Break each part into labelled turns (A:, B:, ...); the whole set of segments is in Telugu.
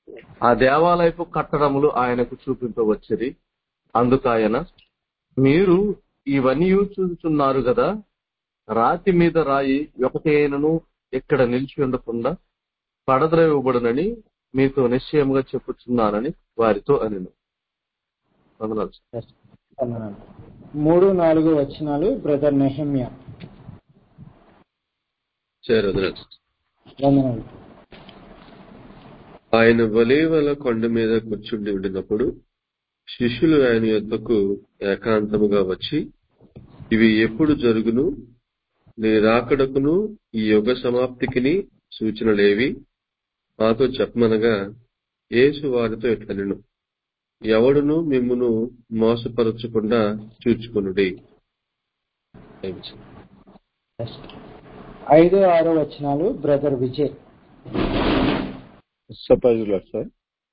A: ఆ దేవాలయపు కట్టడములు ఆయనకు చూపింపవచ్చిరి అందుకాయన మీరు ఇవన్నీ చూచుచున్నారు కదా రాతి మీద రాయి ఒకటేనను ఇక్కడ నిలిచి ఉండకుండా పడద్రోయబడునని మీతో నిశ్చయముగా చెప్పుచున్నానని వారితో అనెను వందనాలు సార్.
B: వందనాలు. మూడు నాలుగు వచనాలు బ్రదర్ నెహమ్య
C: సరే వదలండి.
B: వందనాలు
C: ఆయన వలేవల కొండ మీద కూర్చుండి ఉండినప్పుడు శిష్యులు ఆయన యొద్దకు ఏకాంతముగా వచ్చి ఇవి ఎప్పుడు జరుగును నీ రాకడకును ఈ యుగ సమాప్తికిని సూచనలేవి మాతో చెప్పమనగా యేసు వారితో ఇట్లనెను ఎవడును మిమ్మును మోసపరచకుండా చూచుకొనుడి
B: ఐదు ఆరు వచనాలు brother Vijay
D: sir praise lord sir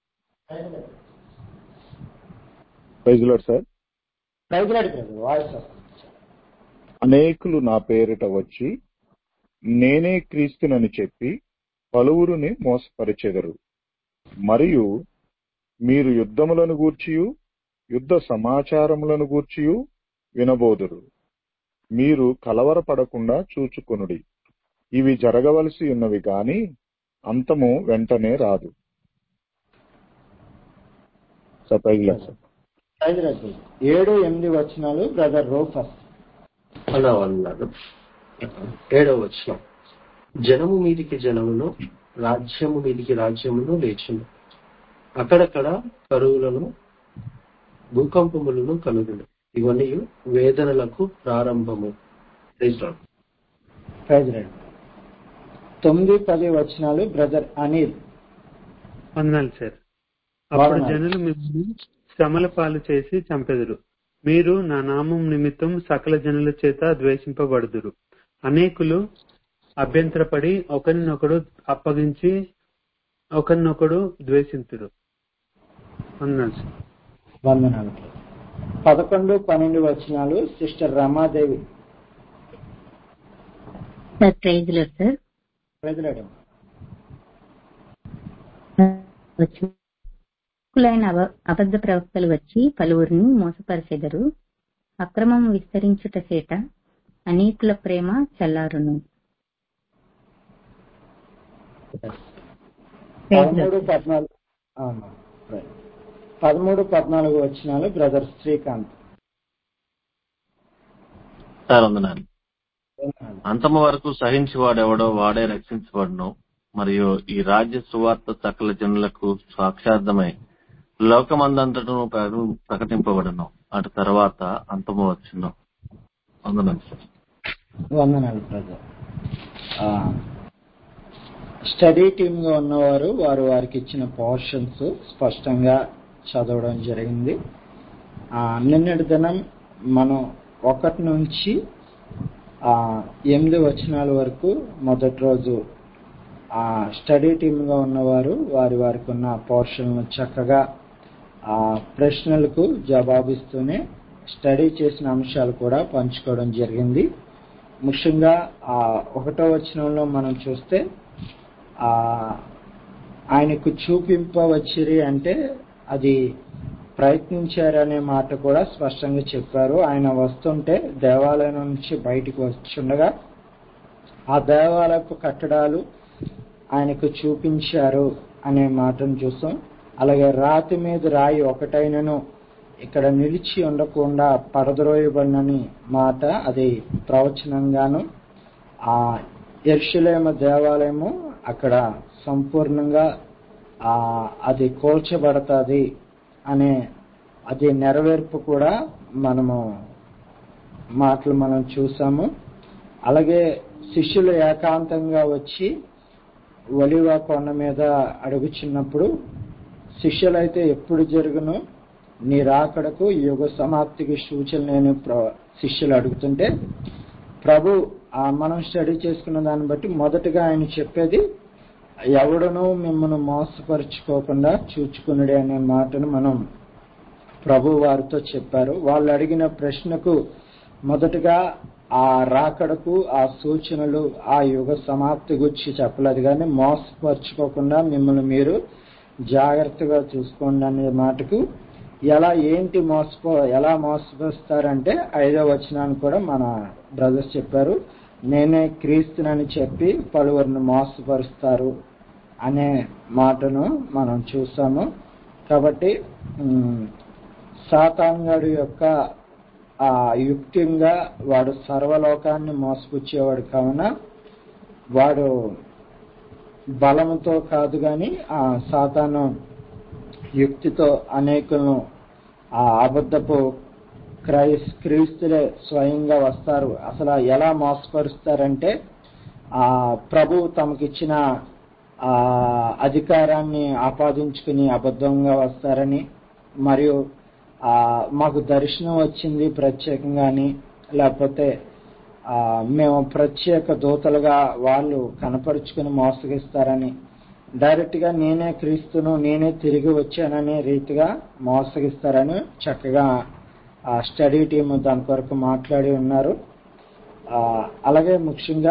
D: praise lord sir
B: praise lord brother voice వస్తుంది.
D: అనేకులు నా పేరిట వచ్చి నేనే క్రీస్తునని చెప్పి పలువురుని మోసపరిచెదరు మరియు మీరు యుద్ధములను గూర్చియు యుద్ధ సమాచారములను గూర్చియు వినబోదురు మీరు కలవరపడకుండా చూచుకొనుడి ఇవి జరగవలసి ఉన్నవి గాని అంతము వెంటనే రాదు sir praise lord sir
B: praise lord brother. ఏడు ఎనిమిది వచనాలు బ్రదర్ రోఫస్
E: అలా అన్నాడు ఏడవ వచనం జనము మీదికి జనమును రాజ్యము మీదికి రాజ్యమును లేచును అక్కడక్కడ కరువులను భూకంపములను కలుగును ఇవన్నీ వేదనలకు ప్రారంభము Praise Lord.
B: ప్రైజ్లాడు తొమ్మిది పది వచనాలు బ్రదర్ అనిల్
F: వందనాలు సార్ అప్పుడు
B: వందనాలు.
F: జనులు మిమ్మల్ని శ్రమల పాలు చేసి చంపెదురు మీరు నా నామం నిమిత్తం సకల జనుల చేత ద్వేషింపబడుదురు అనేకులు అభ్యంతరపడి ఒకరినొకడు అప్పగించి ఒకరినొకడు ద్వేషింతురు వందనాలు సార్
B: వందనాలు పదకొండు పన్నెండు వచనాలు sister Ramadevi
G: sir praise lord sir
B: praise lord
G: కులైన అబ- అబద్ధ ప్రవక్తలు వచ్చి పలువురిని మోసపరిచెదరు అక్రమం విస్తరించుట చేత అనేకుల ప్రేమ చల్లారును Praise the
B: పదమూడు
G: Lord.
B: పద్నాలుగు అవును, right. పదమూడు పద్నాలుగు వచనాలు బ్రదర్ శ్రీకాంత్
H: సార్ వందనాలు
B: వందనాలు.
H: అంతము వరకు సహించేవాడెవడో వాడే రక్షించబడును మరియు ఈ రాజ్య సువార్త సకల జనులకు సాక్షార్థమై లోకమందంతటను ప్ర- ప్రకటింపబడును అటు తర్వాత అంతము వచ్చును వందనాలు సార్
B: వందనాలు బ్రదర్ ఆ, స్టడీ టీమ్ గా ఉన్నవారు వారు వారికి ఇచ్చిన పోర్షన్స్ స్పష్టంగా చదవడం జరిగింది ఆ, నిన్నటి దినం మనం ఒకటి నుంచి ఆ, ఎనిమిది వచనాల వరకు మొదటి రోజు ఆ స్టడీ టీమ్ గా ఉన్నవారు వారి వారికి ఉన్న పోర్షన్లు చక్కగా ఆ ప్రశ్నలకు జవాబిస్తూనే స్టడీ చేసిన అంశాలు కూడా పంచుకోవడం జరిగింది ముఖ్యంగా ఆ ఒకటో వచనంలో మనం చూస్తే ఆ ఆయనకు చూపింపవచ్చిరి అంటే అది ప్రయత్నించారనే మాట కూడా స్పష్టంగా చెప్పారు ఆయన వస్తుంటే దేవాలయం నుంచి బయటికి వచ్చుండగా ఆ దేవాలయపు కట్టడాలు ఆయనకు చూపించారు అనే మాటను చూస్తాం అలాగే రాతి మీద రాయి ఒకటైనను ఇక్కడ నిలిచి ఉండకుండా పడద్రోయబడినని మాట అది ప్రవచనంగాను ఆ ఎర్షులేమ దేవాలయము అక్కడ సంపూర్ణంగా ఆ అది కోల్చబడతాది అనే అది నెరవేర్పు కూడా మనము మాటలు మనం చూసాము అలాగే శిష్యులు ఏకాంతంగా వచ్చి ఒలివ కొండ మీద అడుగుచున్నప్పుడు శిష్యులైతే ఎప్పుడు జరుగును నీ రాకడకు యుగ సమాప్తికి సూచన నేను ప్ర- శిష్యులు అడుగుతుంటే ప్రభు ఆ మనం స్టడీ చేసుకున్న దాన్ని బట్టి మొదటగా ఆయన చెప్పేది ఎవడనూ మిమ్మల్ని మోసపరుచుకోకుండా చూచుకునుడే అనే మాటను మనం ప్రభు వారితో చెప్పారు వాళ్ళు అడిగిన ప్రశ్నకు మొదటగా ఆ రాకడకు ఆ సూచనలు ఆ యుగ సమాప్తి గురించి చెప్పలేదు కానీ మోసపరుచుకోకుండా మిమ్మల్ని మీరు జాగ్రత్తగా చూసుకోండి అనే మాటకు ఎలా ఏంటి మోసపో ఎలా మోసపోస్తారంటే ఐదో వచనాన్ని కూడా మన బ్రదర్స్ చెప్పారు నేనే క్రీస్తునని చెప్పి పలువురిని మోసపరుస్తారు అనే మాటను మనం చూసాము కాబట్టి ఉమ్, సాతాన్ గారి యొక్క ఆ యుక్తంగా వాడు సర్వలోకాన్ని మోసపుచ్చేవాడు కావున వాడు బలముతో కాదు గాని ఆ సాతాను యుక్తితో అనేకులను ఆ అబద్ధపు క్రైస్ క్రీస్తులే స్వయంగా వస్తారు అసలు ఎలా మోసపరుస్తారంటే ఆ ప్రభు తమకిచ్చిన ఆ అధికారాన్ని ఆపాదించుకుని అబద్ధంగా వస్తారని మరియు ఆ మాకు దర్శనం వచ్చింది ప్రత్యేకంగాని లేకపోతే ఆ మేము ప్రత్యేక దూతలుగా వాళ్ళు కనపరుచుకుని మోసగిస్తారని డైరెక్ట్ గా నేనే క్రీస్తును నేనే తిరిగి వచ్చాననే రీతిగా మోసగిస్తారని చక్కగా ఆ స్టడీ టీం దాని కొరకు మాట్లాడి ఉన్నారు ఆ అలాగే ముఖ్యంగా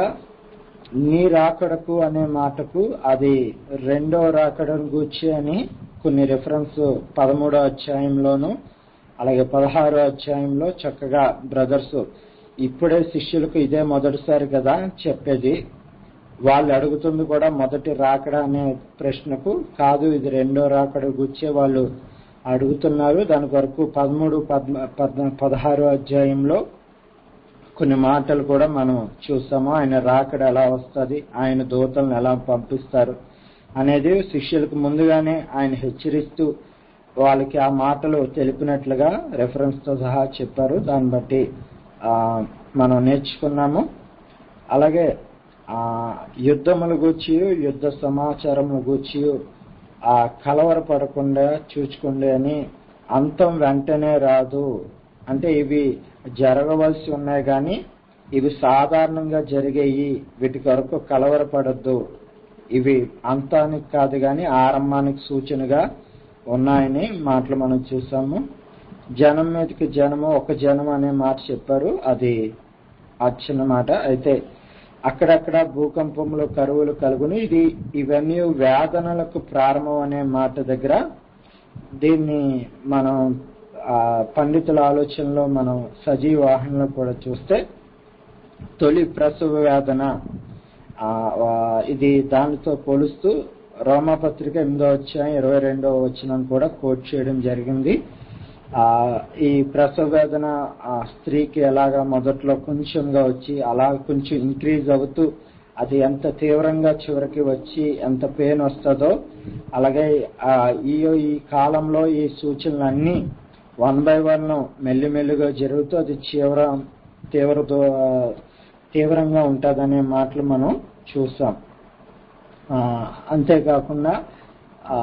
B: నీ రాకడకు అనే మాటకు అది రెండో రాకడను గూర్చి అని కొన్ని రిఫరెన్స్ పదమూడో అధ్యాయంలోను అలాగే పదహారో అధ్యాయంలో చక్కగా బ్రదర్స్ ఇప్పుడే శిష్యులకు ఇదే మొదటిసారి కదా చెప్పేది వాళ్ళు అడుగుతుంది కూడా మొదటి రాకడ అనే ప్రశ్నకు కాదు ఇది రెండో రాకడ గుచ్చే వాళ్ళు అడుగుతున్నారు దాని కొరకు పదమూడు పద్మ పద్మ పదహారో అధ్యాయంలో కొన్ని మాటలు కూడా మనం చూస్తాము ఆయన రాకడ ఎలా వస్తుంది ఆయన దూతలను ఎలా పంపిస్తారు అనేది శిష్యులకు ముందుగానే ఆయన హెచ్చరిస్తూ వాళ్ళకి ఆ మాటలు తెలిపినట్లుగా రెఫరెన్స్ తో సహా చెప్పారు దాన్ని బట్టి ఆ, మనం నేర్చుకున్నాము అలాగే ఆ యుద్ధముల గూర్చి యుద్ధ సమాచారముల గూర్చి ఆ కలవరపడకుండా చూచుకోండి అని అంతం వెంటనే రాదు అంటే ఇవి జరగవలసి ఉన్నాయి కానీ ఇవి సాధారణంగా జరిగేవి వీటి కొరకు కలవరపడద్దు ఇవి అంతానికి కాదు కానీ ఆరంభానికి సూచనగా ఉన్నాయని మాటలు మనం చూసాము జనం మీదకి జనము ఒక జనం అనే మాట చెప్పారు అది ఆ చిన్న మాట అయితే అక్కడక్కడ భూకంపములు కరువులు కలుగును ఇది ఇవన్నీ వేదనలకు ప్రారంభం అనే మాట దగ్గర దీన్ని మనం ఆ, పండితుల ఆలోచనలో మనం సజీవ వాహనంలో కూడా చూస్తే తొలి ప్రసవ వేదన ఆ, ఆ, ఇది దానితో పోలుస్తూ రోమాపత్రిక ఎనిమిదో అధ్యాయం ఇరవై రెండో వచనం కూడా కోట్ చేయడం జరిగింది ఆ ఈ ప్రసవ వేదన ఆ స్త్రీకి ఎలాగా మొదట్లో కొంచెంగా వచ్చి అలా కొంచెం ఇంక్రీజ్ అవుతూ అది ఎంత తీవ్రంగా చివరికి వచ్చి ఎంత పెయిన్ వస్తుందో అలాగే ఆ ఈ ఈ కాలంలో ఈ సూచనలన్నీ వన్ బై వన్ మెల్లిమెల్లిగా జరుగుతూ అది తీవ్ర తీవ్ర తీవ్రంగా ఉంటుందనే మాటలు మనం చూసాం ఆ, అంతేకాకుండా ఆ,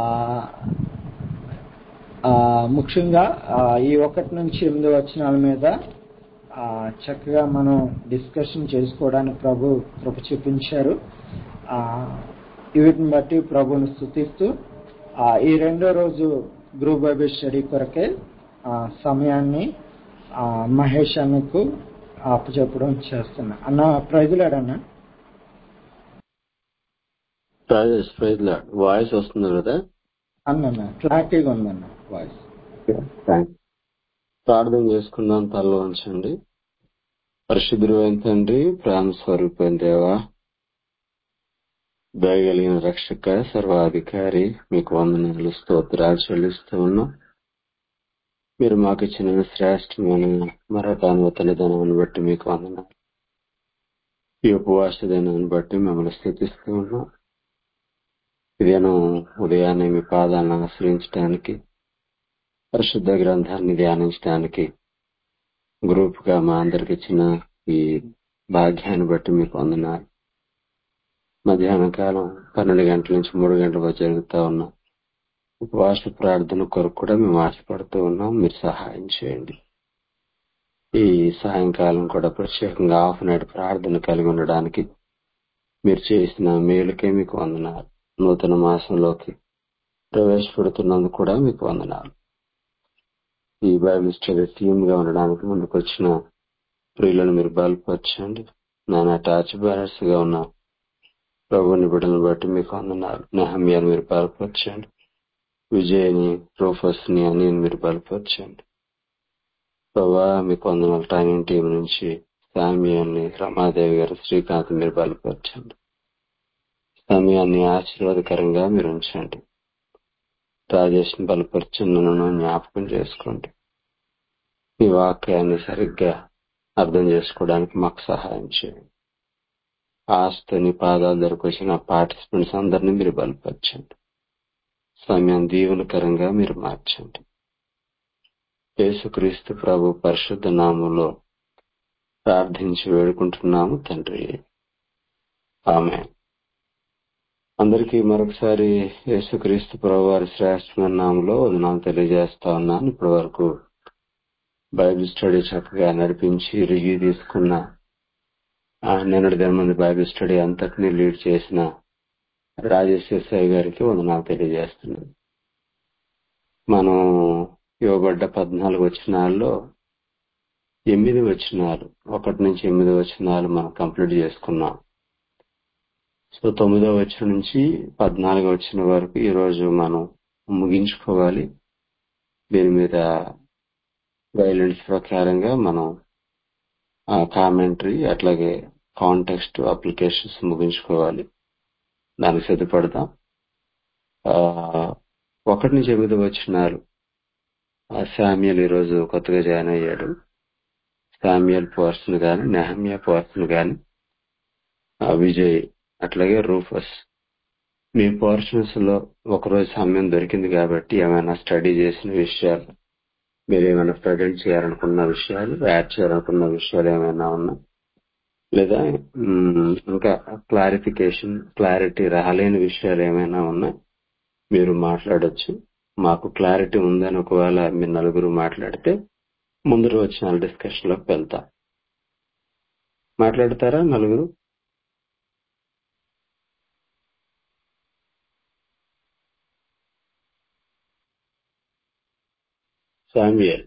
B: ఆ, ముఖ్యంగా ఆ, ఈ ఒకటి నుంచి ఎనిమిది వచనాల మీద ఆ, చక్కగా మనం డిస్కషన్ చేసుకోవడానికి ప్రభు కృప చూపించారు ఆ, వీటిని బట్టి ప్రభుని స్థుతిస్తూ ఆ, ఈ రెండో రోజు గ్రూప్ బైబిల్ స్టడీ కొరకే ఆ, సమయాన్ని ఆ, మహేష్ అన్నకు అప్పచెప్పడం చేస్తున్నా అన్న ప్రైజులాడన్నా
C: రాజేష్ ప్రైజ్ లాడ్ వాయిస్ వస్తుంది కదా
B: అన్న క్లారిటీగా ఉందన్న వాయిస్
C: థ్యాంక్స్ ప్రార్థన చేసుకుందాం తలలో ఉంచండి పరిశుద్ధుడైన తండ్రి ప్రేమ స్వరూపైన దేవా దయగలిగిన రక్షక సర్వాధికారి మీకు వందనాలు స్తోత్రాలు చెల్లిస్తూ ఉన్నాం మీరు మాకు ఇచ్చిన శ్రేష్టమైన మరొక నూతన ధనాన్ని బట్టి మీకు వందనాలు ఈ ఉపవాస దినాన్ని బట్టి మిమ్మల్ని స్థితిస్తూ ఉన్నాం ఇదేనో ఉదయాన్నే మీ పాదాలను ఆశ్రయించడానికి పరిశుద్ధ గ్రంథాన్ని ధ్యానించడానికి గ్రూప్ గా మా అందరికి ఇచ్చిన ఈ భాగ్యాన్ని బట్టి మీకు వందనాలు మధ్యాహ్న కాలం పన్నెండు గంటల నుంచి మూడు గంటల వరకు జరుగుతా ఉన్న ఉపవాస ప్రార్థన కొరకు కూడా మేము ఆశపడుతూ ఉన్నాం మీరు సహాయం చేయండి ఈ సాయంకాలం కూడా ప్రత్యేకంగా హాఫ్ నైట్ ప్రార్థన కలిగి ఉండడానికి మీరు చేసిన మేలుకే మీకు వందనాలు నూతన మాసంలోకి ప్రవేశపెడుతున్నందుకు కూడా మీకు వందనాలు ఈ బైబిల్ స్టడీ టీమ్ గా ఉండడానికి ముందుకు వచ్చిన ప్రియులను మీరు బలపరచండి నాన్న టార్చ్ బ్యారర్స్ గా ఉన్న ప్రభుని బిడ్డలను బట్టి మీకు వందనాలు నెహమ్యాన్ని మీరు బలపరచండి విజయ్ని రూఫస్ ని అని మీరు బలపరచండి ప్రభా మీకు వందనాలు ట్రైనింగ్ టీం నుంచి సామియాన్ని రమాదేవి గారు శ్రీకాంత్ మీరు బలపరచండి సమయాన్ని ఆశీర్వాదకరంగా మీరు ఉంచండి రాజేష్ ని బలపరచండి నన్ను జ్ఞాపకం చేసుకోండి మీ వాక్యాన్ని సరిగ్గా అర్థం చేసుకోవడానికి మాకు సహాయం చేయండి ఆస్తిని పాదాల దగ్గరకు వచ్చిన పార్టిసిపెంట్స్ అందరినీ మీరు బలపరచండి సమయం దీవులకరంగా మీరు మార్చండి యేసుక్రీస్తు ప్రభు పరిశుద్ధ నామంలో ప్రార్థించి వేడుకుంటున్నాము తండ్రి ఆమె అందరికీ మరొకసారి యేసుక్రీస్తు ప్రభు వారి శ్రేష్టమైన నామంలో నాకు తెలియజేస్తా ఉన్నాను ఇప్పటి వరకు బైబిల్ స్టడీ చక్కగా నడిపించి రివ్యూ తీసుకున్న ఆ నిన్నటి దినమంది బైబిల్ స్టడీ అంతటినీ లీడ్ చేసిన రాజేష్ ఎస్ఐ గారికి వందనాలు తెలియజేస్తున్నాను మనం ఇవ్వబడ్డ పద్నాలుగు వచనాల్లో ఎనిమిది వచనాలు ఒకటి నుంచి ఎనిమిది వచనాలు మనం కంప్లీట్ చేసుకున్నాం సో తొమ్మిదో వచ్చిన నుంచి పద్నాలుగు వచ్చిన వరకు ఈ రోజు మనం ముగించుకోవాలి దీని మీద గైడ్లైన్స్ ప్రకారంగా మనం కామెంటరీ అట్లాగే కాంటెక్స్ట్ అప్లికేషన్స్ ముగించుకోవాలి దానికి సిద్ధపడదాం ఆ, ఒకటి నుంచి ఎనిమిది వచ్చినారు శామ్యుల్ ఈరోజు కొత్తగా జాయిన్ అయ్యాడు శామ్యుల్ పోర్షన్ గాని నెహమ్యా పోర్షన్ గాని ఆ, విజయ్ అట్లాగే రూఫస్ మీ పోర్షన్స్ లో ఒకరోజు సమయం దొరికింది కాబట్టి ఏమైనా స్టడీ చేసిన విషయాలు మీరు ఏమైనా ప్రజెంట్ చేయాలనుకున్న విషయాలు యాడ్ చేయాలనుకున్న విషయాలు ఏమైనా ఉన్నా లేదా మ్, ఇంకా క్లారిఫికేషన్ క్లారిటీ రాలేని విషయాలు ఏమైనా ఉన్నా మీరు మాట్లాడొచ్చు మాకు క్లారిటీ ఉందని ఒకవేళ మీరు నలుగురు మాట్లాడితే ముందు వచ్చిన డిస్కషన్ లోకి వెళ్తా మాట్లాడతారా నలుగురు శామ్యుయల్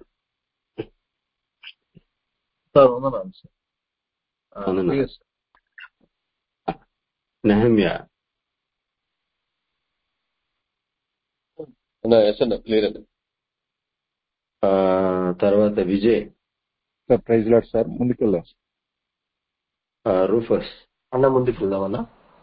A: సార్ వందనాలు సార్ ఆ,
C: వందనాలు.
A: ప్రియ సార్.
C: నెహమ్యా
A: నా ఎస్ అన్న క్లియర్ అండి
C: ఆ, తర్వాత Vijay
D: sir praise lord sir ముందుకెళ్దాం
C: ఆ, రూఫస్
E: అన్న ముందుకు వెళ్దామన్నా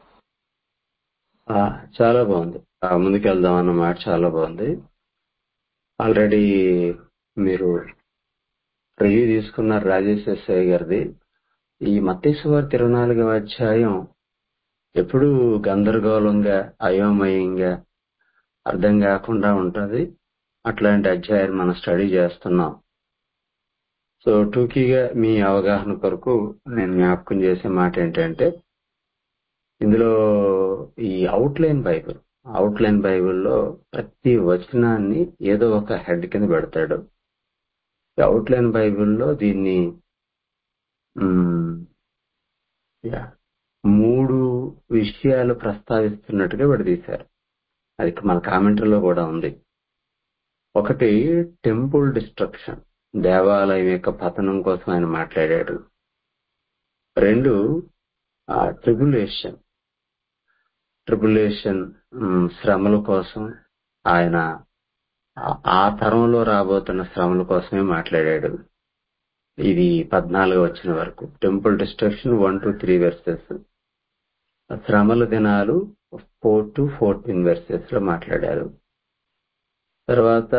C: ఆ, చాలా బాగుంది ఆ, ముందుకెళ్దాం అన్న మాట చాలా బాగుంది ఆల్రెడీ మీరు రివ్యూ తీసుకున్నారు రాజేష్ ఎస్ఐ గారిది ఈ మత్తేశ్వర్ ఇరవై నాలుగవ అధ్యాయం ఎప్పుడు గందరగోళంగా అయోమయంగా అర్థం కాకుండా ఉంటది అట్లాంటి అధ్యాయాలు మనం స్టడీ చేస్తున్నాం సో టూకీగా మీ అవగాహన కొరకు నేను జ్ఞాపకం చేసే మాట ఏంటంటే ఇందులో ఈ అవుట్లైన్ బైబిల్ అవుట్లైన్ బైబిల్లో ప్రతి వచనాన్ని ఏదో ఒక హెడ్ కింద పెడతాడు ఈ అవుట్లైన్ బైబిల్లో దీన్ని మ్, యా, మూడు విషయాలు ప్రస్తావిస్తున్నట్టుగా విడదీశారు అది మన కామెంటరీలో కూడా ఉంది ఒకటి టెంపుల్ డిస్ట్రక్షన్ దేవాలయం యొక్క పతనం కోసం ఆయన మాట్లాడాడు రెండు ట్రిబులేషన్ ట్రిబులేషన్ శ్రమల కోసం ఆయన ఆ- ఆ తరంలో రాబోతున్న శ్రమల కోసమే మాట్లాడాడు ఇది పద్నాలుగు వచ్చిన వరకు temple destruction one two three verses శ్రమల దినాలు ఫోర్ టు ఫోర్టీన్ వెర్సెస్ లో మాట్లాడారు తర్వాత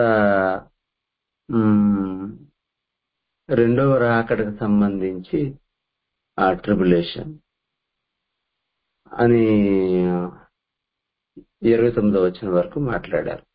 C: మ్, రెండవ రాకడకు సంబంధించి ఆ ట్రిబులేషన్ అని ఇరవై తొమ్మిదో వచ్చిన వరకు మాట్లాడారు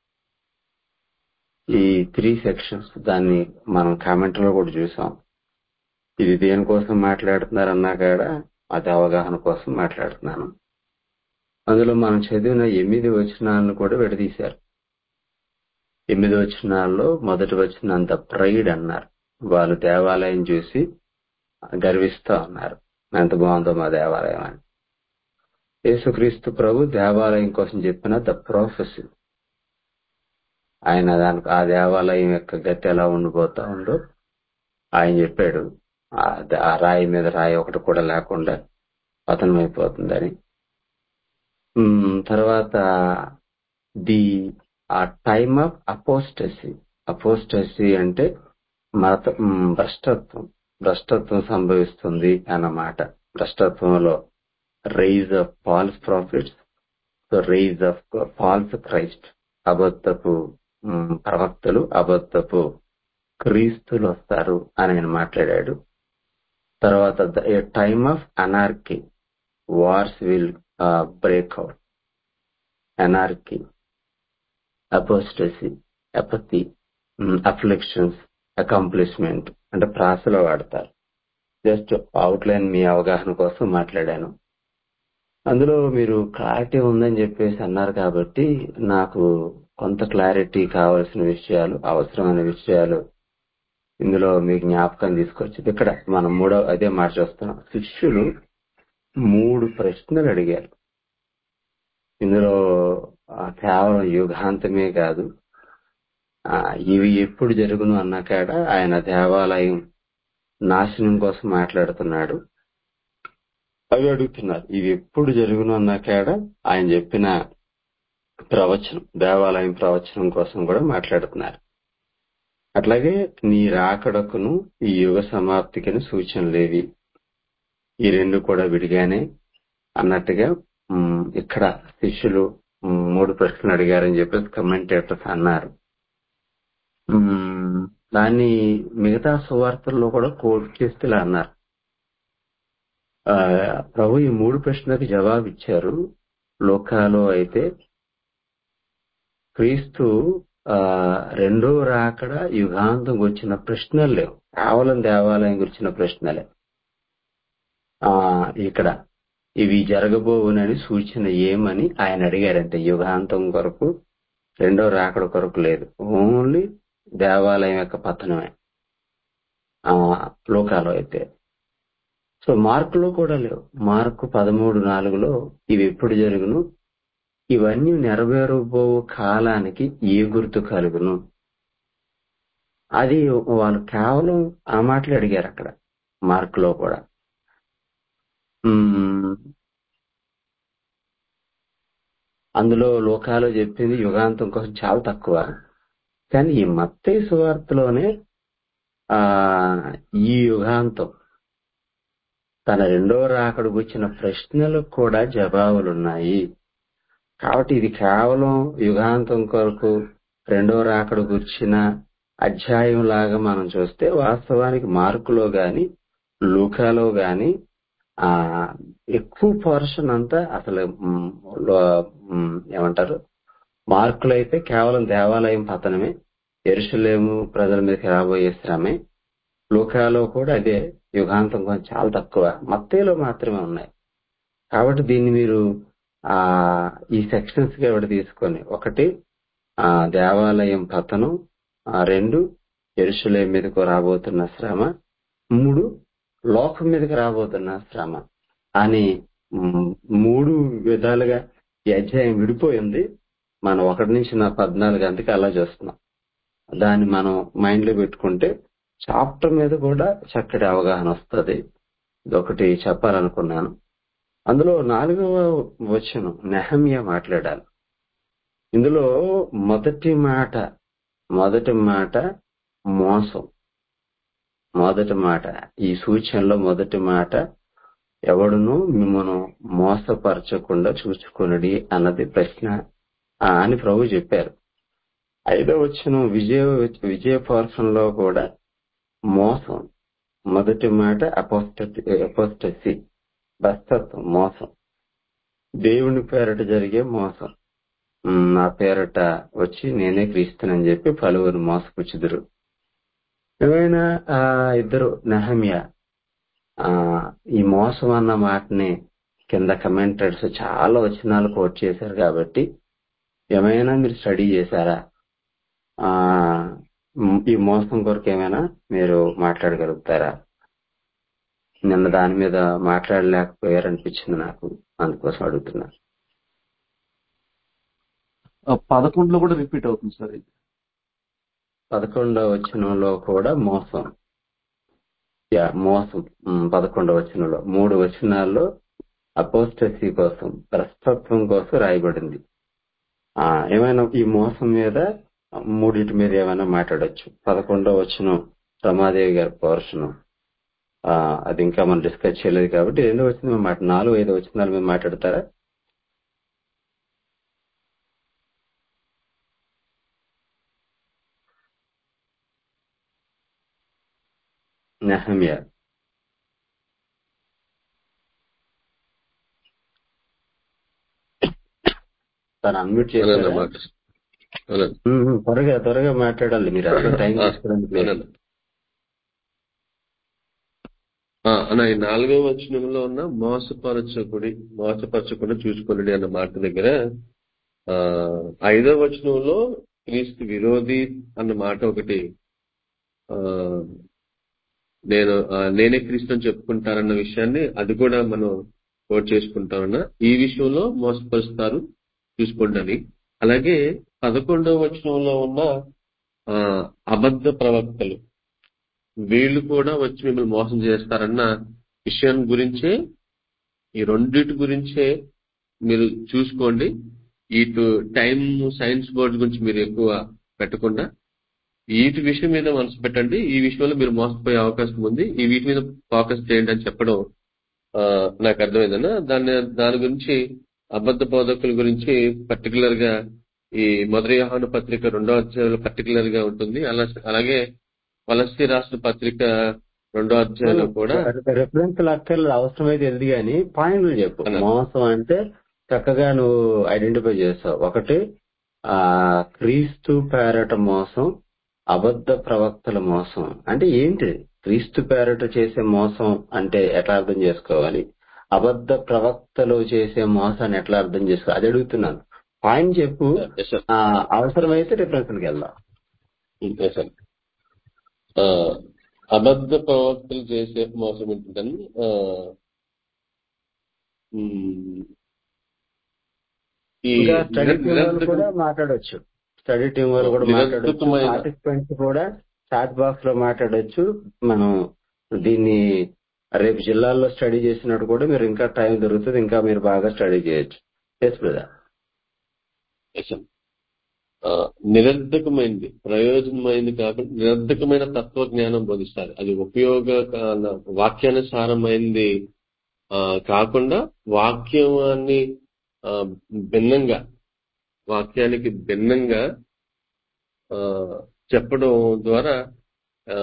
C: ఈ త్రీ సెక్షన్స్ దాన్ని మనం కామెంట్ లో కూడా చూసాం ఇది దేనికోసం మాట్లాడుతున్నారు అన్నా కాడ అది అవగాహన కోసం మాట్లాడుతున్నాను అందులో మనం చదివిన ఎనిమిది వచనాలను కూడా విడదీశారు ఎనిమిది వచనాల్లో మొదటి వచనంత ప్రైడ్ అన్నారు వాళ్ళు దేవాలయం చూసి గర్విస్తా ఉన్నారు ఎంత బాగుందో మా దేవాలయం అని యేసుక్రీస్తు ప్రభు దేవాలయం కోసం చెప్పిన ద ప్రొఫెసీ ఆయన దానికి ఆ దేవాలయం యొక్క గతి ఎలా ఉండిపోతా ఉందో ఆయన చెప్పాడు ఆ ద- ఆ రాయి మీద రాయి ఒకటి కూడా లేకుండా పతనం అయిపోతుందని ఉమ్, తర్వాత ది ఆ టైమ్ ఆఫ్ అపోస్టసీ అపోస్టసీ అంటే మత మ్, భ్రష్టత్వం భ్రష్టత్వం సంభవిస్తుంది అన్నమాట భ్రష్టత్వంలో rise of false prophets rise of false Christ అబద్ధపు మ్, ప్రవక్తలు అబద్ధపు క్రీస్తులు వస్తారు అని ఆయన మాట్లాడాడు తర్వాత time of anarchy wars will break out anarchy apostasy apathy afflictions accomplishment అంటే ప్రాసలో వాడతారు జస్ట్ అవుట్లైన్ మీ అవగాహన కోసం మాట్లాడాను అందులో మీరు క్లారిటీ ఉందని చెప్పేసి అన్నారు కాబట్టి నాకు కొంత క్లారిటీ కావాల్సిన విషయాలు అవసరమైన విషయాలు ఇందులో మీ జ్ఞాపకం తీసుకొచ్చింది ఇక్కడ మనం మూడో అదే మాట చూస్తున్నాం శిష్యులు మూడు ప్రశ్నలు అడిగారు ఇందులో ఆ, కేవలం యుగాంతమే కాదు ఆ, ఇవి ఎప్పుడు జరుగును అన్న కాడ ఆయన దేవాలయం నాశనం కోసం మాట్లాడుతున్నాడు అవి అడుగుతున్నారు ఇవి ఎప్పుడు జరుగును అన్న కాడ ఆయన చెప్పిన ప్రవచనం దేవాలయం ప్రవచనం కోసం కూడా మాట్లాడుతున్నారు అట్లాగే నీ రాకడకును ఈ యుగ సమాప్తికిని సూచనలేవి ఈ రెండు కూడా విడిగానే అన్నట్టుగా ఉమ్, ఇక్కడ శిష్యులు ఉమ్, మూడు ప్రశ్నలు అడిగారని చెప్పేసి కమెంటేటర్స్ అన్నారు ఉమ్, దాన్ని మిగతా సువార్తల్లో కూడా కోట్ చేస్తే ఇలా అన్నారు ఆ, ప్రభు ఈ మూడు ప్రశ్నలకు జవాబు ఇచ్చారు లోకాలో అయితే క్రీస్తు ఆ, రెండో రాకడ యుగాంతం వచ్చిన ప్రశ్నలు లేవు కేవలం దేవాలయం గురించిన ప్రశ్నలే ఆ ఇక్కడ ఇవి జరగబోవునని సూచన ఏమని ఆయన అడిగారంటే యుగాంతం కొరకు రెండో రాకడ కొరకు లేదు ఓన్లీ దేవాలయం యొక్క పతనమే ఆ లోకాలో అయితే సో మార్కులో కూడా లేవు మార్కు పదమూడు నాలుగులో ఇవి ఎప్పుడు జరుగును ఇవన్నీ నెరవేరబో కాలానికి ఏ గుర్తు కలుగును అది వాళ్ళు కేవలం ఆ మాటలు అడిగారు అక్కడ మార్కులో కూడా ఉమ్, అందులో లోకాలు చెప్పింది యుగాంతం కోసం చాలా తక్కువ కానీ ఈ మత్తయి సువార్తలోనే ఆ ఈ యుగాంతం తన రెండో రాకడకు వచ్చిన ప్రశ్నలకు కూడా జవాబులున్నాయి కాబట్టి ఇది కేవలం యుగాంతం కొరకు రెండో రాకడ గుర్చిన అధ్యాయం లాగా మనం చూస్తే వాస్తవానికి మార్కులో గాని లూకాలో గాని ఆ ఎక్కువ పోర్షన్ అంతా అసలు మ్, లో- మ్, ఏమంటారు మార్కులు అయితే కేవలం దేవాలయం పతనమే ఎరుసలేము ప్రజల మీదకి రాబోయే శ్రమే లూకాలో కూడా అదే యుగాంతం కొంచెం చాలా తక్కువ మత్తేలో మాత్రమే ఉన్నాయి కాబట్టి దీన్ని మీరు ఆ ఈ సెక్షన్స్ గా ఒకటి తీసుకొని ఒకటి ఆ దేవాలయం పతనం ఆ రెండు ఎరుసలేం మీదకు రాబోతున్న శ్రమ మూడు లోకం మీదకి రాబోతున్న శ్రమ అని మ్, మూడు విధాలుగా ఈ అధ్యాయం విడిపోయింది మనం ఒకటి నుంచి నా పద్నాలుగు అంతకి అలా చేస్తున్నాం దాన్ని మనం మైండ్ లో పెట్టుకుంటే చాప్టర్ మీద కూడా చక్కటి అవగాహన వస్తుంది ఇదొకటి చెప్పాలనుకున్నాను అందులో నాలుగవ వచనం నెహమ్య మాట్లాడాలి ఇందులో మొదటి మాట మొదటి మాట మోసం మొదటి మాట ఈ సూచనలో మొదటి మాట ఎవడును మిమ్మను మోసపరచకుండా చూసుకొనడి అన్నది ప్రశ్న ఆ అని ప్రభు చెప్పారు ఐదో వచ్చిన విజయ విజయ పోర్షన్లో కూడా మోసం మొదటి మాట అపోస్టసి అపోస్టసి భస్తత్వం మోసం దేవుని పేరట జరిగే మోసం ఉమ్, నా పేరట వచ్చి నేనే క్రీస్తునని చెప్పి పలువురు మోసపుచ్చుదురు ఏమైనా ఆ ఇద్దరు నెహమ్య ఆ ఈ మోసం అన్న మాటని కింద కమెంటర్స్ చాలా వచనాలు కోట్ చేశారు కాబట్టి ఏమైనా మీరు స్టడీ చేశారా ఆ మ్, ఈ మోసం కొరకు ఏమైనా మీరు మాట్లాడగలుగుతారా నిన్న దాని మీద మాట్లాడలేకపోయారనిపించింది నాకు అందుకోసం అడుగుతున్నా
A: ఆ, పదకొండులో కూడా రిపీట్ అవుతుంది సార్ ఇది
C: పదకొండవ వచనంలో కూడా మోసం యా మోసం ఉమ్, పదకొండవ వచనంలో మూడు వచనాల్లో అపోస్టసీ కోసం భ్రష్టత్వం కోసం రాయబడింది ఆ, ఏమైనా ఈ మోసం మీద మూడింటి మీద ఏమైనా మాట్లాడొచ్చు పదకొండో వచ్చిన రమాదేవి గారి పోర్షను ఆ, అది ఇంకా మనం డిస్కస్ చేయలేదు కాబట్టి రెండో వచ్చిన మాట నాలుగు ఐదో వచ్చిన దాని మీద మాట్లాడతారా నెహమ్యా తను అన్మ్యూట్
I: అవునండి
C: చేశారా
I: మాట అవునండి
C: ఉమ్, ఉమ్, త్వరగా త్వరగా మాట్లాడాలి మీరు అసలు టైం
I: ఆ,
C: తీసుకోవడానికి లేదు
I: అవునండి ఆ, అన్న ఈ నాలుగో వచనంలో ఉన్న మోసపరచకుడి మోసపరచకుండా చూసుకోండి అన్న మాట దగ్గర ఆ ఐదో వచనంలో క్రీస్తు విరోధి అన్న మాట ఒకటి ఆ నేను ఆ, నేనే క్రీస్తు అని చెప్పుకుంటారన్న విషయాన్ని అది కూడా మనం కోట్ చేసుకుంటామన్నా ఈ విషయంలో మోసపరుస్తారు చూసుకోండి అని అలాగే పదకొండవ వచనంలో ఉన్న ఆ, అబద్ధ ప్రవక్తలు వీళ్ళు కూడా వచ్చి మిమ్మల్ని మోసం చేస్తారన్న విషయం గురించే ఈ రెండిటి గురించే మీరు చూసుకోండి ఇటు టైం సైన్స్ బోర్డు గురించి మీరు ఎక్కువ పెట్టకుండా వీటి విషయం మీద మనసు పెట్టండి ఈ విషయంలో మీరు మోసపోయే అవకాశం ఉంది ఈ వీటి మీద ఫోకస్ చేయండి అని చెప్పడం ఆ, నాకు అర్థమైందన్న దాని దాని గురించి అబద్ధ బోధకుల గురించి పర్టికులర్ గా ఈ మొదటి యోహాను పత్రిక రెండో అధ్యాయంలో పర్టికులర్ గా ఉంటుంది అలా అలాగే వలసి రాష్ట్ర పత్రిక రెండో అధ్యాయంలో కూడా
C: రెఫరెన్స్ అక్కర్లేదు అవసరమైతే ఎదురు కానీ పాయింట్లు చెప్పు
I: అన్న.
C: మోసం అంటే చక్కగా నువ్వు ఐడెంటిఫై చేస్తావు ఒకటి ఆ క్రీస్తు పేరట మోసం అబద్ధ ప్రవక్తల మోసం అంటే ఏంటి క్రీస్తు పేరట చేసే మోసం అంటే ఎట్లా అర్థం చేసుకోవాలి అబద్ధ ప్రవక్తలు చేసే మోసాన్ని ఎట్లా అర్థం చేసుకోవాలి అది అడుగుతున్నాను పాయింట్ చెప్పు
I: Yes, sir.
C: ఆ, అవసరమైతే రిఫరెన్స్కి వెళ్దాం
I: Yes, sir. ఆ, అబద్ధ ప్రవక్తలు చేసే మోసం ఏంటంటే ఆ, ఉమ్, ఈ
C: ఇంకా స్టడీ
I: నిర-
C: టీం వాళ్ళు
I: నిరర్ధకం-
C: కూడా మాట్లాడొచ్చు స్టడీ టీం వాళ్ళు కూడా మాట్లాడొచ్చు
I: నిరర్థకమైన-
C: పార్టిసిపెంట్స్ కూడా చాట్ బాక్స్ లో మాట్లాడొచ్చు మనం దీన్ని రేపు జిల్లాల్లో స్టడీ చేసినట్టు కూడా మీరు ఇంకా టైం దొరుకుతుంది ఇంకా మీరు బాగా స్టడీ చేయొచ్చు ఎస్ బ్రదర్
I: Yes, sir. ఆ, నిరర్ధకమైనది ప్రయోజనమైనది కాకుండా నిరర్ధకమైన తత్వ జ్ఞానం బోధిస్తారు అది ఉపయోగ వాక్యానుసారమైనది ఆ, కాకుండా వాక్యాన్ని ఆ, భిన్నంగా వాక్యానికి భిన్నంగా ఆ, చెప్పడం ద్వారా ఆ,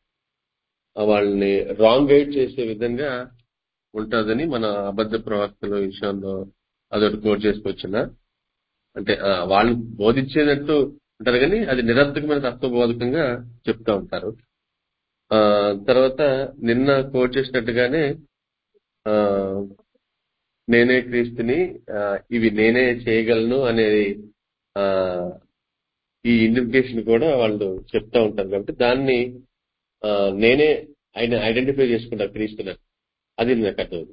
I: వాళ్ళని రాంగ్ గైడ్ చేసే విధంగా ఉంటుందని మన అబద్ధ ప్రవక్తల విషయంలో అదొకటి కోట్ చేసుకొచ్చిన అంటే ఆ, వాళ్ళు బోధించేటట్టు ఉంటారు కానీ అది నిరర్థకమైన తత్వబోధకంగా చెప్తా ఉంటారు ఆ తర్వాత నిన్న కోట్ చేసినట్టుగానే ఆ నేనే క్రీస్తుని ఆ, ఇవి నేనే చేయగలను అనేది ఆ ఈ ఇండికేషన్ కూడా వాళ్ళు చెప్తా ఉంటారు కాబట్టి దాన్ని ఆ, నేనే ఆయన ఐడెంటిఫై చేసుకుంటా క్రీస్తుని అది నాకు అర్థం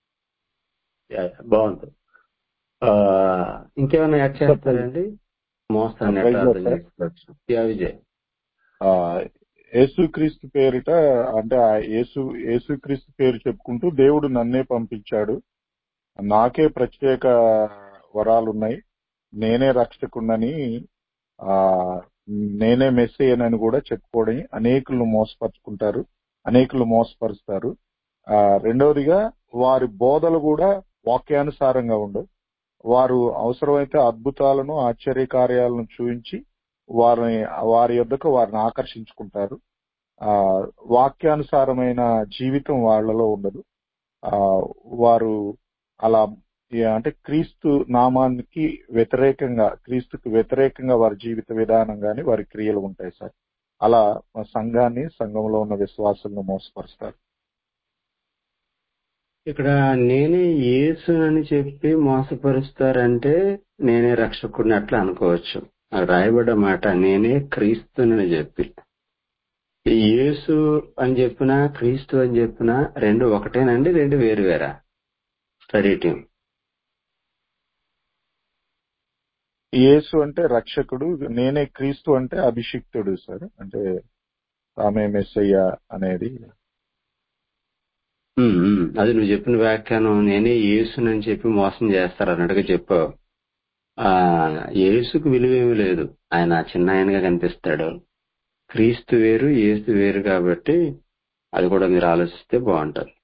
C: బాగుంది ఆ, ఇంకేమైనా యాడ్ చేస్తారండి మోసాన్ని ఎట్లా అర్థం చేసుకోవచ్చు యా, విజయ్
D: ఆ, యేసుక్రీస్తు పేరిట అంటే ఆ యేసు యేసుక్రీస్తు పేరు చెప్పుకుంటూ దేవుడు నన్నే పంపించాడు నాకే ప్రత్యేక వరాలున్నాయి నేనే రక్షకున్నని ఆ నేనే మెస్సేయనని కూడా చెప్పుకోవడం అనేకులు మోసపరుచుకుంటారు అనేకులు మోసపరుస్తారు ఆ రెండవదిగా వారి బోధలు కూడా వాక్యానుసారంగా ఉండవు వారు అవసరమైతే అద్భుతాలను ఆశ్చర్య కార్యాలను చూపించి వారిని వారి యొద్దకు వారిని ఆకర్షించుకుంటారు ఆ వాక్యానుసారమైన జీవితం వాళ్ళలో ఉండదు ఆ వారు అలా ఈ అంటే క్రీస్తు నామానికి వ్యతిరేకంగా క్రీస్తుకు వ్యతిరేకంగా వారి జీవిత విధానం గాని వారి క్రియలు ఉంటాయి సార్ అలా మా సంఘాన్ని సంఘంలో ఉన్న విశ్వాసులను మోసపరుస్తారు
C: ఇక్కడ నేనే యేసు అని చెప్పి మోసపరుస్తారంటే నేనే రక్షకుడిని అట్లా అనుకోవచ్చు అక్కడ రాయబడ్డ మాట నేనే క్రీస్తుని చెప్పి ఈ యేసు అని చెప్పినా క్రీస్తు అని చెప్పినా రెండు ఒకటేనండి రెండు వేరు వేరా స్టడీ టీం
D: యేసు అంటే రక్షకుడు నేనే క్రీస్తు అంటే అభిషిక్తుడు సార్ అంటే తామే మెస్సయ్య అనేది
C: ఉమ్, ఉమ్. అది నువ్వు చెప్పిన వ్యాఖ్యానం నేనే యేసునని చెప్పి మోసం చేస్తారు అన్నట్టుగా చెప్పావు ఆ యేసుకు విలువేమీ లేదు ఆయన చిన్న ఆయనగా కనిపిస్తాడు క్రీస్తు వేరు యేసు వేరు కాబట్టి అది కూడా మీరు ఆలోచిస్తే బాగుంటది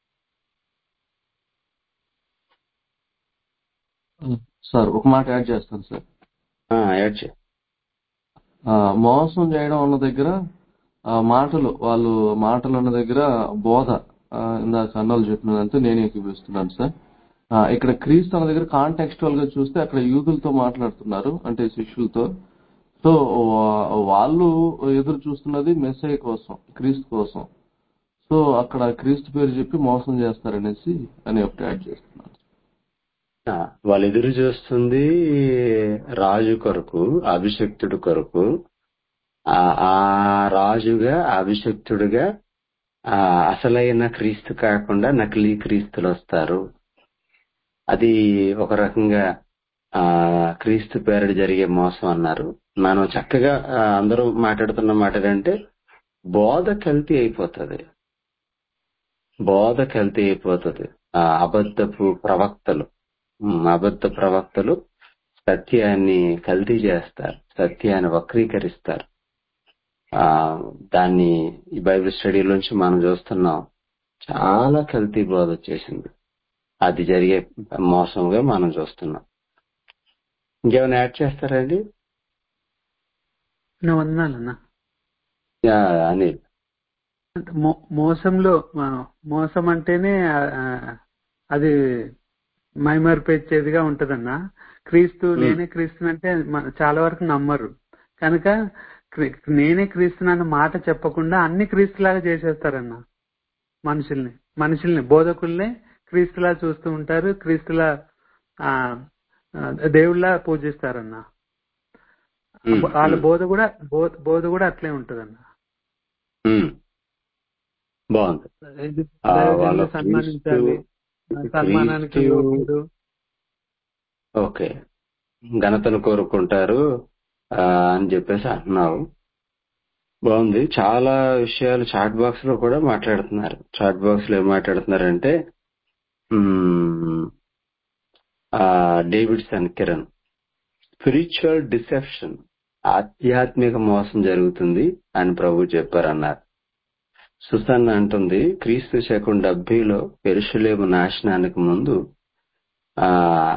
A: సార్ ఒక మాట యాడ్ చేస్తాను సార్
C: ఆ, యాడ్ చేయి.
A: ఆ, మోసం చేయడం అన్న దగ్గర ఆ మాటలు వాళ్ళు మాటలు అన్న దగ్గర బోధ ఆ, ఇందాక అన్నలు చెప్పినంతే నేను ఏకీపిస్తున్నాను సార్ ఆ, ఇక్కడ క్రీస్తు అన్న దగ్గర కాంటెక్స్టువల్ గా చూస్తే అక్కడ యూదులతో మాట్లాడుతున్నారు అంటే శిష్యులతో సో వా- వాళ్ళు ఎదురు చూస్తున్నది మెస్సై కోసం క్రీస్తు కోసం సో అక్కడ క్రీస్తు పేరు చెప్పి మోసం చేస్తారనేసి అని ఒకటి యాడ్ చేస్తున్నాను
C: ఆ, వాళ్ళు ఎదురు చూస్తుంది రాజు కొరకు అభిషక్తుడు కొరకు ఆ ఆ రాజుగా అభిషక్తుడుగా ఆ అసలైన క్రీస్తు కాకుండా నకిలీ క్రీస్తులు వస్తారు అది ఒక రకంగా ఆ క్రీస్తు పేరడి జరిగే మోసం అన్నారు మనం చక్కగా ఆ, అందరూ మాట్లాడుతున్న మాట ఏంటంటే బోధ కల్తీ అయిపోతుంది బోధ కల్తీ అయిపోతుంది ఆ అబద్ధపు ప్రవక్తలు ఉమ్, అబద్ధ ప్రవక్తలు సత్యాన్ని కల్తీ చేస్తారు సత్యాన్ని వక్రీకరిస్తారు ఆ దాన్ని ఈ బైబిల్ స్టడీలోంచి మనం చూస్తున్నాం చాలా కల్తీ బోధ వచ్చేసింది అది జరిగే మోసంగా మనం చూస్తున్నాం ఇంకేమైనా యాడ్ చేస్తారండి
F: నా వందనాలన్నా
C: యా, అనిల్
F: అంటే మో- మోసంలో ఆ, మోసం అంటేనే ఆ, ఆ, అది మైమరిపించేదిగా ఉంటదన్న క్రీస్తు నేనే క్రీస్తునంటే మన- చాలా వరకు నమ్మరు కనుక క్రీ- నేనే క్రీస్తునన్న మాట చెప్పకుండా అన్ని క్రీస్తులాగా చేసేస్తారన్న మనుషుల్ని మనుషుల్ని బోధకుల్నే క్రీస్తులా చూస్తూ ఉంటారు క్రీస్తులా ఆ, ఆ, దేవుళ్ళ పూజిస్తారన్న
C: ఉమ్,
F: వాళ్ళ
C: ఉమ్,
F: బోధ కూడా బోధ బోధ కూడా అట్లే ఉంటదన్న
C: ఉమ్. బాగుంది
F: ఇది
C: ఆ, వాళ్ళ
F: దైవజనులు
C: క్రీస్తు
F: సన్మానించాలి ఆ సన్మానానికి
C: క్రీస్తు
F: యోగ్యుడు
C: ఓకే ఘనతను కోరుకుంటారు ఆ, అని చెప్పేసి అంటున్నావు బాగుంది చాలా విషయాలు చాట్ బాక్స్ లో కూడా మాట్లాడుతున్నారు చాట్ బాక్స్ లో ఏం మాట్లాడుతున్నారంటే మ్మ్, ఆ, డేవిడ్సన్ కిరణ్ స్పిరిచువల్ డిసెప్షన్ ఆధ్యాత్మిక మోసం జరుగుతుంది అని ప్రభు చెప్పారన్నారు సుసన్న అంటుంది క్రీస్తు శకం డెబ్బైలో పెరుషులేము నాశనానికి ముందు ఆ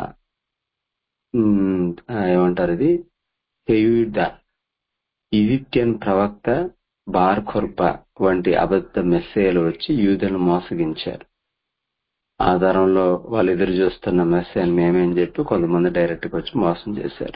C: మ్మ్, ఆ, ఏమంటారు ఇది హెయుద ఈజిప్టియన్ ప్రవక్త బార్ఖొర్బా వంటి అబద్ధ మెస్సేలు వచ్చి యూదులను మోసగించారు ఆధారంలో వాళ్ళు ఎదురు చూస్తున్న మెస్సేని మేమేం చెప్పి కొంతమంది డైరెక్ట్ గా వచ్చి మోసం చేశారు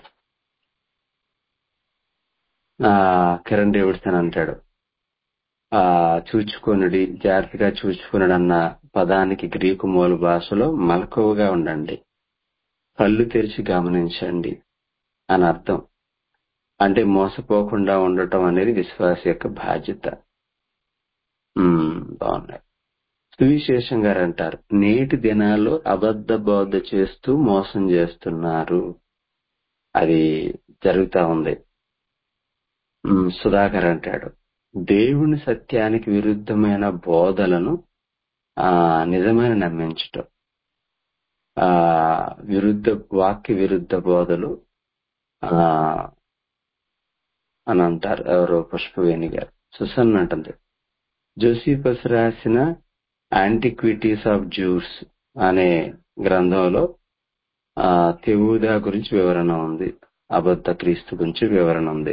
C: ఆ కిరణ్ డేవిడ్సన్ అంటాడు ఆ చూచుకొనుడి జాగ్రత్తగా చూచుకొనుడు అన్న పదానికి గ్రీకు మూల భాషలో మలకువగా ఉండండి కళ్ళు తెరిచి గమనించండి అని అర్థం అంటే మోసపోకుండా ఉండటం అనేది విశ్వాస యొక్క బాధ్యత ఉమ్, బాగున్నాయి సువిశేషం గారు అంటారు నేటి దినాల్లో అబద్ధ బోధ చేస్తూ మోసం చేస్తున్నారు అది జరుగుతా ఉంది ఉమ్, సుధాకర్ అంటాడు దేవుని సత్యానికి విరుద్ధమైన బోధలను ఆ నిజమైన నమ్మించటం ఆ విరుద్ధ వాక్య విరుద్ధ బోధలు ఆ అని అంటారు ఎవరో పుష్పవేణి గారు సుసన్ అంటుంది జోసిఫస్ రాసిన యాంటిక్విటీస్ ఆఫ్ జ్యూస్ అనే గ్రంథంలో ఆ తెవుదా గురించి వివరణ ఉంది అబద్ధ క్రీస్తు గురించి వివరణ ఉంది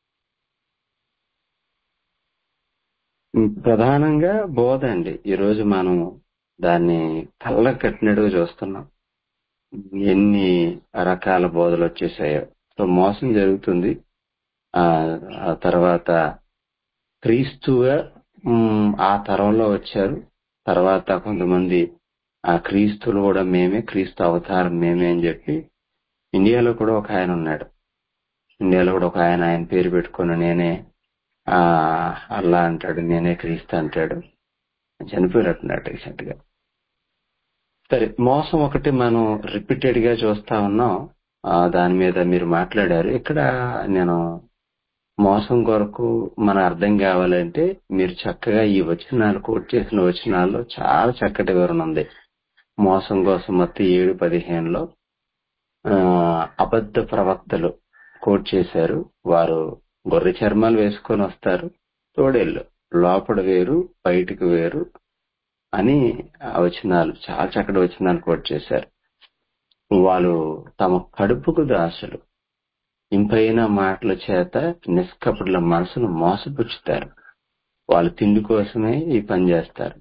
C: ఉమ్, ప్రధానంగా బోధ అండి ఈరోజు మనం దాన్ని కళ్ళ కట్టినట్టుగా చూస్తున్నాం ఎన్ని రకాల బోధలు వచ్చేసాయో సో మోసం జరుగుతుంది ఆ ఆ తర్వాత క్రీస్తుగా ఉమ్, ఆ తరంలో వచ్చారు తర్వాత కొంతమంది ఆ క్రీస్తులు కూడా మేమే క్రీస్తు అవతారం మేమే అని చెప్పి ఇండియాలో కూడా ఒక ఆయన ఉన్నాడు ఇండియాలో కూడా ఒక ఆయన ఆయన పేరు పెట్టుకుని నేనే ఆ అల్లా అంటాడు నేనే క్రీస్తు అంటాడు చనిపోయినట్టున్నాడు రీసెంట్ గా సరే మోసం ఒకటి మనం రిపీటెడ్ గా చూస్తా ఉన్నాం ఆ, దాని మీద మీరు మాట్లాడారు ఇక్కడ నేను మోసం కొరకు మన అర్థం కావాలంటే మీరు చక్కగా ఈ వచనాలు కోట్ చేసిన వచనాల్లో చాలా చక్కటి వివరణ ఉంది మోసం కోసం మొత్తం ఏడు పదిహేనులో ఆ, అబద్ధ ప్రవక్తలు కోట్ చేశారు వారు గొర్రె చర్మాలు వేసుకొని వస్తారు తోడేళ్ళు లోపల వేరు బయటికి వేరు అని ఆ వచనాలు చాలా చక్కటి వచనాలు కోట్ చేశారు వాళ్ళు తమ కడుపుకు దాసులు ఇంపైన మాటల చేత నిష్కపటుల మనసును మోసపుచ్చుతారు వాళ్ళు తిండి కోసమే ఈ పని చేస్తారు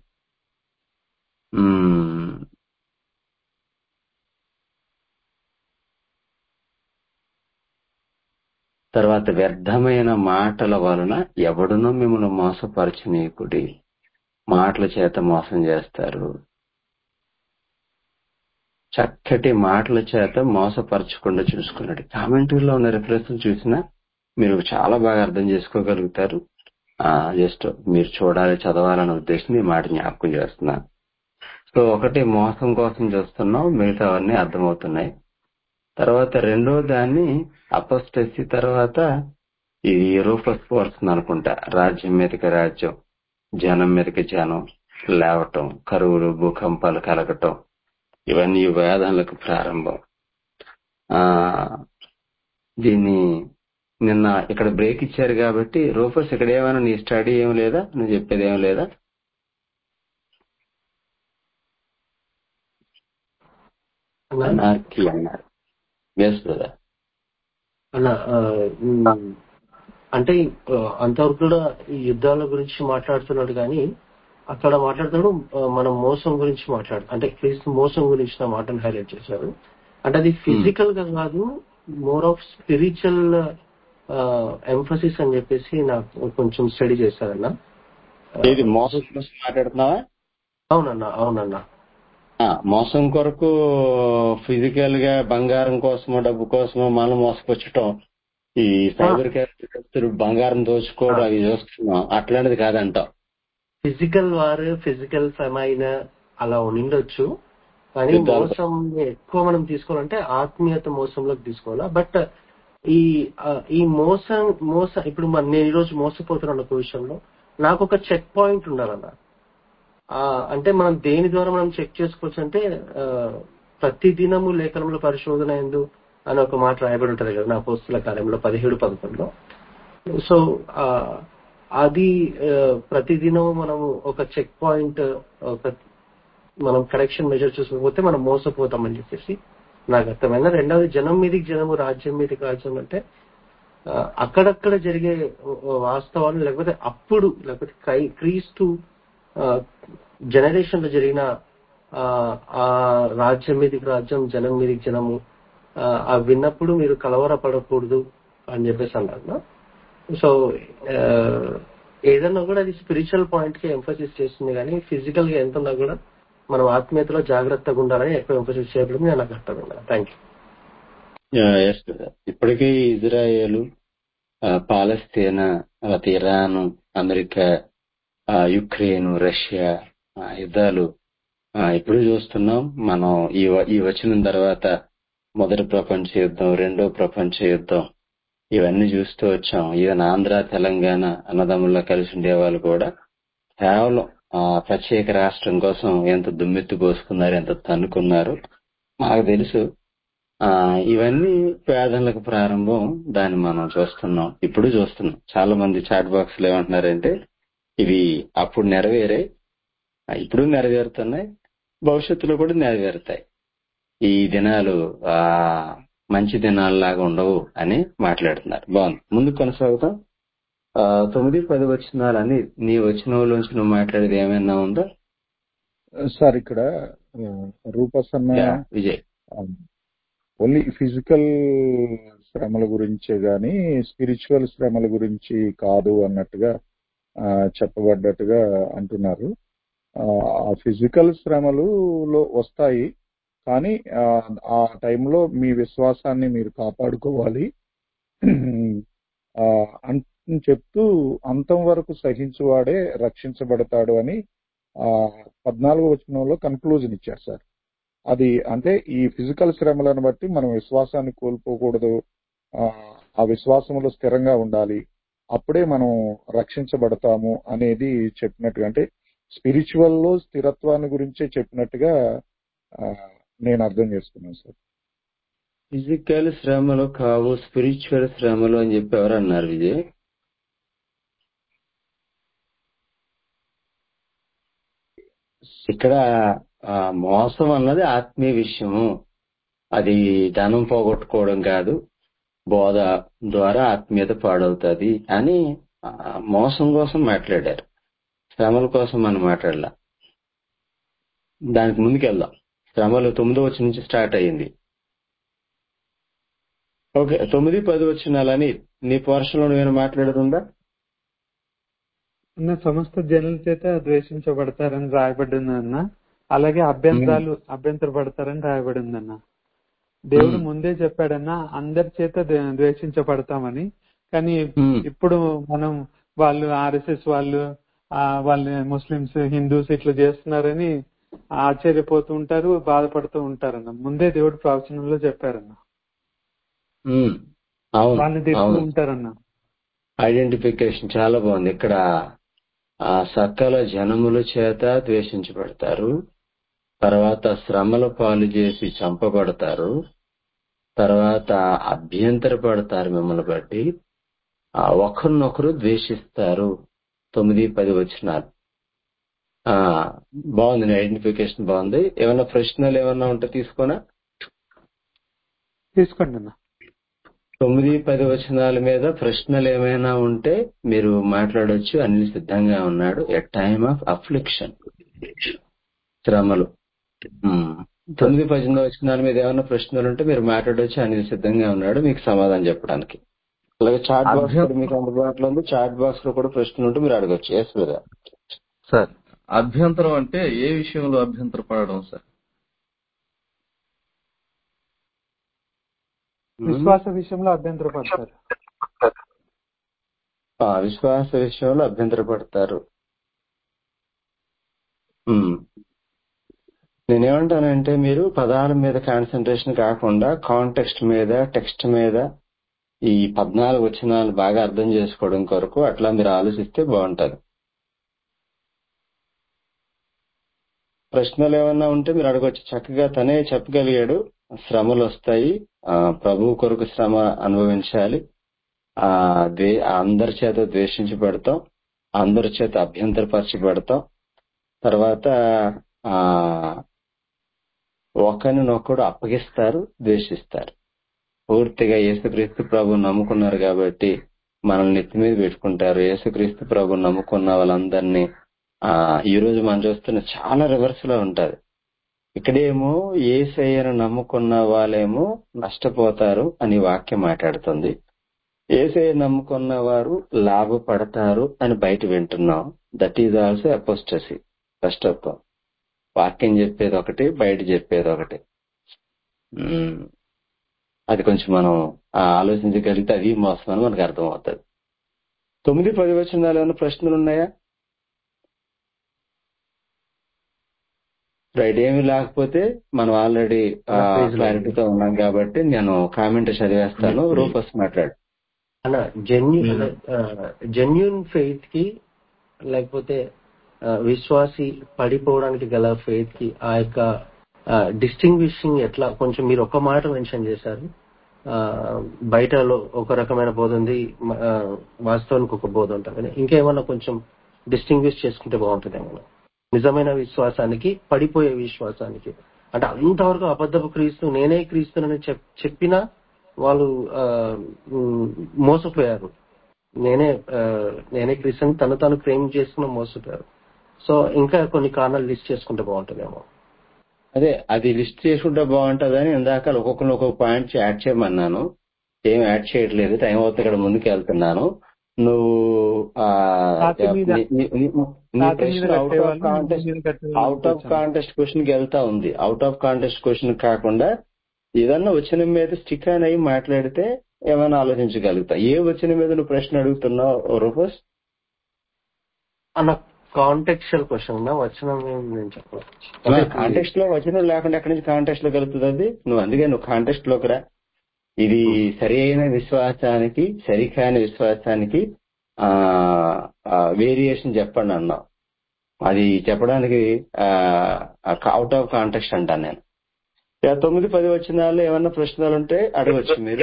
C: మ్మ్. తర్వాత వ్యర్థమైన మాటల వలన ఎవడునో మిమ్మల్ని మోసపరచనీయకుడి మాటల చేత మోసం చేస్తారు చక్కటి మాటల చేత మోసపరచకుండా చూసుకున్నాడు కామెంటరీలో ఉన్న రిఫరెన్స్ చూసినా మీరు చాలా బాగా అర్థం చేసుకోగలుగుతారు జస్ట్ మీరు చూడాలి చదవాలనే ఉద్దేశం ఈ మాట జ్ఞాపకం చేస్తున్నాను సో ఒకటి మోసం కోసం చూస్తున్నాం మిగతావన్నీ అర్థమవుతున్నాయి తర్వాత రెండో దాన్ని అపస్టసి తర్వాత ఇది రూపస్ వస్తుంది అనుకుంటా రాజ్యం మీదకి రాజ్యం జనం మీదకి జనం లేవటం కరువులు భూకంపాలు కలగటం ఇవన్నీ వేదాలకు ప్రారంభం ఆ దీన్ని నిన్న ఇక్కడ బ్రేక్ ఇచ్చారు కాబట్టి రూపస్ ఇక్కడ ఏమైనా నీ స్టడీ ఏం లేదా నువ్వు చెప్పేది ఏం లేదా
E: అన్నా
C: అనార్కీ అన్నారు ఎస్ బ్రదర్
E: అన్న ఆ, ఉమ్, అంటే ఆ, అంతవరకు కూడా ఈ యుద్ధాల గురించి మాట్లాడుతున్నాడు కానీ అక్కడ మాట్లాడుతాడు ఆ, మనం మోసం గురించి మాట్లాడు అంటే క్రీస్తు మోసం గురించి నా మాటను హైలైట్ చేశారు అంటే అది ఫిజికల్ గా కాదు మోర్ ఆఫ్ స్పిరిచువల్ ఎంఫసిస్ అని చెప్పేసి నాకు కొంచెం స్టడీ చేశారన్న ఆ,
C: ఇది మోసం కోసం మాట్లాడుతున్నావా
E: అవునన్నా అవునన్నా
C: ఆ, మోసం కొరకు ఫిజికల్ గా బంగారం కోసమో డబ్బు కోసమో మనం మోసపుచ్చటం ఈ సైబర్ క్యాపిటల్ బంగారం దోచుకోవడం అవి చూస్తున్నాం అట్లాంటిది కాదంటాం
E: ఫిజికల్ వార్ ఫిజికల్ ఫెమైన్ అలా ఉండొచ్చు కానీ
C: యుద్ధాలు.
E: మోసం ఎక్కువ మనం తీసుకోవాలంటే ఆత్మీయత మోసంలోకి తీసుకోవాలా బట్ ఈ ఆ, ఈ మోసం మోస ఇప్పుడు మన- నేను ఈ రోజు మోసపోతున్నాను ఒక విషయంలో నాకు ఒక చెక్ పాయింట్ ఉండాలన్న ఆ, అంటే మనం దేని ద్వారా మనం చెక్ చేసుకోవచ్చు అంటే ఆ, ప్రతి దినము లేఖనంలో పరిశోధన ఎందు అని ఒక మాట రాయబడి ఉంటది కదా నా పోస్తుల కార్యంలో పదిహేడు పదకొండులో సో ఆ, అది ఆ, ప్రతిదినం మనము ఒక చెక్ పాయింట్ ఒక మనం కరెక్షన్ మెజర్ చూసుకోకపోతే మనం మోసపోతామని చెప్పేసి నాకు అర్థమైంది రెండవది జనం మీదకి జనము రాజ్యం మీదకి రాజ్యం అంటే ఆ, అక్కడక్కడ జరిగే వాస్తవాలు లేకపోతే అప్పుడు లేకపోతే క్రై- క్రీస్తు జనరేషన్ లో జరిగిన ఆ, ఆ రాజ్యం మీదకి రాజ్యం జనం మీదకి జనము ఆ, అవి విన్నప్పుడు మీరు కలవరపడకూడదు అని చెప్పేసి అన్నారు సో ఆ, ఏదన్నా కూడా అది స్పిరిచువల్ పాయింట్ కి ఎంఫసిస్ చేస్తుంది కానీ ఫిజికల్ గా ఎంత ఉన్నా కూడా మనం ఆత్మీయతలో జాగ్రత్తగా ఉండాలని ఎక్కువ ఎంఫసిస్ చేయడం నేను నాకు అర్థమైంది థ్యాంక్ యూ
C: ఎస్ బ్రదర్ ఇప్పటికీ ఇజ్రాయేలు ఆ, పాలస్తీనా తర్వాత ఇరాన్ అమెరికా ఆ, యుక్రెయిన్ రష్యా ఆ, యుద్ధాలు ఆ, ఇప్పుడు చూస్తున్నాం మనం ఈ వ- ఈ వచ్చిన తర్వాత మొదటి ప్రపంచ యుద్ధం రెండో ప్రపంచ యుద్ధం ఇవన్నీ చూస్తూ వచ్చాం ఈవెన్ ఆంధ్ర తెలంగాణ అన్నదమ్ముల్లో కలిసి ఉండేవాళ్ళు కూడా కేవలం ఆ, ప్రత్యేక రాష్ట్రం కోసం ఎంత దుమ్మెత్తి పోసుకున్నారు ఎంత తన్నుకున్నారు మాకు తెలుసు ఆ ఇవన్నీ పేదలకు ప్రారంభం దాన్ని మనం చూస్తున్నాం ఇప్పుడు చూస్తున్నాం చాలా మంది చాట్ బాక్స్ లో ఏమంటున్నారంటే ఇవి అప్పుడు నెరవేరాయి ఆ, ఇప్పుడు నెరవేరుతున్నాయి భవిష్యత్తులో కూడా నెరవేరుతాయి ఈ దినాలు ఆ మంచి దినాలలాగా ఉండవు అని మాట్లాడుతున్నారు బాగుంది ముందు కొనసాగుతాం ఆ, తొమ్మిది పది వచ్చినాలని నీ వచ్చినలోంచి నువ్వు మాట్లాడేది ఏమైనా ఉందా
D: సార్ ఇక్కడ ఆ, రూపస్ అన్న
C: యా, విజయ్
D: ఓన్లీ ఫిజికల్ శ్రమల గురించే గాని స్పిరిచువల్ శ్రమల గురించి కాదు అన్నట్టుగా ఆ, చెప్పబడ్డట్టుగా అంటున్నారు ఆ ఫిజికల్ శ్రమలు లో వస్తాయి కానీ ఆ, ఆ టైంలో మీ విశ్వాసాన్ని మీరు కాపాడుకోవాలి ఆ, అని చెప్తూ అంతం వరకు సహించువాడే రక్షించబడతాడు అని ఆ పద్నాలుగో వచనంలో కన్క్లూజన్ ఇచ్చారు సార్ అది అంటే ఈ ఫిజికల్ శ్రమలను బట్టి మనం విశ్వాసాన్ని కోల్పోకూడదు ఆ, ఆ విశ్వాసంలో స్థిరంగా ఉండాలి అప్పుడే మనం రక్షించబడతాము అనేది చెప్పినట్టుగా అంటే స్పిరిచువల్ లో స్థిరత్వాన్ని గురించే చెప్పినట్టుగా ఆ, నేను అర్థం చేసుకున్నాను సార్
C: ఫిజికల్ శ్రమలు కావు స్పిరిచువల్ శ్రమలు అని చెప్పి ఎవరు అన్నారు విజయ్ ఇక్కడ ఆ, మోసం అన్నది ఆత్మీయ విషయము అది ధనం పోగొట్టుకోవడం కాదు బోధ ద్వారా ఆత్మీయత పాడవుతుంది అని ఆ, మోసం కోసం మాట్లాడారు శ్రమల కోసం మనం మాట్లాడలా దానికి ముందుకెళ్దాం శ్రమలు తొమ్మిదో వచ్చి నుంచి స్టార్ట్ అయ్యింది ఓకే తొమ్మిది పది వచ్చినాలని నీ పోర్షన్లో నేను మాట్లాడుతుందా
F: అన్న సమస్త జనుల చేత ద్వేషించబడతారని రాయబడింది అన్న అలాగే అభ్యంతరాలు అభ్యంతర పడతారని రాయబడింది అన్న దేవుడు
C: మ్మ్.
F: ముందే చెప్పాడన్న అందరి చేత ద్వే- ద్వేషించబడతామని కానీ
C: మ్మ్.
F: ఇప్పుడు మనం వాళ్ళు ఆర్ఎస్ఎస్ వాళ్ళు ఆ వాళ్ళు ముస్లిమ్స్ హిందూస్ ఇట్లా చేస్తున్నారని ఆశ్చర్యపోతూ ఉంటారు బాధపడుతూ ఉంటారన్న ముందే దేవుడు ప్రవచనంలో చెప్పారన్న
C: మ్మ్. అవును
F: వాళ్ళని తిడుతూ
C: అవును
F: ఉంటారన్న
C: ఐడెంటిఫికేషన్ చాలా బాగుంది ఇక్కడ ఆ సకల జనముల చేత ద్వేషించబడతారు తర్వాత శ్రమల పాలు చేసి చంపబడతారు తర్వాత అభ్యంతర పడతారు మిమ్మల్ని బట్టి ఆ ఒకరినొకరు ద్వేషిస్తారు తొమ్మిది పది వచ్చినారు ఆ బాగుంది ఐడెంటిఫికేషన్ బాగుంది ఏమైనా ప్రశ్నలు ఏమైనా ఉంటే తీసుకోనా
F: తీసుకోండి అన్న
C: తొమ్మిది పది వచనాల మీద ప్రశ్నలు ఏమైనా ఉంటే మీరు మాట్లాడొచ్చు అన్ని సిద్ధంగా ఉన్నాడు ఎ టైమ్ ఆఫ్ అఫ్లిక్షన్ శ్రమలు ఉమ్. తొమ్మిది పద్దెనిమిది వచనాల మీద ఏమైనా ప్రశ్నలు ఉంటే మీరు మాట్లాడొచ్చు అన్ని సిద్ధంగా ఉన్నాడు మీకు సమాధానం చెప్పడానికి అలాగే చాట్ బాక్స్ కూడా మీకు అందుబాటులో ఉంది చాట్ బాక్స్ లో కూడా ప్రశ్నలు ఉంటే మీరు అడగొచ్చు ఎస్ బ్రదర్
A: సార్ అభ్యంతరం అంటే ఏ విషయంలో అభ్యంతర పడడం సార్
F: విశ్వాస విషయంలో అభ్యంతర పడతారు
C: ఆ, విశ్వాస విషయంలో అభ్యంతర పడతారు ఉమ్. నేనేమంటానంటే మీరు పదాల మీద కాన్సన్ట్రేషన్ కాకుండా కాంటెక్స్ట్ మీద టెక్స్ట్ మీద ఈ పద్నాలుగు వచనాలు బాగా అర్థం చేసుకోవడం కొరకు అట్లా మీరు ఆలోచిస్తే బాగుంటది ప్రశ్నలు ఏమన్నా ఉంటే మీరు అడగొచ్చు చక్కగా తనే చెప్పగలిగాడు శ్రమలు వస్తాయి ఆ ప్రభు కొరకు శ్రమ అనుభవించాలి ఆ ద్వే అందరి చేత ద్వేషించబడతాం అందరి చేత అభ్యంతరపరచబడతాం తర్వాత ఆ ఒకరినొకడు అప్పగిస్తారు ద్వేషిస్తారు పూర్తిగా యేసుక్రీస్తు ప్రభు నమ్ముకున్నారు కాబట్టి మనల్ని నెత్తి మీద పెట్టుకుంటారు యేసుక్రీస్తు ప్రభు నమ్ముకున్న వాళ్ళందరినీ ఆ ఈ రోజు మనం చూస్తున్న చాలా రివర్స్ లో ఉంటది ఇక్కడేమో ఏసయ్యను నమ్ముకున్న వాళ్ళేమో నష్టపోతారు అని వాక్యం మాట్లాడుతుంది ఏసయ్య నమ్ముకున్న వారు లాభపడతారు అని బయట వింటున్నాం that is also apostasy first of all వాక్యం చెప్పేది ఒకటి బయట చెప్పేది ఒకటి ఉమ్, అది కొంచెం మనం ఆ, ఆలోచించగలిగితే అది మోసం అని మనకు అర్థమవుతుంది తొమ్మిది పది వచనాలు ఏమైనా ప్రశ్నలు ఉన్నాయా రైట్ ఏమి లేకపోతే మనం ఆల్రెడీ
E: అలా ప్రైజ్
C: క్లారిటీతో ఉన్నాం కాబట్టి నేను కామెంట్ చదివేస్తాను రూపస్ మాట్లాడు
E: అన్న జెన్యున్ జెన్యున్ ఫెయిత్ కి లేకపోతే ఆ, విశ్వాసి పడిపోవడానికి గల ఫెయిత్ కి ఆ యొక్క డిస్టింగ్విషింగ్ ఎట్లా కొంచెం మీరు ఒక మాట మెన్షన్ చేశారు ఆ, బయటలో ఒక రకమైన బోధ ఉంది మ- ఆ, వాస్తవానికి ఒక బోధ ఉంటుంది కానీ ఇంకేమన్నా కొంచెం డిస్టింగ్విష్ చేసుకుంటే బాగుంటుందేమో నిజమైన విశ్వాసానికి పడిపోయే విశ్వాసానికి అంటే అంతవరకు అబద్ధపు క్రీస్తు నేనే క్రీస్తునని చెప్ చెప్పినా వాళ్ళు ఆ, ఉమ్, మోసపోయారు నేనే ఆ, నేనే క్రిస్టియన్ తను తాను క్లెయిమ్ చేసుకున్న మోసపోయారు సో ఇంకా కొన్ని కారణాలు లిస్ట్ చేసుకుంటే బాగుంటుందేమో
C: అదే అది లిస్ట్ చేసుకుంటే బాగుంటదని ఇందాక ఒక్కొక్కరు ఒక్కొక్క పాయింట్ యాడ్ చేయమన్నాను ఏం యాడ్ చేయట్లేదు టైం అవుతుంది ఇక్కడ ముందుకు వెళ్తున్నాను నువ్వు ఆ,
F: ఛాతీ మీద
C: నీ- నీ- నీ- నీ
F: ఛాతీ మీద
C: ప్రశ్న అవుట్ ఆఫ్
F: కట్టేవాళ్ళు
C: కాంటెస్ట్
F: మీద కట్టేవాళ్ళు
C: అవుట్ ఆఫ్
F: కూర్చోండి.
C: కాంటెస్ట్ క్వశ్చన్ కి వెళ్తా ఉంది అవుట్ ఆఫ్ కాంటెస్ట్ క్వశ్చన్ కాకుండా ఏదన్నా వచ్చిన మీద స్టిక్ అని అయ్యి మాట్లాడితే ఏమైనా ఆలోచించగలుగుతా ఏ వచ్చిన మీద నువ్వు ప్రశ్న అడుగుతున్నావు రూపస్
E: అన్న కాంటెక్చువల్ క్వశ్చన్ అన్న వచ్చిన నేను చెప్పాలి
C: కాంటెక్స్ట్ లో వచనం లేకుండా ఎక్కడి నుంచి కాంటెక్స్ట్ లో కలుగుతుంది అది నువ్వు అందుకే నువ్వు కాంటెక్స్ట్ లోకి రా ఇది సరి అయిన విశ్వాసానికి సరికాని విశ్వాసానికి ఆ వేరియేషన్ చెప్పండి అన్నావు అది చెప్పడానికి అవుట్ ఆఫ్ కాంటెక్స్ట్ అంటాను నేను ఇక తొమ్మిది పది వచ్చినాల్లో ఏమన్నా ప్రశ్నలు ఉంటే అడగచ్చు మీరు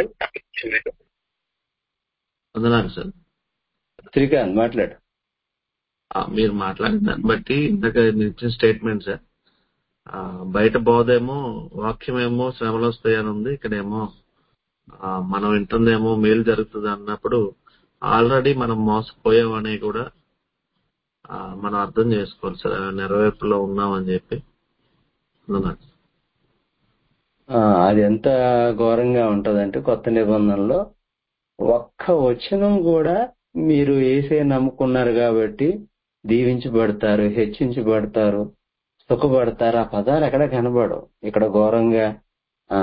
H: వందనాలు సార్
C: శ్రీకాంత్ మాట్లాడు
H: ఆ, మీరు మాట్లాడిన దాన్ని బట్టి ఇందాక మీరు ఇచ్చిన స్టేట్మెంట్ సార్ ఆ, బయట బోధ ఏమో వాక్యం ఏమో శ్రమలు వస్తాయని ఉంది ఇక్కడేమో ఆ, మనం వింటుందేమో మేలు జరుగుతుంది అన్నప్పుడు ఆల్రెడీ మనం మోసపోయామని కూడా ఆ, మనం అర్థం చేసుకోవాలి సార్ ఆ నెరవేర్పులో ఉన్నామని చెప్పి వందనాలు.
C: ఆ, అది ఎంత ఘోరంగా ఉంటదంటే కొత్త నిబంధనలో ఒక్క వచనం కూడా మీరు ఏసే నమ్ముకున్నారు కాబట్టి దీవించబడతారు హెచ్చించబడతారు సుఖపడతారు ఆ పదాలు ఎక్కడ కనబడవు ఇక్కడ ఘోరంగా ఆ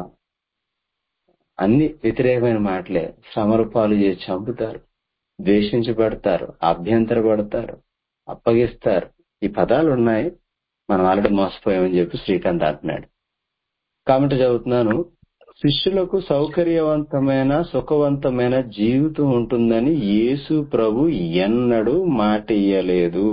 C: అన్ని వ్యతిరేకమైన మాటలే శ్రమల పాలు చేసి చంపుతారు ద్వేషించబడతారు అభ్యంతరపడతారు అప్పగిస్తారు ఈ పదాలు ఉన్నాయి మనం ఆల్రెడీ మోసపోయామని చెప్పి శ్రీకాంత్ అంటున్నాడు కాబట్టి చదువుతున్నాను శిష్యులకు సౌకర్యవంతమైన సుఖవంతమైన జీవితం ఉంటుందని యేసు ప్రభు ఎన్నడూ మాట ఇయ్యలేదు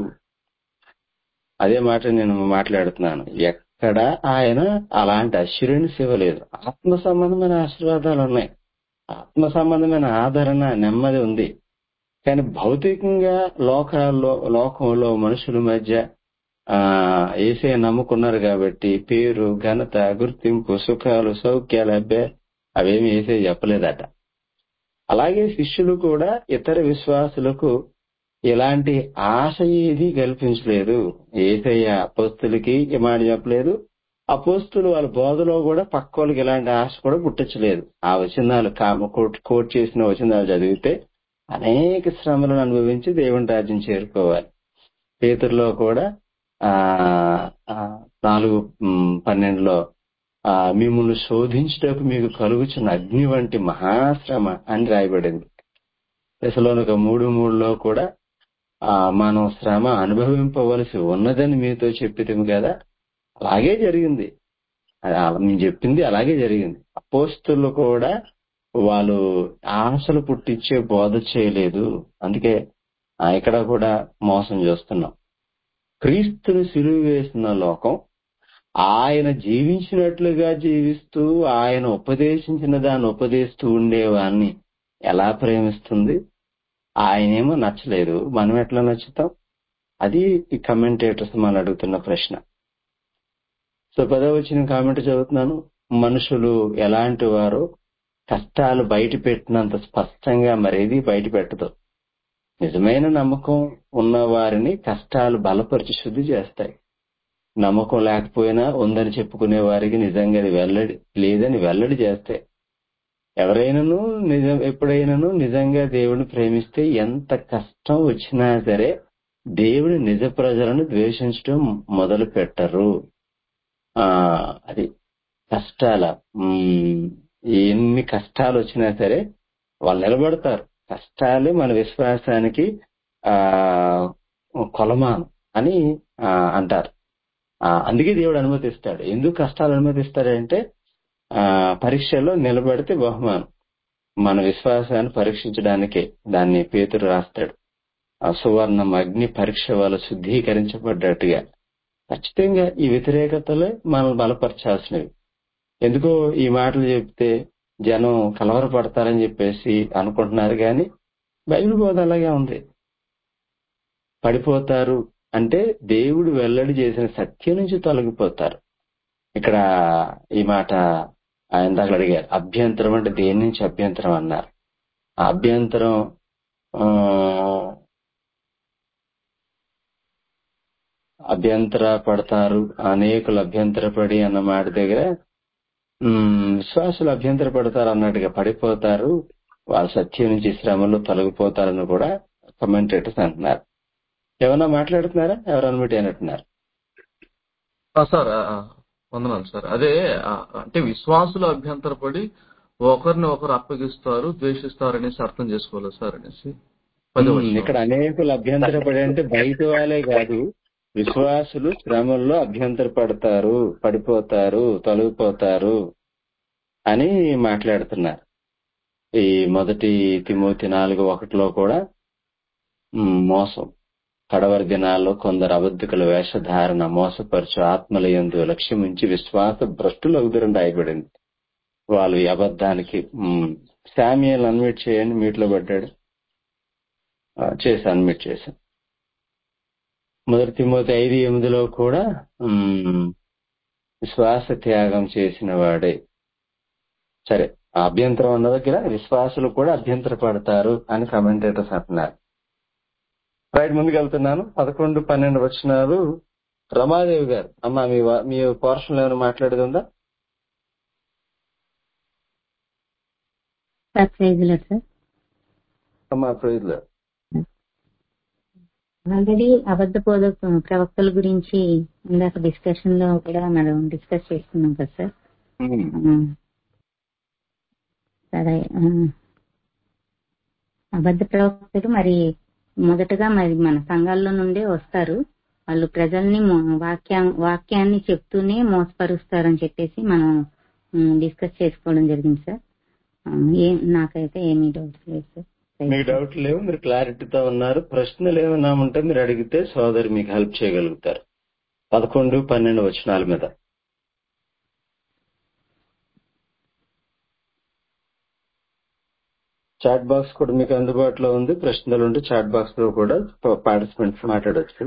C: అదే మాట నేను మాట్లాడుతున్నాను ఎక్కడ ఆయన అలాంటి అష్యూరెన్స్ ఇవ్వలేదు ఆత్మ సంబంధమైన ఆశీర్వాదాలు ఉన్నాయి ఆత్మ సంబంధమైన ఆదరణ నెమ్మది ఉంది కానీ భౌతికంగా లోకాల్లో లోకంలో మనుషుల మధ్య ఆ ఏసే నమ్ముకున్నారు కాబట్టి పేరు ఘనత గుర్తింపు సుఖాలు సౌఖ్యాలు అబ్బే అవేమి ఏసే చెప్పలేదట అలాగే శిష్యులు కూడా ఇతర విశ్వాసులకు ఇలాంటి ఆశ ఏది కల్పించలేదు ఏసయ్య అపోస్తులకి ఈ మాట చెప్పలేదు అపోస్తులు వాళ్ళ బోధలో కూడా పక్క వాళ్ళకి ఇలాంటి ఆశ కూడా పుట్టించలేదు ఆ వచనాలు కామ కోట్ కోట్ చేసిన వచనాలు చదివితే అనేక శ్రమలను అనుభవించి దేవుని రాజ్యం చేరుకోవాలి పేతురులో కూడా ఆ ఆ, నాలుగు మ్, పన్నెండులో ఆ, మిమ్మల్ని శోధించుటకు మీకు కలుగుచున్న అగ్ని వంటి మహాశ్రమ అని రాయబడింది దశలోనొక మూడు మూడులో కూడా ఆ మనం శ్రమ అనుభవింపవలసి ఉన్నదని మీతో చెప్పితే కదా అలాగే జరిగింది అది అలా- మేము చెప్పింది అలాగే జరిగింది అపోస్తులు కూడా వాళ్ళు ఆశలు పుట్టించే బోధ చేయలేదు అందుకే ఆ, ఇక్కడ కూడా మోసం చేస్తున్నాం క్రీస్తుని సిలువ వేసిన లోకం ఆయన జీవించినట్లుగా జీవిస్తూ ఆయన ఉపదేశించిన దాన్ని ఉపదేశిస్తూ ఉండేవాన్ని ఎలా ప్రేమిస్తుంది ఆయనేమో నచ్చలేదు మనం ఎట్లా నచ్చుతాం అది ఈ కమెంటేటర్స్ మనం అడుగుతున్న ప్రశ్న సో పదవ వచ్చిన కామెంట్ చదువుతున్నాను మనుషులు ఎలాంటి వారో కష్టాలు బయట పెట్టినంత స్పష్టంగా మరేది బయట పెట్టదు నిజమైన నమ్మకం ఉన్న వారిని కష్టాలు బలపరిచి శుద్ధి చేస్తాయి నమ్మకం లేకపోయినా ఉందని చెప్పుకునే వారికి నిజంగా అది వెల్లడి లేదని వెల్లడి చేస్తాయి ఎవరైనాను నిజం ఎప్పుడైనాను నిజంగా దేవుని ప్రేమిస్తే ఎంత కష్టం వచ్చినా సరే దేవుని నిజ ప్రజలను ద్వేషించడం మొదలు పెట్టరు ఆ అది కష్టాల ఉమ్, ఎన్ని కష్టాలు వచ్చినా సరే వాళ్ళు నిలబడతారు కష్టాలే మన విశ్వాసానికి ఆ కొలమానం అని ఆ, అంటారు ఆ, అందుకే దేవుడు అనుమతిస్తాడు ఎందుకు కష్టాలు అనుమతిస్తాడంటే ఆ పరీక్షలో నిలబడితే బహుమానం మన విశ్వాసాన్ని పరీక్షించడానికే దాన్ని పేతురు రాస్తాడు ఆ సువర్ణం అగ్ని పరీక్ష వల్ల శుద్ధీకరించబడ్డట్టుగా ఖచ్చితంగా ఈ వ్యతిరేకతలే మనల్ని బలపరచాల్సినవి ఎందుకో ఈ మాటలు చెప్తే జనం కలవరపడతారని చెప్పేసి అనుకుంటున్నారు కానీ బైబిల్ బోధ అలాగే ఉంది పడిపోతారు అంటే దేవుడు వెల్లడి చేసిన సత్యం నుంచి తొలగిపోతారు ఇక్కడ ఈ మాట ఆయన దగ్గర అడిగారు అభ్యంతరం అంటే దేని నుంచి అభ్యంతరం అన్నారు ఆ అభ్యంతరం ఆ, అభ్యంతర పడతారు అనేకులు అభ్యంతర పడి అన్న మాట దగ్గర ఉమ్, విశ్వాసులు అభ్యంతర పడతారు అన్నట్టుగా పడిపోతారు వాళ్ళ సత్యం నుంచి శ్రమలు తొలగిపోతారని కూడా కమెంటేటర్స్ అంటున్నారు ఏమన్నా మాట్లాడుతున్నారా ఎవరు అనుమతి అంటున్నారు
A: ఆ, సార్ ఆ, ఆ, వందనాలు సార్ అదే ఆ, అంటే విశ్వాసులు అభ్యంతరపడి ఒకరిని ఒకరు అప్పగిస్తారు ద్వేషిస్తారు అనేసి అర్థం చేసుకోవాలి సార్ అనేసి పది
C: ఉమ్, ఇక్కడ అనేకులు అభ్యంతర పడి అంటే బయట వాళ్ళే కాదు విశ్వాసులు శ్రమల్లో అభ్యంతర పడతారు పడిపోతారు తొలగిపోతారు అని మాట్లాడుతున్నారు ఈ మొదటి తిమోతి నాలుగు ఒకటిలో కూడా ఉమ్, మోసం కడవరి దినాల్లో కొందరు అబద్ధికుల వేషధారణ మోసపరచు ఆత్మల యందు లక్ష్యముంచి విశ్వాస భ్రష్టులగుదరని రాయబడింది వాళ్ళు ఈ అబద్ధానికి శామ్యుయల్ అన్మిట్ చేయండి మీట్లో పడ్డాడు ఆ, చేసి అన్మిట్ చేశాను మొదటి తిమోతి ఐదు ఎనిమిదిలో కూడా ఉమ్, విశ్వాస త్యాగం చేసిన వాడే సరే ఆ అభ్యంతరం ఉన్న దగ్గర విశ్వాసులు కూడా అభ్యంతర పడతారు అని కమెంటేటర్స్ అంటున్నారు రైట్ ముందుకు వెళ్తున్నాను పదకొండు పన్నెండు వచ్చినారు రమాదేవి గారు అమ్మా మీ వా- మీ పోర్షన్ ఏమైనా మాట్లాడేది ఉందా
G: సార్ ప్రైజ్లో సార్
C: అమ్మా ప్రైజ్లో
G: ఆల్రెడీ అబద్ధ బోధ ప్రవక్తల గురించి ఇందాక డిస్కషన్ లో కూడా మనం డిస్కస్ చేసుకున్నాం కదా సార్ ఆ, సరే ఆ, అబద్ధ ప్రవక్తలు మరి మొదటగా మరి మన సంఘాల్లో నుండే వస్తారు వాళ్ళు ప్రజల్ని మో- వాక్యా వాక్యాన్ని చెప్తూనే మోసపరుస్తారని చెప్పేసి మనం డిస్కస్ చేసుకోవడం జరిగింది సార్ ఆ, ఏం నాకైతే ఏమీ డౌట్స్ లేదు సార్
C: మీకు డౌట్ లేవు మీరు క్లారిటీతో ఉన్నారు ప్రశ్నలు ఏమైనా ఉంటే మీరు అడిగితే సోదరి మీకు హెల్ప్ చేయగలుగుతారు పదకొండు పన్నెండు వచనాల మీద చాట్ బాక్స్ కూడా మీకు అందుబాటులో ఉంది ప్రశ్నలు ఉంటే చాట్ బాక్స్ లో కూడా పార్టిసిపెంట్స్ మాట్లాడొచ్చు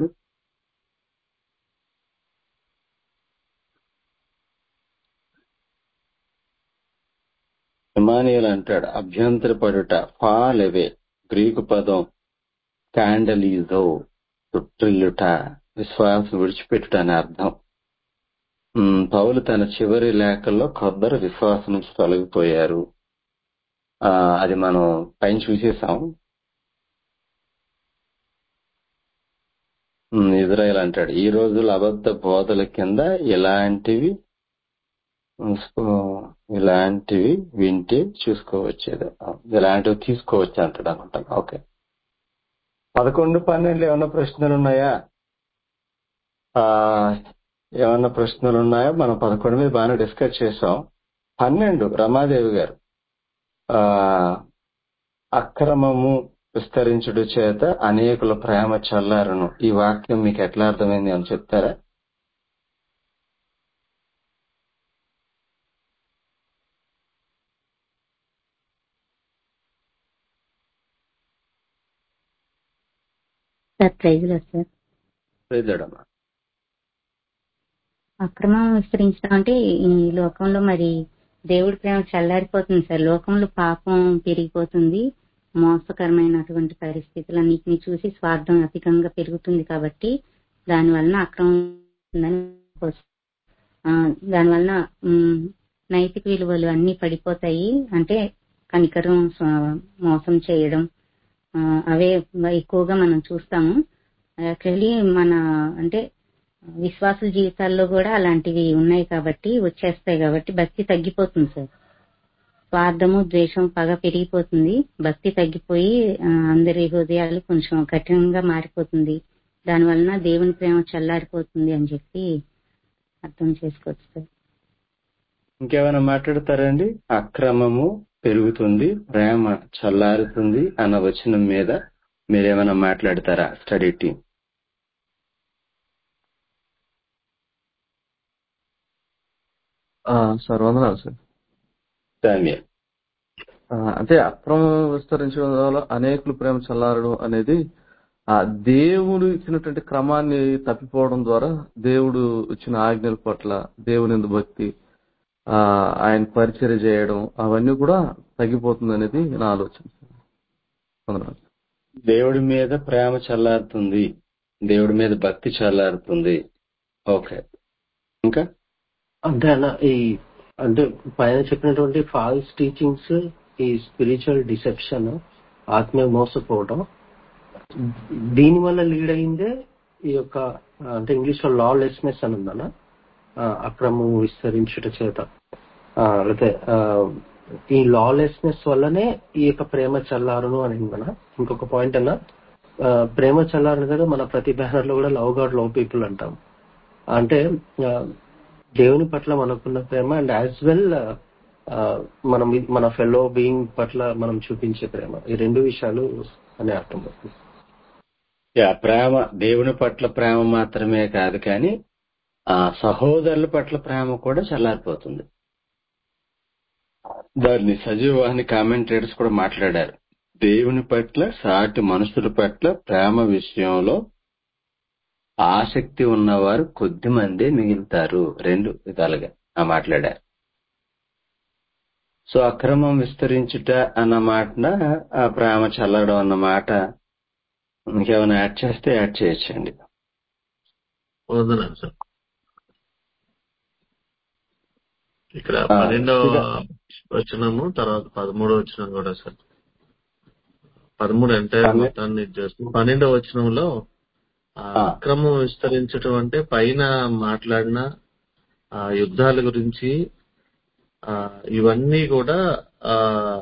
C: ఇమానియల్ అంటాడు అభ్యంతరపడుట ఫాలెవే గ్రీకు పదం క్యాండలీజో చుట్టిల్లుట విశ్వాసం విడిచిపెట్టుట అని అర్థం ఉమ్, పౌలు తన చివరి లేఖల్లో కొద్దరు విశ్వాసం నుంచి తొలగిపోయారు ఆ, అది మనం పైన చూసేసాం ఉమ్, ఇజ్రాయెల్ అంటాడు ఈ రోజుల అబద్ధ బోధల కింద ఇలాంటివి ఉమ్, ఇలాంటివి వింటే చూసుకోవచ్చేది ఇలాంటివి తీసుకోవచ్చు అంటాడు అనమాట ఓకే పదకొండు పన్నెండు ఏమన్నా ప్రశ్నలు ఉన్నాయా ఆ ఏమన్నా ప్రశ్నలు ఉన్నాయా మనం పదకొండు మీద బాగానే డిస్కస్ చేసాం పన్నెండు రమాదేవి గారు ఆ అక్రమము విస్తరించుడు చేత అనేకుల ప్రేమ చల్లారును ఈ వాక్యం మీకు ఎట్లా అర్థమైంది అని చెప్తారా
G: సార్ ప్రైజ్లో సార్
C: ప్రైజ్లాడమ్మా
G: అక్రమం విస్తరించడం అంటే ఈ లోకంలో మరి దేవుడి ప్రేమ చల్లారిపోతుంది సార్ లోకంలో పాపం పెరిగిపోతుంది మోసకరమైనటువంటి పరిస్థితులన్నింటినీ చూసి స్వార్థం అధికంగా పెరుగుతుంది కాబట్టి దాని వలన అక్రమం ఉందని వస్తు- ఆ, దాని వలన ఉమ్, నైతిక విలువలు అన్ని పడిపోతాయి అంటే కనికరం స్వ- మోసం చేయడం ఆ, అవే ఎక్కువగా మనం చూస్తాము యాక్చువల్లీ మన అంటే విశ్వాసుల జీవితాల్లో కూడా అలాంటివి ఉన్నాయి కాబట్టి వచ్చేస్తాయి కాబట్టి భక్తి తగ్గిపోతుంది సార్ స్వార్థము ద్వేషం పగ పెరిగిపోతుంది భక్తి తగ్గిపోయి ఆ, అందరి హృదయాలు కొంచెం కఠినంగా మారిపోతుంది దాని వలన దేవుని ప్రేమ చల్లారిపోతుంది అని చెప్పి అర్థం చేసుకోవచ్చు సార్
C: ఇంకేమైనా మాట్లాడతారండి అక్రమము పెరుగుతుంది ప్రేమ చల్లారుతుంది అన్న వచనం మీద మీరేమైనా మాట్లాడతారా స్టడీ టీం
A: ఆ, సార్ వందనాలు సార్
C: డానియల్
A: ఆ, అంటే అక్రమం విస్తరించడం వల్ల అనేకులు ప్రేమ చల్లారడం అనేది ఆ దేవుడు ఇచ్చినటువంటి క్రమాన్ని తప్పిపోవడం ద్వారా దేవుడు ఇచ్చిన ఆజ్ఞల పట్ల దేవుని యందు భక్తి ఆ ఆయన పరిచర్య చేయడం అవన్నీ కూడా తగ్గిపోతుంది అనేది నా ఆలోచన వందనాలు
C: దేవుడి మీద ప్రేమ చల్లారుతుంది దేవుడి మీద భక్తి చల్లారుతుంది ఓకే ఇంకా
E: అంటే అన్న ఈ అంటే పైన చెప్పినటువంటి ఫాల్స్ టీచింగ్స్ ఈ స్పిరిచువల్ డిసెప్షన్ ఆత్మీయ మోసపోవడం దీని వల్ల లీడ్ అయిందే ఈ యొక్క అంటే ఇంగ్లీష్ లో లా లెస్నెస్ అని ఉందన్న ఆ, అక్రమం విస్తరించుట చేత ఆ, లేకపోతే ఆ, ఈ లా లెస్నెస్ వల్లనే ఈ యొక్క ప్రేమ చల్లారును అని ఉందన్న ఇంకొక పాయింట్ అన్న ఆ, ప్రేమ చల్లారని కదా మన ప్రతి బ్యానర్ లో కూడా లవ్ గాడ్ లవ్ పీపుల్ అంటాం అంటే ఆ, దేవుని పట్ల మనకున్న ప్రేమ అండ్ యాజ్ వెల్ మనం మన ఫెలో బీయింగ్ పట్ల మనం చూపించే ప్రేమ ఈ రెండు విషయాలు అనే అర్థం అవుతుంది
C: యా, ప్రేమ దేవుని పట్ల ప్రేమ మాత్రమే కాదు కానీ ఆ సహోదరుల పట్ల ప్రేమ కూడా చల్లారిపోతుంది దాన్ని సజీవాన్ని కామెంటేటర్స్ కూడా మాట్లాడారు దేవుని పట్ల సాటి మనుషుల పట్ల ప్రేమ విషయంలో ఆసక్తి ఉన్నవారు కొద్ది మందే మిగులుతారు రెండు విధాలుగా ఆ మాట్లాడారు సో అక్రమం విస్తరించుట అన్న మాటన ఆ ప్రేమ చల్లడం అన్న మాట ఇంకేమైనా యాడ్ చేస్తే యాడ్ చేయొచ్చండి
H: వందనాలు సార్ ఇక్కడ
C: ఆ,
H: పన్నెండవ
C: ఇక
H: వచనము తర్వాత పదమూడవ వచనం కూడా సార్ పదమూడు అంటే
C: పన్నె-
H: మొత్తాన్ని ఇది చేస్తుంది పన్నెండవ వచనంలో ఆ
C: ఆ,
H: అక్రమం విస్తరించడం అంటే పైన మాట్లాడిన ఆ యుద్ధాల గురించి ఆ ఇవన్నీ కూడా ఆ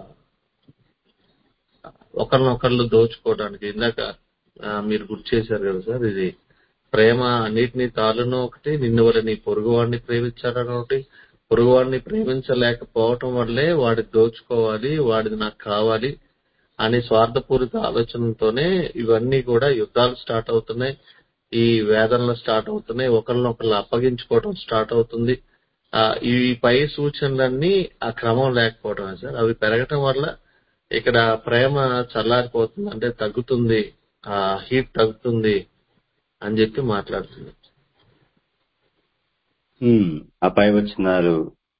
H: ఒకరినొకళ్ళు దోచుకోవడానికి ఇందాక ఆ, మీరు గుర్తు చేశారు కదా సార్ ఇది ప్రేమ అన్నిటినీ తాలును ఒకటి నిన్ను వల్ల నీ పొరుగువాడిని ప్రేమించాలని ఒకటి పొరుగువాడిని ప్రేమించలేకపోవటం వల్లే వాడి దోచుకోవాలి వాడిది నాకు కావాలి అనే స్వార్థపూరిత ఆలోచనతోనే ఇవన్నీ కూడా యుద్ధాలు స్టార్ట్ అవుతున్నాయి ఈ వేదనలు స్టార్ట్ అవుతున్నాయి ఒకరినొకరు అప్పగించుకోవడం స్టార్ట్ అవుతుంది ఆ ఈ పై సూచనలన్నీ ఆ క్రమం లేకపోవడమే సార్ అవి పెరగటం వల్ల ఇక్కడ ప్రేమ చల్లారిపోతుంది అంటే తగ్గుతుంది ఆ హీట్ తగ్గుతుంది అని చెప్పి మాట్లాడుతుంది
C: ఉమ్, ఆ పై వచ్చినారు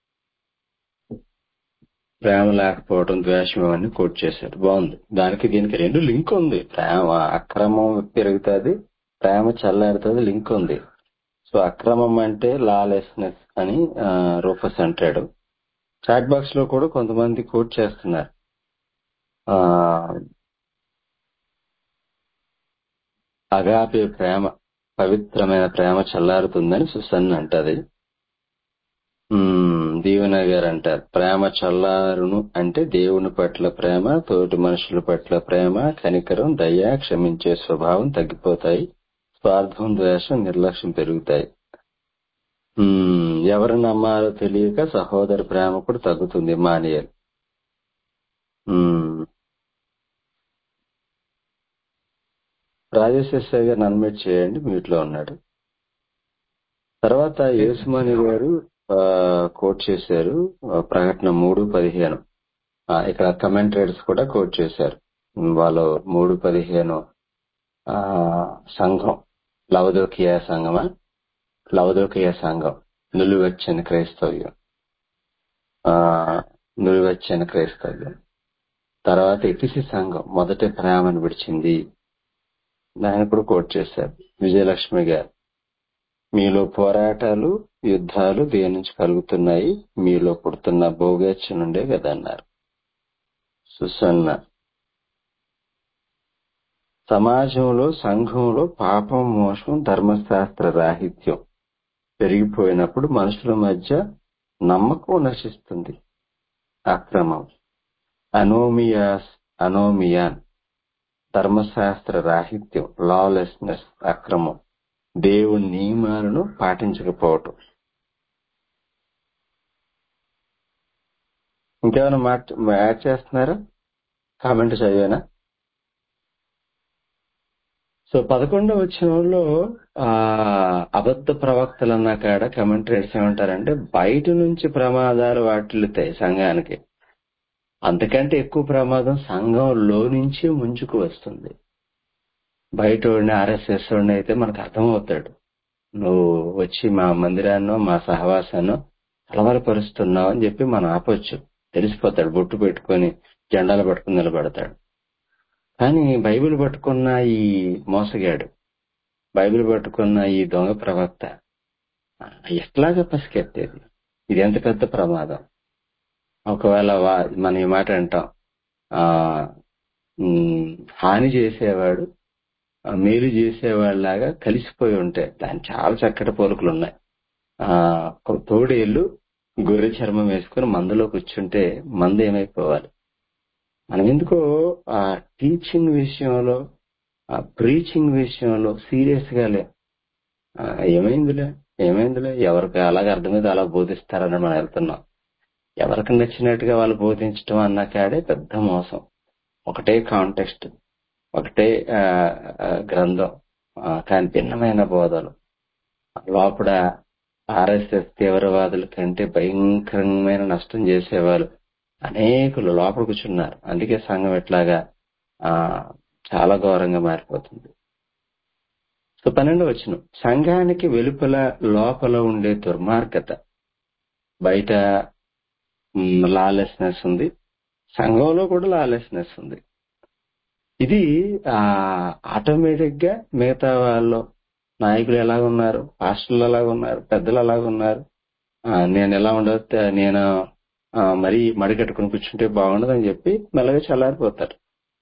C: ప్రేమ లేకపోవడం ద్వేషం అవన్నీ కోట్ చేశారు బాగుంది దానికి దీనికి రెండు లింక్ ఉంది ప్రేమ అక్రమం పెరుగుతుంది ప్రేమ చల్లారుతుంది లింక్ ఉంది సో అక్రమం అంటే లాలెస్నెస్ అని ఆ, రూపస్ అంటాడు చాట్ బాక్స్ లో కూడా కొంతమంది కోట్ చేస్తున్నారు ఆ అగాపే ప్రేమ పవిత్రమైన ప్రేమ చల్లారుతుందని సుసన్ అంటది ఉమ్, దీవెన గారు అంటారు ప్రేమ చల్లారును అంటే దేవుని పట్ల ప్రేమ తోటి మనుషుల పట్ల ప్రేమ కనికరం దయ క్షమించే స్వభావం తగ్గిపోతాయి స్వార్థం ద్వేషం నిర్లక్ష్యం పెరుగుతాయి ఉమ్, ఎవరు నమ్మాలో తెలియక సహోదర ప్రేమ కూడా తగ్గుతుంది మానేయాలి ఉమ్, రాజేష్ ఎస్ఐ గారిని అన్మిట్ చేయండి మ్యూట్ లో ఉన్నాడు తర్వాత యేసుమణి గారు ఆ, కోట్ చేశారు ఆ, ప్రకటన మూడు పదిహేను ఆ, ఇక్కడ కమెంటరీస్ కూడా కోట్ చేశారు వాళ్ళు మూడు పదిహేను ఆ, సంఘం లవదోకియా సంఘమా లవదోకియా సంఘం నులివెచ్చని క్రైస్తవ్యం ఆ, నులివెచ్చని క్రైస్తవ్యం తర్వాత ఎపిసి సంఘం మొదటి ప్రేమను విడిచింది ఆయన కూడా కోట్ చేశారు విజయలక్ష్మి గారు మీలో పోరాటాలు యుద్ధాలు దేని నుంచి కలుగుతున్నాయి మీలో పుడుతున్న భోగేచ్ఛ నుండే కదన్నారు సుసన్న సమాజంలో సంఘంలో పాపం మోసం ధర్మశాస్త్ర రాహిత్యం పెరిగిపోయినప్పుడు మనుషుల మధ్య నమ్మకం నశిస్తుంది అక్రమం అనోమియాస్ అనోమియాన్ ధర్మశాస్త్ర రాహిత్యం లాలెస్నెస్ అక్రమం దేవుని నియమాలను పాటించకపోవటం ఇంకేమైనా మాట యాడ్ చేస్తున్నారా కామెంట్ చదివానా సో పదకొండవ వచనంలో ఆ అబద్ధ ప్రవక్తలు అన్న కాడ కమెంటరీస్ ఏమంటారంటే బయట నుంచి ప్రమాదాలు వాటిల్లుతాయి సంఘానికి అంతకంటే ఎక్కువ ప్రమాదం సంఘంలో నుంచి ముంచుకు వస్తుంది బయట వాడిని ఆర్ఎస్ఎస్ వాడిని అయితే మనకు అర్థమవుతాడు నువ్వు వచ్చి మా మందిరాన్నో మా సహవాసాన్నో కలవరపరుస్తున్నావు అని చెప్పి మనం ఆపొచ్చు తెలిసిపోతాడు బొట్టు పెట్టుకొని జెండాలు పట్టుకుని నిలబడతాడు కానీ బైబిల్ పట్టుకున్న ఈ మోసగాడు బైబిల్ పట్టుకున్న ఈ దొంగ ప్రవక్త ఆ, ఎట్లాగా పసికెత్తేది ఇది ఎంత పెద్ద ప్రమాదం ఒకవేళ వా- మనం ఈ మాట అంటాం ఆ ఉమ్, హాని చేసేవాడు ఆ, మేలు చేసేవాళ్ళలాగా కలిసిపోయి ఉంటే దాని చాలా చక్కటి పోలికలు ఉన్నాయి ఆ ఒక తోడేళ్ళు గొర్రె చర్మం వేసుకుని మందులో కూర్చుంటే మందు ఏమైపోవాలి మనం ఎందుకో ఆ టీచింగ్ విషయంలో ఆ ప్రీచింగ్ విషయంలో సీరియస్ గా లే ఆ, ఏమైందిలే ఏమైందిలే ఎవరికి అలాగ అర్థమైతే అలా బోధిస్తారని మనం వెళ్తున్నాం ఎవరికి నచ్చినట్టుగా వాళ్ళు బోధించడం అన్న కాడే పెద్ద మోసం ఒకటే కాంటెక్స్ట్ ఒకటే ఆ, ఆ, గ్రంథం ఆ, కానీ భిన్నమైన బోధలు లోపల ఆర్ఎస్ఎస్ తీవ్రవాదుల కంటే భయంకరమైన నష్టం చేసేవాళ్ళు అనేకులు లోపల కూర్చున్నారు అందుకే సంఘం ఎట్లాగా ఆ చాలా ఘోరంగా మారిపోతుంది సో పన్నెండు వచ్చిన సంఘానికి వెలుపల లోపల ఉండే దుర్మార్గత బయట లాలెస్నెస్ ఉంది సంఘంలో కూడా లాలెస్నెస్ ఉంది ఇది ఆటోమేటిక్ గా మిగతా వాళ్ళు నాయకులు ఎలాగ ఉన్నారు పాస్టర్లు ఎలాగ ఉన్నారు పెద్దలు ఎలాగ ఉన్నారు ఆ, నేను ఎలా ఉండదు నేను ఆ, మరీ మడి కట్టుకుని కూర్చుంటే బాగుండదు అని చెప్పి మెల్లగా చల్లారిపోతారు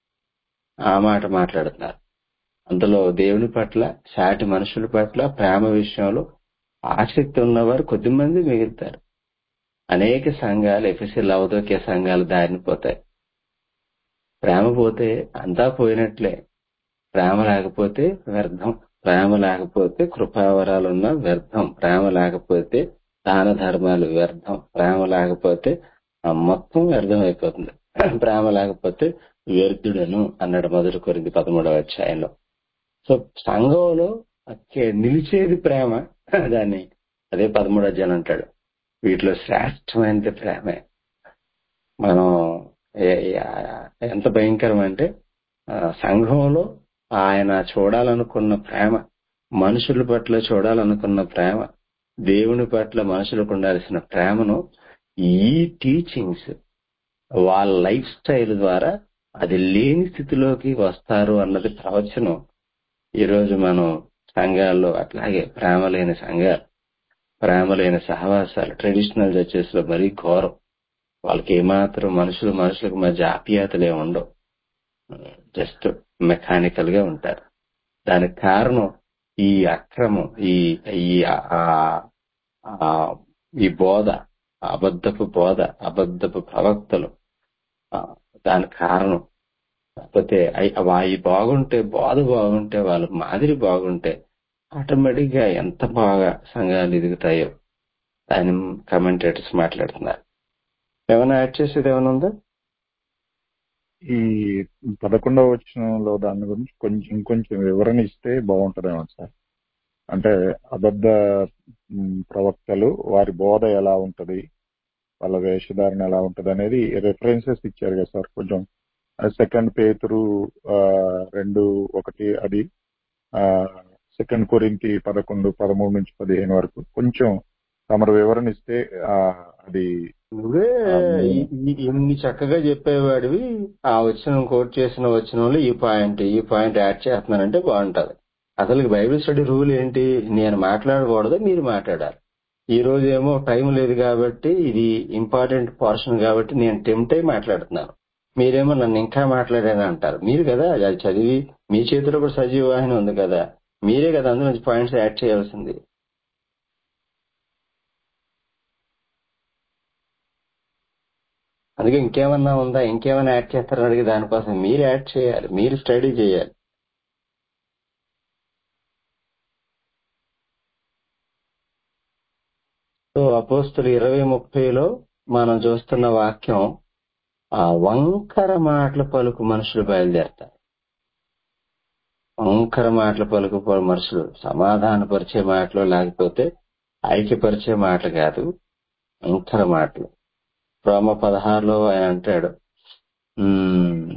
C: ఆ మాట మాట్లాడుతున్నారు అందులో దేవుని పట్ల సాటి మనుషుల పట్ల ప్రేమ విషయంలో ఆసక్తి ఉన్నవారు కొద్దిమంది మిగులుతారు అనేక సంఘాలు ఎఫ్ఎస్సి లవదోకే సంఘాలు దారిని పోతాయి ప్రేమ పోతే అంతా పోయినట్లే ప్రేమ లేకపోతే వ్యర్థం ప్రేమ లేకపోతే కృపావరాలున్న వ్యర్థం ప్రేమ లేకపోతే దాన ధర్మాలు వ్యర్థం ప్రేమ లేకపోతే ఆ మొత్తం వ్యర్థం అయిపోతుంది ప్రేమ లేకపోతే వ్యర్థుడను అన్నాడు మొదటి కొరింది పదమూడవ అధ్యాయంలో సో సంఘంలో అక్కే- నిలిచేది ప్రేమ దాన్ని అదే పదమూడు అధ్యాయం అంటాడు వీటిలో శ్రేష్టమైనది ప్రేమే మనం ఏ- ఏ- ఎంత భయంకరం అంటే ఆ, సంఘంలో ఆయన చూడాలనుకున్న ప్రేమ మనుషుల పట్ల చూడాలనుకున్న ప్రేమ దేవుని పట్ల మనుషులకు ఉండాల్సిన ప్రేమను ఈ టీచింగ్స్ వాళ్ళ లైఫ్ స్టైల్ ద్వారా అది లేని స్థితిలోకి వస్తారు అన్నది ప్రవచనం ఈ రోజు మనం సంఘాల్లో అట్లాగే ప్రేమ లేని సంఘాలు ప్రేమ లేని సహవాసాలు ట్రెడిషనల్ చర్చెస్ లో మరీ ఘోరం వాళ్ళకి ఏమాత్రం మనుషులు మనుషులకు మధ్య ఆప్యాయతలే ఉండవు జస్ట్ మెకానికల్ గా ఉంటారు దానికి కారణం ఈ అక్రమం ఈ ఈ ఆ- ఆ- ఈ బోధ అబద్ధపు బోధ అబద్ధపు ప్రవక్తలు ఆ, దానికి కారణం కాకపోతే అయి- అవి బాగుంటే బోధ బాగుంటే వాళ్ళ మాదిరి బాగుంటే ఆటోమేటిక్ గా ఎంత బాగా సంఘాలు ఎదుగుతాయో దాని కమెంటేటర్స్ మాట్లాడుతున్నారు ఏమైనా యాడ్ చేసేది ఏమైనా ఉందా
D: ఈ పదకొండవ వచనంలో దాని గురించి కొంచెం ఇంకొంచెం వివరణ ఇస్తే బాగుంటుందేమో సార్ అంటే అబద్ధ మ్, ప్రవక్తలు వారి బోధ ఎలా ఉంటది వాళ్ళ వేషధారణ ఎలా ఉంటది అనేది రెఫరెన్సెస్ ఇచ్చారు కదా సార్ కొంచెం సెకండ్ పేతురు ఆ, రెండు ఒకటి అది సెకండ్ కొరింతి పదకొండు పదమూడు నుంచి పదిహేను వరకు కొంచెం తమరు వివరణ ఇస్తే ఆ, అది
C: నువ్వే
D: ఆ, మేము
C: ఈ- ఈ- ఇన్ని చక్కగా చెప్పేవాడివి ఆ వచనం కోట్ చేసిన వచనంలో ఈ పాయింట్ ఈ పాయింట్ యాడ్ చేస్తున్నానంటే బాగుంటది అసలు బైబిల్ స్టడీ రూల్ ఏంటి నేను మాట్లాడకూడదు మీరు మాట్లాడాలి ఈ రోజు ఏమో టైం లేదు కాబట్టి ఇది ఇంపార్టెంట్ పోర్షన్ కాబట్టి నేను టెంప్ట్ అయి మాట్లాడుతున్నాను మీరేమో నన్ను ఇంకా మాట్లాడాను అంటారు మీరు కదా అది చదివి మీ చేతిలో కూడా సజీవ వాహిని ఉంది కదా మీరే కదా అందులో నుంచి పాయింట్స్ యాడ్ చేయాల్సింది అందుకే ఇంకేమన్నా ఉందా ఇంకేమైనా యాడ్ చేస్తారని అడిగి దానికోసం మీరు యాడ్ చేయాలి మీరు స్టడీ చేయాలి సో అపోస్తులు ఇరవై ముప్పైలో మనం చూస్తున్న వాక్యం ఆ వంకర మాటల పలుకు మనుషులు బయలుదేరతారు వంకర మాటల పలుకు పలు మనుషులు సమాధానపరిచే మాటలు లేకపోతే ఐక్యపరిచే మాటలు కాదు వంకర మాటలు రోమ పదహారులో ఆయన అంటాడు "ఉమ్,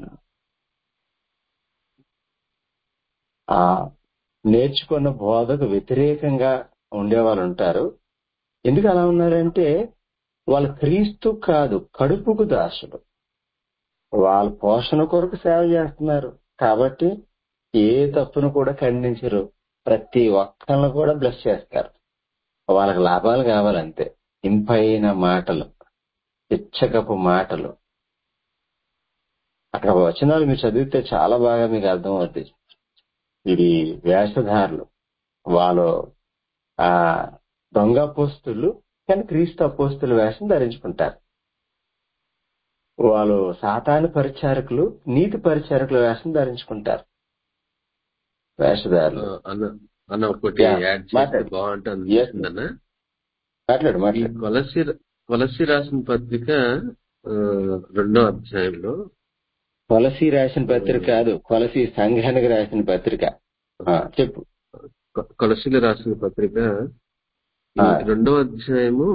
C: ఆ నేర్చుకున్న బోధకు వ్యతిరేకంగా ఉండేవాళ్ళు ఉంటారు ఎందుకు అలా ఉన్నారంటే వాళ్ళ క్రీస్తు కాదు కడుపుకు దాసుడు వాళ్ళ పోషణ కొరకు సేవ చేస్తున్నారు కాబట్టి ఏ తప్పును కూడా ఖండించరు ప్రతి ఒక్కరిని కూడా బ్లెస్ చేస్తారు వాళ్ళకి లాభాలు కావాలంతే ఇంపైన మాటలు ఇచ్చకపు మాటలు అక్కడ వచనాలు మీరు చదివితే చాలా బాగా మీకు అర్థమవుతుంది ఇది వేషధారులు వాళ్ళు ఆ దొంగ అపోస్తులు కానీ క్రీస్తు అపోస్తుల వేషం ధరించుకుంటారు వాళ్ళు సాతాను పరిచారకులు నీతి పరిచారకుల వేషం ధరించుకుంటారు
I: ఆ,
C: వేషధారులు
I: అన్న అన్న ఒకటి
C: యా
I: యాడ్ చేస్తే
C: మాట్లాడు
I: బాగుంటుంది
C: Yes,
I: అనిపిస్తుంది అన్న
C: మాట్లాడు
I: ఈ
C: మాట్లాడు
I: కొలసి కొలసి రాసిన పత్రిక ఆ, రెండో అధ్యాయంలో
C: కొలసి రాసిన పత్రిక కాదు కొలసి సంఘానికి రాసిన పత్రిక ఆ, చెప్పు
I: కొ- కొలసీలు రాసిన పత్రిక
C: ఆ,
I: ఈ రెండో అధ్యాయము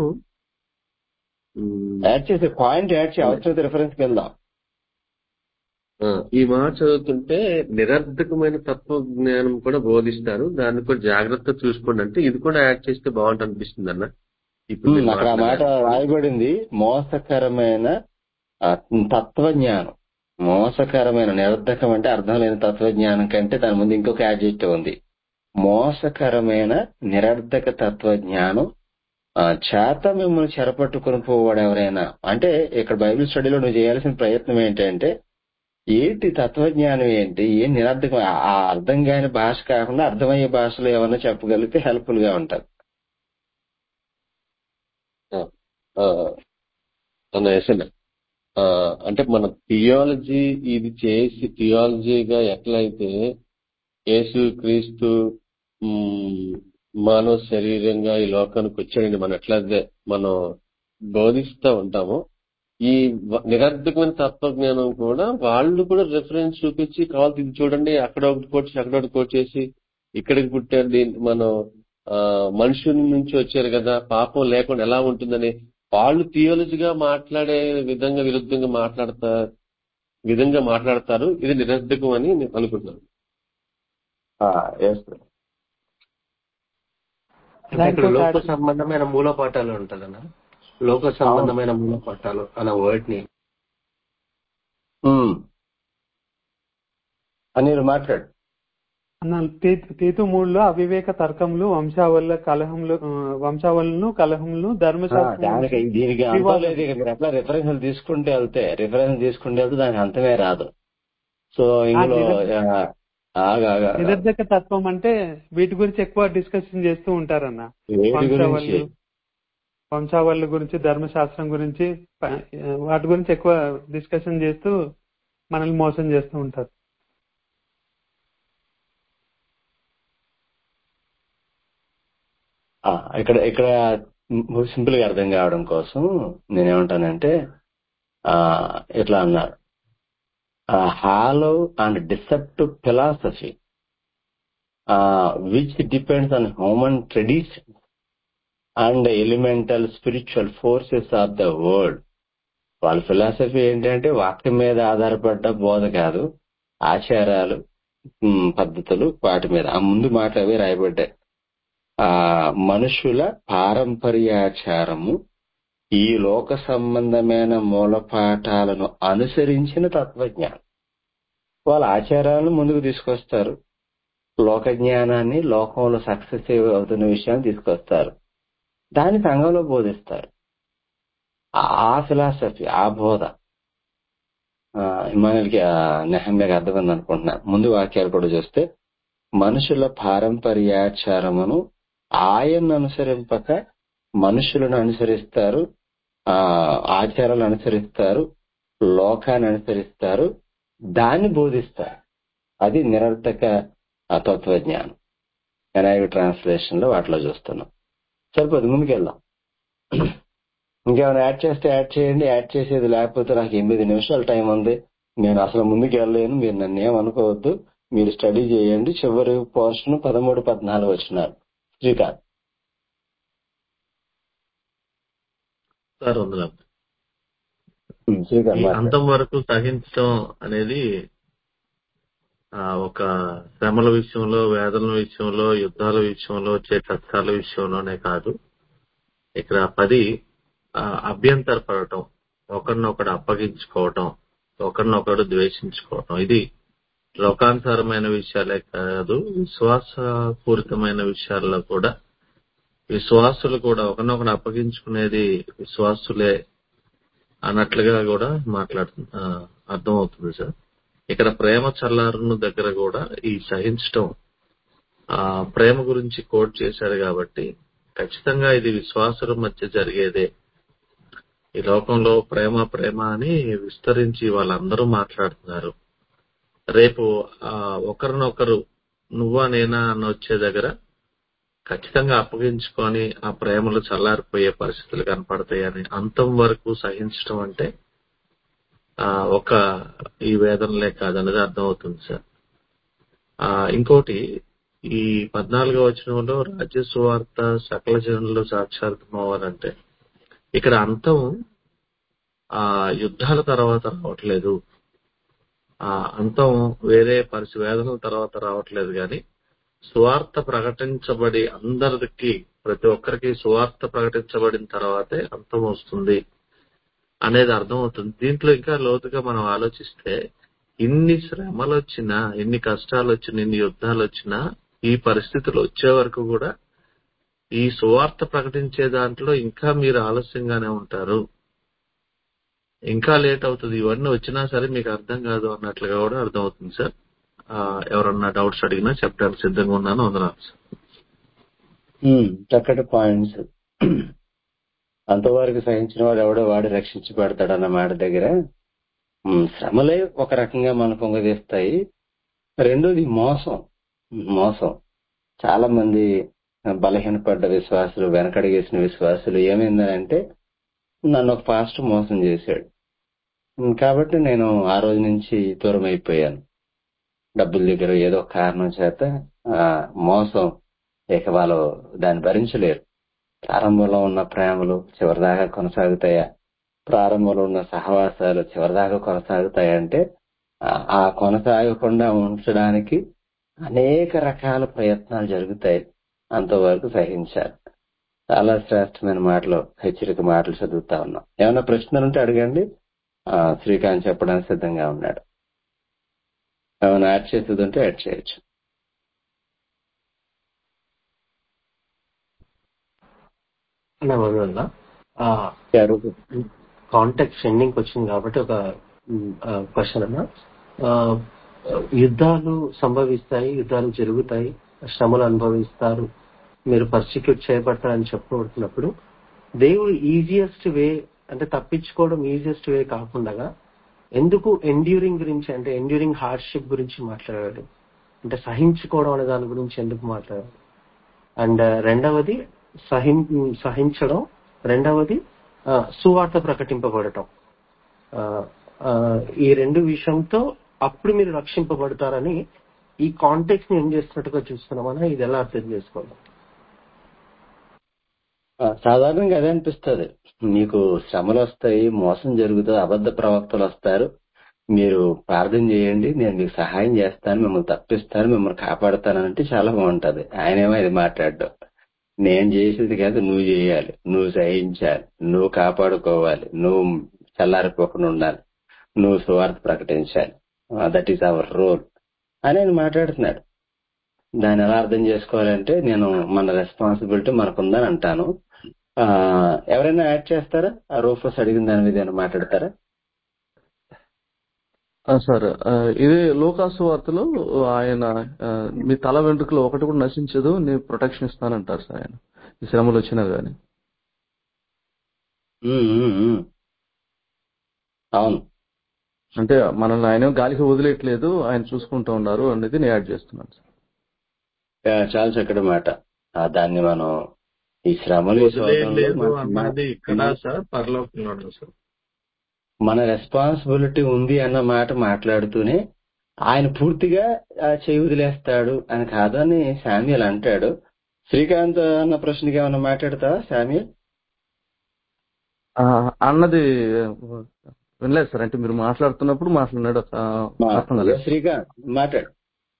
I: ఉమ్,
C: యాడ్ చేసే పాయింట్ యాడ్ చేయి అవసరం రిఫరెన్స్ కి వెళ్దాం
I: ఆ, ఈ మాట చదువుతుంటే నిరర్ధకమైన తత్వ జ్ఞానం కూడా బోధిస్తారు దాన్ని కూడా జాగ్రత్త చూసుకోండి అంటే ఇది కూడా యాడ్ చేస్తే బాగుంటుంది అనిపిస్తుంది అన్న ఇప్పుడు
C: ఉమ్,
I: మీరు
C: అక్కడ ఆ మాట
I: మాట్లాడారు
C: రాయబడింది మోసకరమైన ఆ, తత్వజ్ఞానం మోసకరమైన నిరర్ధకం అంటే అర్థం లేని తత్వజ్ఞానం కంటే దాని ముందు ఇంకొక యాడ్జెక్టివ్ ఉంది మోసకరమైన నిరర్ధక తత్వజ్ఞానం ఆ, చేత మిమ్మల్ని చెరపట్టుకుని పోవాడు ఎవరైనా అంటే ఇక్కడ బైబిల్ స్టడీలో నువ్వు చేయాల్సిన ప్రయత్నం ఏంటంటే ఏంటి తత్వజ్ఞానం ఏంటి ఏం నిరర్ధకం ఆ ఆ అర్థం కాని భాష కాకుండా అర్థమయ్యే భాషలో ఏమన్నా చెప్పగలిగితే హెల్ప్ఫుల్ గా ఉంటది
I: ఆ, ఆ, అన్న ఎస్ అన్న ఆ, అంటే మన థియాలజీ ఇది చేసి థియాలజీగా ఎట్లయితే యేసు క్రీస్తు మ్, మానవ శరీరంగా ఈ లోకానికి వచ్చాడని మనం ఎట్లయితే మనం బోధిస్తూ ఉంటామో ఈ వ- నిరర్ధకమైన తత్వజ్ఞానం కూడా వాళ్ళు కూడా రెఫరెన్స్ చూపించి కావాలి ఇది చూడండి అక్కడ ఒకటి కోట్ చేసి అక్కడ ఒకటి కోట్ చేసి ఇక్కడికి పుట్టారు దీన్ని మనం ఆ, మనుషుల నుంచి వచ్చారు కదా పాపం లేకుండా ఎలా ఉంటుందని వాళ్ళు థియాలజీగా మాట్లాడే విధంగా విరుద్ధంగా మాట్లాడతా విధంగా మాట్లాడతారు ఇది నిరర్ధకం అని నేను అనుకుంటున్నాను
C: ఆ, yes.
E: అంటే ఇక్కడ
F: ఇంకొక
E: లోక
F: యాడ్
E: సంబంధమైన మూల పాఠాలు ఉంటదన్న లోక
C: అవును
E: సంబంధమైన మూల పాఠాలు అన్న వర్డ్ ని
C: ఉమ్. అనిల్ మాట్లాడు
F: అన్న తీతు తీతు మూడులో అవివేక తర్కములు వంశావళ కలహములు ఆ, వంశావళులను కలహములను
C: ఆ,
F: ధర్మశాస్త్రం
C: దానికి
F: గురించి
C: దీనికి అంతం
F: వివాదం
C: లేదు ఇక మీరు ఎట్లా రిఫరెన్స్ తీసుకుంటే వెళ్తే రిఫరెన్స్ తీసుకుంటే వెళ్తే దానికి అంతమే రాదు సో
F: ఆ
C: ఇందులో
F: నిరర్ధ
C: ఆ, ఆగు, ఆగు, ఆగు.
F: నిరర్ధక తత్వం అంటే వీటి గురించి ఎక్కువ డిస్కషన్ చేస్తూ ఉంటారన్న
C: వేటి గురించి
F: వంశావళులు వంశావళుల గురించి ధర్మశాస్త్రం గురించి ప- వాటి గురించి ఎక్కువ డిస్కషన్ చేస్తూ మనల్ని మోసం చేస్తూ ఉంటారు
C: ఆ, ఇక్కడ ఇక్కడ సింపుల్ గా అర్థం కావడం కోసం నేనేమంటానంటే ఆ ఇట్లా అన్నారు hollow and deceptive philosophy which depends on human tradition and elemental spiritual forces of the world వాళ్ళ ఫిలాసఫీ ఏంటంటే వాక్యం మీద ఆధారపడ్డ బోధ కాదు ఆచారాలు ఉమ్, పద్ధతులు వాటి మీద ఆ ముందు మాట అవి రాయబడ్డాయి ఆ మనుషుల పారంపర్యాచారము ఈ లోక సంబంధమైన మూలపాఠాలను అనుసరించిన తత్వజ్ఞానం వాళ్ళ ఆచారాలను ముందుకు తీసుకొస్తారు లోక జ్ఞానాన్ని లోకంలో సక్సెస్ అవుతున్న విషయాన్ని తీసుకొస్తారు దాన్ని సంఘంలో బోధిస్తారు ఆ ఫిలాసఫీ ఆ బోధ ఇమానుల్కి నెహమ్యకి అర్థమైంది అనుకుంటున్నా ముందు వాక్యాలు కూడా చూస్తే మనుషుల పారంపర్యాచారమును ఆయన్ను అనుసరింపక మనుషులను అనుసరిస్తారు ఆ ఆచారాలను అనుసరిస్తారు లోకాన్ని అనుసరిస్తారు దాన్ని బోధిస్తారు అది నిరర్థక ఆ తత్వజ్ఞానం ఎన్ఐవి ట్రాన్స్లేషన్ లో వాటిలో చూస్తున్నాం సరిపోదు ముందుకెళ్దాం ఇంకేమైనా యాడ్ చేస్తే యాడ్ చేయండి యాడ్ చేసేది లేకపోతే నాకు ఎనిమిది నిమిషాల టైం ఉంది నేను అసలు ముందుకు వెళ్ళలేను మీరు నన్ను ఏమనుకోవద్దు మీరు స్టడీ చేయండి చివరి పోర్షన్ పదమూడు పద్నాలుగు వచ్చినారు శ్రీకాంత్
H: సార్ వందనాలు
C: ఉమ్, శ్రీకాంత్
H: ఈ
C: మాట్లాడు
H: అంతం వరకు సహించడం అనేది ఆ, ఒక శ్రమల విషయంలో వేదనల విషయంలో యుద్ధాల విషయంలో వచ్చే కష్టాల విషయంలోనే కాదు ఇక్కడ పది ఆ, అభ్యంతరపడటం ఒకరినొకడు అప్పగించుకోవటం ఒకరినొకడు ద్వేషించుకోవటం ఇది లోకానుసారమైన విషయాలే కాదు విశ్వాసపూరితమైన విషయాల్లో కూడా విశ్వాసులు కూడా ఒకరినొకడు అప్పగించుకునేది విశ్వాసులే అన్నట్లుగా కూడా మాట్లాడు ఆ, అర్థమవుతుంది సార్ ఇక్కడ ప్రేమ చల్లారును దగ్గర కూడా ఈ సహించటం ఆ ప్రేమ గురించి కోట్ చేశారు కాబట్టి ఖచ్చితంగా ఇది విశ్వాసుల మధ్య జరిగేదే ఈ లోకంలో ప్రేమ ప్రేమ అని విస్తరించి వాళ్ళందరూ మాట్లాడుతున్నారు రేపు ఆ ఒకరినొకరు నువ్వా నేనా అని వచ్చే దగ్గర ఖచ్చితంగా అప్పగించుకొని ఆ ప్రేమలు చల్లారిపోయే పరిస్థితులు కనపడతాయని అంతం వరకు సహించడం అంటే ఆ, ఒక ఈ వేదనలే కాదనేది అర్థమవుతుంది సార్ ఆ, ఇంకోటి ఈ పద్నాలుగో వచనంలో రాజ్య సువార్త సకల జనులు సాక్షాత్తం అవ్వాలంటే ఇక్కడ అంతం ఆ యుద్ధాల తర్వాత రావట్లేదు ఆ అంతం వేరే పరిస్థితి వేదనల తర్వాత రావట్లేదు కానీ సువార్త ప్రకటించబడి అందరికి ప్రతి ఒక్కరికి సువార్త ప్రకటించబడిన తర్వాతే అంతం వస్తుంది అనేది అర్థమవుతుంది దీంట్లో ఇంకా లోతుగా మనం ఆలోచిస్తే ఇన్ని శ్రమలు వచ్చినా ఎన్ని కష్టాలు వచ్చినా ఎన్ని యుద్ధాలు వచ్చినా ఈ పరిస్థితులు వచ్చే వరకు కూడా ఈ సువార్త ప్రకటించే దాంట్లో ఇంకా మీరు ఆలస్యంగానే ఉంటారు ఇంకా లేట్ అవుతుంది ఇవన్నీ వచ్చినా సరే మీకు అర్థం కాదు అన్నట్లుగా కూడా అర్థమవుతుంది సార్ ఆ, ఎవరన్నా డౌట్స్ అడిగినా చెప్పడానికి సిద్ధంగా ఉన్నాను వందనాలు సార్
C: ఉమ్, చక్కటి పాయింట్స్ అంతవరకు సహించిన వాడు ఎవడో వాడు రక్షించబడతాడు అన్న మాట దగ్గర ఉమ్, శ్రమలే ఒక రకంగా మన పొంగదీస్తాయి రెండోది మోసం మోసం చాలా మంది బలహీనపడ్డ విశ్వాసులు వెనకడిగేసిన విశ్వాసులు ఏమైందనంటే నన్ను ఒక పాస్టర్ మోసం చేశాడు ఉమ్, కాబట్టి నేను ఆ రోజు నుంచి దూరం అయిపోయాను డబ్బుల దగ్గర ఏదో ఒక కారణం చేత ఆ, మోసం ఇక వాళ్ళు దాన్ని భరించలేరు ప్రారంభంలో ఉన్న ప్రేమలు చివరిదాకా కొనసాగుతాయా ప్రారంభంలో ఉన్న సహవాసాలు చివరిదాకా కొనసాగుతాయంటే ఆ ఆ కొనసాగకుండా ఉంచడానికి అనేక రకాల ప్రయత్నాలు జరుగుతాయి అంతవరకు సహించాలి చాలా శ్రేష్టమైన మాటలు హెచ్చరిక మాటలు చదువుతా ఉన్నాం ఏమైనా ప్రశ్నలు ఉంటే అడగండి ఆ, శ్రీకాంత్ చెప్పడానికి సిద్ధంగా ఉన్నాడు ఏమైనా యాడ్ చేసేది ఉంటే యాడ్ చేయొచ్చు
E: అన్న వదలన్నా
C: ఎవరు?
E: కాంటాక్ట్ ఎండింగ్ వచ్చింది కాబట్టి ఒక క్వశ్చన్ అన్న ఆ, యుద్ధాలు సంభవిస్తాయి యుద్ధాలు జరుగుతాయి శ్రమలు అనుభవిస్తారు మీరు పర్సిక్యూట్ చేయబడతారని చెప్పబడుతున్నప్పుడు దేవుడు ఈజియెస్ట్ వే అంటే తప్పించుకోవడం ఈజియెస్ట్ వే కాకుండా ఎందుకు ఎండ్యూరింగ్ గురించి అంటే ఎండ్యూరింగ్ హార్డ్షిప్ గురించి మాట్లాడాడు అంటే సహించుకోవడం అనే దాని గురించి ఎందుకు మాట్లాడాడు అండ్ రెండవది సహిం సహించడం రెండవది ఆ, సువార్త ప్రకటింపబడటం ఆ, ఆ, ఈ రెండు విషయంతో అప్పుడు మీరు రక్షింపబడతారని ఈ కాంటెక్స్ ని ఏం చేస్తున్నట్టుగా చూస్తున్నామని ఇది ఎలా అర్థం చేసుకోవాలి
C: ఆ, సాధారణంగా అదే అనిపిస్తుంది మీకు శ్రమలు వస్తాయి మోసం జరుగుతుంది అబద్ధ ప్రవక్తలు వస్తారు మీరు ప్రార్థన చేయండి నేను మీకు సహాయం చేస్తాను మిమ్మల్ని తప్పిస్తాను మిమ్మల్ని కాపాడుతాను అంటే చాలా బాగుంటది ఆయనేమో ఇది మాట్లాడడం నేను చేసేది కాదు నువ్వు చేయాలి నువ్వు సహించాలి నువ్వు కాపాడుకోవాలి నువ్వు చల్లారిపోకుండా ఉండాలి నువ్వు సువార్త ప్రకటించాలి దట్ ఈస్ అవర్ రోల్ అని ఆయన మాట్లాడుతున్నాడు దాన్ని ఎలా అర్థం చేసుకోవాలంటే నేను మన రెస్పాన్సిబిలిటీ మనకుందని అంటాను ఆ, ఎవరైనా యాడ్ చేస్తారా ఆ రూఫస్ అడిగిన దాని మీద ఏమైనా మాట్లాడతారా
A: ఆ, సార్ ఆ, ఇదే లోకాసు వార్తలో ఆయన ఆ, మీ తల వెంట్రుకలు ఒకటి కూడా నశించదు నేను ప్రొటెక్షన్ ఇస్తానంటారు సార్ ఆయన ఈ శ్రమలు వచ్చినా గానీ
C: ఉమ్, ఉమ్, ఉమ్. అవును
A: అంటే మనల్ని ఆయన గాలికి వదిలేయట్లేదు ఆయన చూసుకుంటూ ఉన్నారు అనేది నేను యాడ్ చేస్తున్నాను సార్
C: ఆ, చాలా చక్కటి మాట ఆ, దాన్ని మనం ఈ శ్రమలు ఈ శోధనలు
H: వదిలేదు
C: మన-
H: అన్నది ఇక్కడ
C: మన-
H: సార్ పరలోకంలో సార్
C: మన రెస్పాన్సిబిలిటీ ఉంది అన్న మాట మాట్లాడుతూనే ఆయన పూర్తిగా ఆ, చేయి వదిలేస్తాడు అని కాదని శామ్యుల్ అంటాడు శ్రీకాంత్ అన్న ప్రశ్నకి ఏమన్నా మాట్లాడతావా శామ్యుల్
A: ఆ, అన్నది వినలేదు సార్ అంటే మీరు మాట్లాడుతున్నప్పుడు మాట్లాడినాడు ఆ,
C: మా-
A: అర్థం కాలేదు
C: శ్రీకాంత్ మాట్లాడు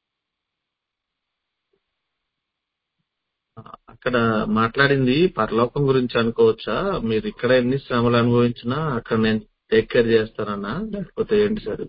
H: అక్కడ మాట్లాడింది పరలోకం గురించి అనుకోవచ్చా మీరు ఇక్కడ ఎన్ని శ్రమలు అనుభవించినా అక్కడ నేను టేక్ కేర్ చేస్తానన్నా లేకపోతే ఏంటి సార్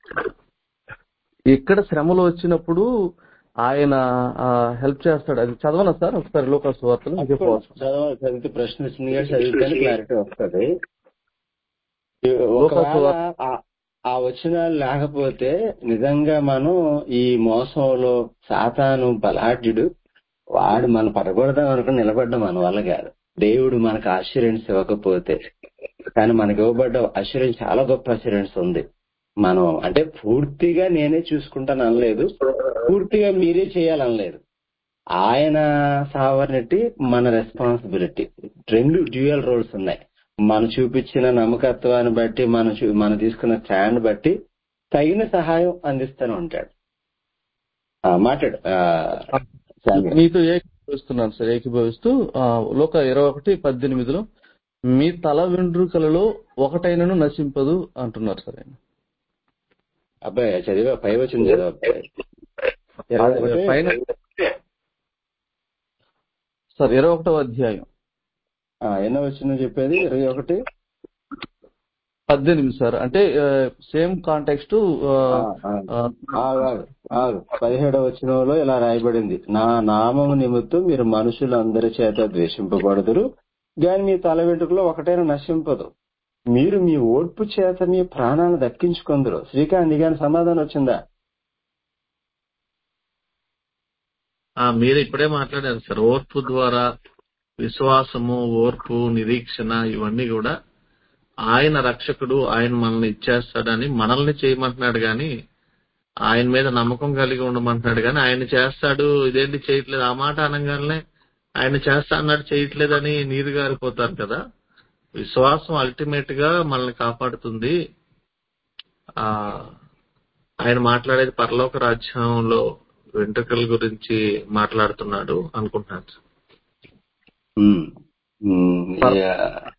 A: ఇక్కడ శ్రమలు వచ్చినప్పుడు ఆయన హెల్ప్ చేస్తాడు అది చదవనా సార్ ఒకసారి లోకాసు వార్తలు మీకే పోవచ్చు
C: చదవ చదివితే ప్రశ్న వచ్చింది కానీ చదివితేనే క్లారిటీ వస్తుంది
A: లోకాసు
C: ఒకవేళ
A: వార్త
C: ఆ- ఆ వచనాలు లేకపోతే నిజంగా మనం ఈ మోసంలో సాతాను బలాఢ్యుడు వాడు మన పడకూడదాం అనుకుని నిలబడ్డం మన వల్ల కాదు దేవుడు మనకు అష్యూరెన్స్ ఇవ్వకపోతే కానీ మనకి ఇవ్వబడ్డ అష్యూరెన్స్ చాలా గొప్ప అష్యూరెన్స్ ఉంది మనం అంటే పూర్తిగా నేనే చూసుకుంటాను అనలేదు పూర్తిగా మీరే చేయాలనలేదు ఆయన సావర్నిటీ మన రెస్పాన్సిబిలిటీ రెండు డ్యూయల్ రోల్స్ ఉన్నాయి
J: మనం చూపించిన నమ్మకత్వాన్ని బట్టి మనం చూ- మనం తీసుకున్న స్టాండ్ బట్టి తగిన సహాయం అందిస్తూనే ఉంటాడు ఆ, మాట్లాడు ఆ, శామ్యూల్.
A: మీతో ఏకీభవిస్తున్నాను సార్ ఏకీభవిస్తూ ఆ, లోక ఇరవై ఒకటి పద్దెనిమిదిలో మీ తల వెంట్రుకలలో ఒకటైనను నశింపదు అంటున్నారు సార్ ఆయన
J: అబ్బాయి చదివా పై వచ్చింది చదివా అబ్బాయి ఇరవై ఒకటి
A: పైన సార్ ఇరవై ఒకటో అధ్యాయం
J: ఆ, ఎన్నో వచ్చిందో చెప్పేది ఇరవై ఒకటి
A: పద్దెనిమిది సార్ అంటే సేమ్ కాంటెక్స్ట్
J: ఆ, ఆ. ఆగు, ఆగు, ఆగు. పదిహేడవ వచనంలో ఇలా రాయబడింది నా నామము నిమిత్తం మీరు మనుషులందరి చేత ద్వేషింపబడుదురు గాని మీ తల వెంట్రుకలో ఒకటైనా నశింపదు మీరు మీ ఓర్పు చేత మీ ప్రాణాన్ని దక్కించుకుందరు శ్రీకాంత్ గాని సమాధానం వచ్చిందా
H: ఆ, మీరు ఇప్పుడే మాట్లాడారు సార్ ఓర్పు ద్వారా విశ్వాసము ఓర్పు నిరీక్షణ ఇవన్నీ కూడా ఆయన రక్షకుడు ఆయన మనల్ని ఇచ్చేస్తాడని మనల్ని చేయమంటున్నాడు గాని ఆయన మీద నమ్మకం కలిగి ఉండమంటున్నాడు కానీ ఆయన చేస్తాడు ఇదేంటి చేయట్లేదు ఆ మాట అనగానే ఆయన చేస్తా అన్నాడు చేయట్లేదని నీరు గారిపోతారు కదా విశ్వాసం అల్టిమేట్ గా మనల్ని కాపాడుతుంది ఆ ఆయన మాట్లాడేది పరలోక రాజ్యంలో వెంట్రుకల గురించి మాట్లాడుతున్నాడు అనుకుంటున్నాను
J: ఉమ్. ఉమ్, యా.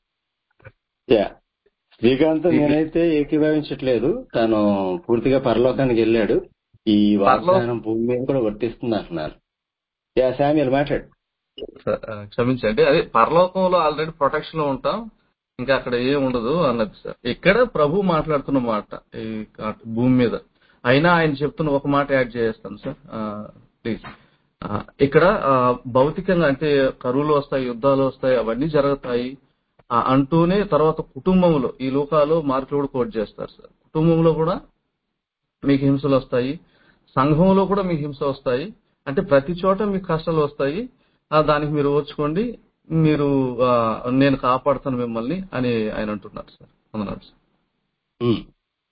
J: యా. శ్రీకాంత్ నేనైతే ఏకీభవించట్లేదు తను పూర్తిగా పరలోకానికి వెళ్ళాడు ఈ వాగ్దానం భూమి మీద కూడా వర్తిస్తుంది అంటున్నారు యా శామ్యుల్ మాట్లాడు
A: సార్, ఆ, క్షమించండి అదే పరలోకంలో ఆల్రెడీ ప్రొటెక్షన్ లో ఉంటాం ఇంకా అక్కడ ఏం ఉండదు అన్నది సార్ ఇక్కడ ప్రభు మాట్లాడుతున్న మాట ఈ కా- భూమి మీద అయినా ఆయన చెప్తున్న ఒక మాట యాడ్ చేస్తాను సార్ ప్లీజ్ ఇక్కడ ఆ, భౌతికంగా అంటే కరువులు వస్తాయి యుద్ధాలు వస్తాయి అవన్నీ జరుగుతాయి ఆ, అంటూనే తర్వాత కుటుంబంలో ఈ లోకాలో మార్కులు కూడా కోట్ చేస్తారు సార్ కుటుంబంలో కూడా మీకు హింసలు వస్తాయి సంఘంలో కూడా మీకు హింస వస్తాయి అంటే ప్రతి చోట మీకు కష్టాలు వస్తాయి ఆ, దానికి మీరు ఓర్చుకోండి మీరు ఆ, నేను కాపాడుతాను మిమ్మల్ని అని ఆయన అంటున్నారు సార్ అన్నారు సార్
J: ఉమ్.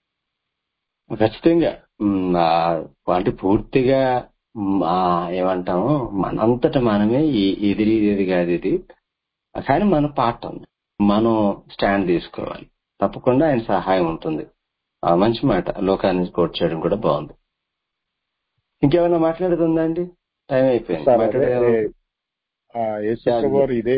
J: ఖచ్చితంగా ఉమ్, ఆ, అంటే పూర్తిగా ఉమ్, ఆ, ఏమంటాము మనంతట మనమే ఈ- ఇది ఇది కాదు ఇది కానీ మన పార్ట్ ఉంది మనం స్టాండ్ తీసుకోవాలి తప్పకుండా ఆయన సహాయం ఉంటుంది ఆ, మంచి మాట లోకాన్ని కోట్ చేయడం కూడా బాగుంది ఇంకేమైనా మాట్లాడుతుందా అండి టైం అయిపోయింది
D: సార్ అదే
J: మాట్లాడే
D: ఆ, యేసు ప్రభు వారు ఇదే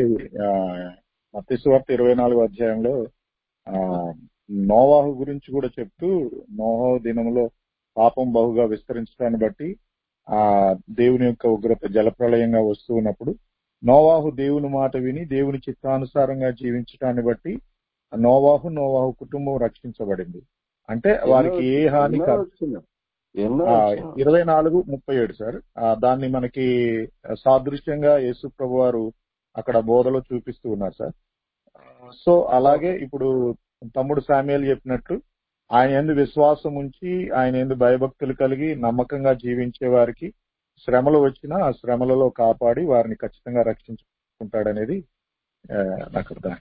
D: మత్స్వార్త ఇరవై నాలుగు అధ్యాయంలో ఆ, నోవాహు గురించి కూడా చెప్తూ నోవాహు దినంలో పాపం బహుగా విస్తరించడాన్ని బట్టి ఆ దేవుని యొక్క ఉగ్రత జలప్రళయంగా వస్తూ ఉన్నప్పుడు నోవాహు దేవుని మాట విని దేవుని చిత్తానుసారంగా జీవించడాన్ని బట్టి నోవాహు నోవాహు కుటుంబం రక్షించబడింది అంటే వారికి ఏ హాని
J: ఎన్నో
D: కాదు
J: వచ్చింది ఎన్నో
D: ఆ,
J: వచ్చింది
D: ఇరవై నాలుగు ముప్పై ఏడు సార్ ఆ, దాన్ని మనకి సాదృశ్యంగా యేసు ప్రభు వారు అక్కడ బోధలో చూపిస్తూ ఉన్నారు సార్ సో అలాగే ఇప్పుడు తమ్ముడు సామ్యాలు చెప్పినట్టు ఆయన ఎందు విశ్వాసం ఉంచి ఆయన ఎందు భయభక్తులు కలిగి నమ్మకంగా జీవించే వారికి శ్రమలు వచ్చినా ఆ శ్రమలలో కాపాడి వారిని ఖచ్చితంగా రక్షించుకుంటాడనేది ఆ, నాకు అర్థం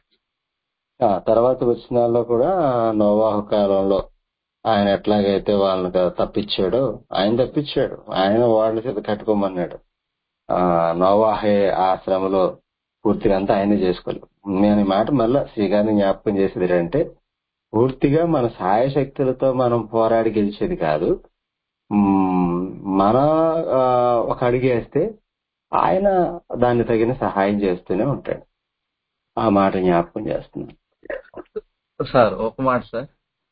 J: ఆ తర్వాత వచ్చినాల్లో కూడా నోవాహు కాలంలో ఆయన ఎట్లాగైతే వాళ్ళని క- తప్పించాడో ఆయన తప్పించాడు ఆయన వాళ్ళ చేత కట్టుకోమన్నాడు ఆ నోవాహే ఆ శ్రమలో పూర్తిగా అంతా ఆయనే చేసుకోలేదు నేను ఈ మాట మళ్ళా శ్రీగారిని జ్ఞాపకం చేసేది ఏంటంటే పూర్తిగా మన సాయశక్తులతో మనం పోరాడి గెలిచేది కాదు మ్మ్, మన ఆ, ఒక అడుగు వేస్తే ఆయన దాన్ని తగిన సహాయం చేస్తూనే ఉంటాడు ఆ మాట జ్ఞాపకం చేస్తున్నాను
A: సార్ ఒక మాట సార్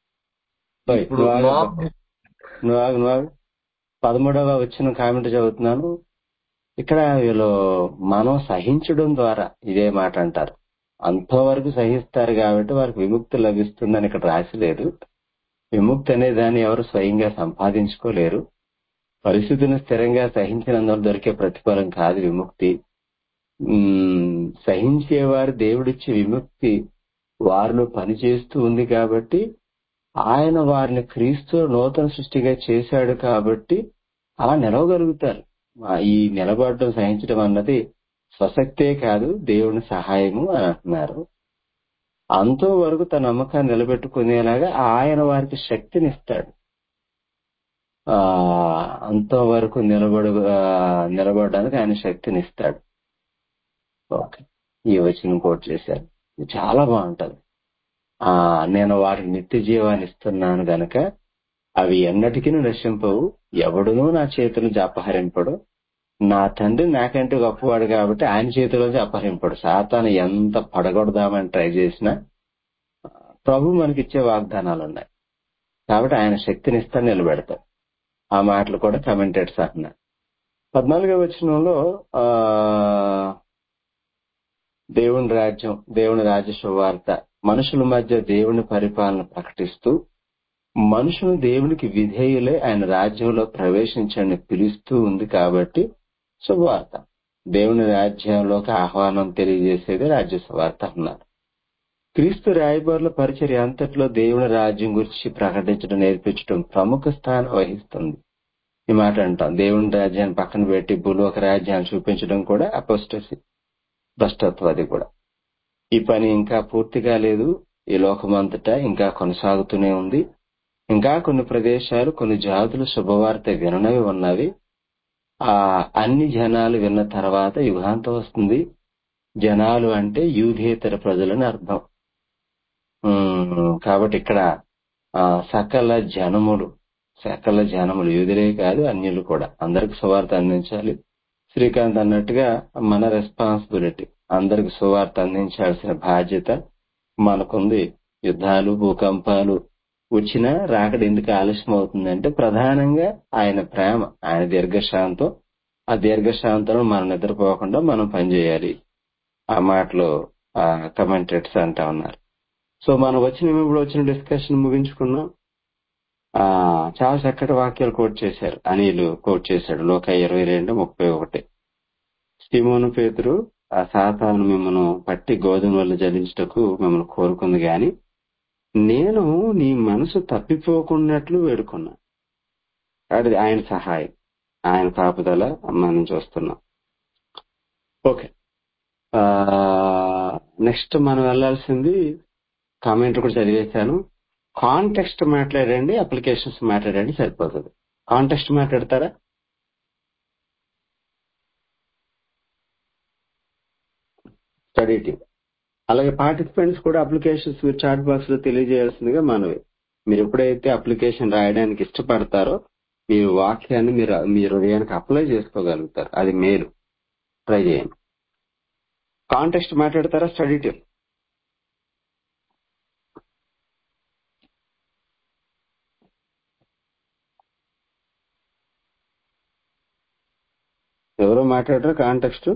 J: ఓయ్,
A: ఇప్పుడు
J: నువ్వు ఆగు,
A: నోవాహు
J: నువ్వు ఆగు, నువ్వు ఆగు. పదమూడవ వచ్చిన కామెంట్ చదువుతున్నాను ఇక్కడ వీళ్ళు మనం సహించడం ద్వారా ఇదే మాట అంటారు అంతవరకు సహిస్తారు కాబట్టి వారికి విముక్తి లభిస్తుందని ఇక్కడ రాసి లేదు విముక్తి అనే దాన్ని ఎవరు స్వయంగా సంపాదించుకోలేరు పరిస్థితిని స్థిరంగా సహించినందువల్ల దొరికే ప్రతిఫలం కాదు విముక్తి ఉమ్, సహించేవారు దేవుడిచ్చే విముక్తి వారిలో పనిచేస్తూ ఉంది కాబట్టి ఆయన వారిని క్రీస్తు నూతన సృష్టిగా చేశాడు కాబట్టి అలా నిలవగలుగుతారు ఆ ఈ నిలబడడం సహించడం అన్నది స్వశక్తే కాదు దేవుని సహాయము అని అంటున్నారు అంతో వరకు తన నమ్మకాన్ని నిలబెట్టుకునేలాగా ఆయన వారికి శక్తినిస్తాడు ఆ అంతో వరకు నిలబడు ఆ, నిలబడడానికి ఆయన శక్తినిస్తాడు ఓకే ఈ వచనం కోట్ చేశారు ఇది చాలా బాగుంటది ఆ నేను వారికి నిత్య జీవాన్ని ఇస్తున్నాను గనక అవి ఎన్నటికీ నశింపవు ఎవడునూ నా చేతులు అపహరింపడు నా తండ్రి నాకంటే గొప్పవాడు కాబట్టి ఆయన చేతిలోంచి అపహరింపడు సాతాను ఎంత పడగొడదామని ట్రై చేసినా ప్రభు మనకిచ్చే వాగ్దానాలు ఉన్నాయి కాబట్టి ఆయన శక్తిని ఇస్తా నిలబెడతాడు ఆ మాటలు కూడా కమెంటెడ్స్ అంటున్నారు పద్నాలుగో వచనంలో ఆ దేవుని రాజ్యం దేవుని రాజ్య శుభవార్త మనుషుల మధ్య దేవుని పరిపాలన ప్రకటిస్తూ మనుషులు దేవునికి విధేయులే ఆయన రాజ్యంలో ప్రవేశించండి పిలుస్తూ ఉంది కాబట్టి శుభవార్త దేవుని రాజ్యంలోకి ఆహ్వానం తెలియజేసేది రాజ్య శుభవార్త అన్నారు క్రీస్తు రాయబారుల పరిచర్య అంతట్లో దేవుని రాజ్యం గురించి ప్రకటించడం నేర్పించడం ప్రముఖ స్థానం వహిస్తుంది ఈ మాట అంటాం దేవుని రాజ్యాన్ని పక్కన పెట్టి భూలోక రాజ్యాన్ని చూపించడం కూడా అపోస్టసి భ్రష్టత్వం అది కూడా ఈ పని ఇంకా పూర్తి కాలేదు ఈ లోకమంతటా ఇంకా కొనసాగుతూనే ఉంది ఇంకా కొన్ని ప్రదేశాలు కొన్ని జాతులు శుభవార్త విననవి ఉన్నవి ఆ అన్ని జనాలు విన్న తర్వాత యుగాంతం వస్తుంది జనాలు అంటే యూధేతర ప్రజలని అర్థం ఉమ్, కాబట్టి ఇక్కడ ఆ, సకల జనములు సకల జనములు యూదులే కాదు అన్యులు కూడా అందరికి సువార్త అందించాలి శ్రీకాంత్ అన్నట్టుగా మన రెస్పాన్సిబిలిటీ అందరికి సువార్త అందించాల్సిన బాధ్యత మనకుంది యుద్ధాలు భూకంపాలు వచ్చినా రాకడ ఎందుకు ఆలస్యం అవుతుందంటే ప్రధానంగా ఆయన ప్రేమ ఆయన దీర్ఘశాంతం ఆ దీర్ఘశాంతం మనం నిద్రపోకుండా మనం పనిచేయాలి ఆ మాటలో కమెంటెట్స్ అంటా ఉన్నారు సో మనం వచ్చిన ఇప్పుడు వచ్చిన డిస్కషన్ ముగించుకున్నాం ఆ చాలా చక్కటి వాక్యాలు కోట్ చేశారు అనిల్ కోట్ చేశాడు లోక ఇరవై రెండు ముప్పై ఒకటి సిమోను పేతురు ఆ సాతాను మిమ్మల్ని పట్టి గోధుమ వల్ల జలించుటకు మిమ్మల్ని కోరుకుంది గాని నేను నీ మనసు తప్పిపోకున్నట్లు వేడుకున్నా అది ఆయన సహాయం ఆయన కాపుదల మనం చూస్తున్నాం ఓకే నెక్స్ట్ మనం వెళ్ళాల్సింది కామెంట్ కూడా చదివేశాను కాంటెక్స్ట్ మాట్లాడండి అప్లికేషన్స్ మాట్లాడండి సరిపోతుంది కాంటెక్స్ట్ మాట్లాడతారా స్టడీ టీమ్ అలాగే పార్టిసిపెంట్స్ కూడా అప్లికేషన్స్ మీరు చాట్ బాక్స్ లో తెలియజేయాల్సిందిగా మనవి మీరు ఎప్పుడైతే అప్లికేషన్ రాయడానికి ఇష్టపడతారో మీ వాక్యాన్ని మీరు మీ హృదయానికి అప్లై చేసుకోగలుగుతారు అది మేలు ట్రై చేయండి కాంటెక్స్ట్ మాట్లాడతారా స్టడీ టీమ్ ఎవరో మాట్లాడరా కాంటెక్స్ట్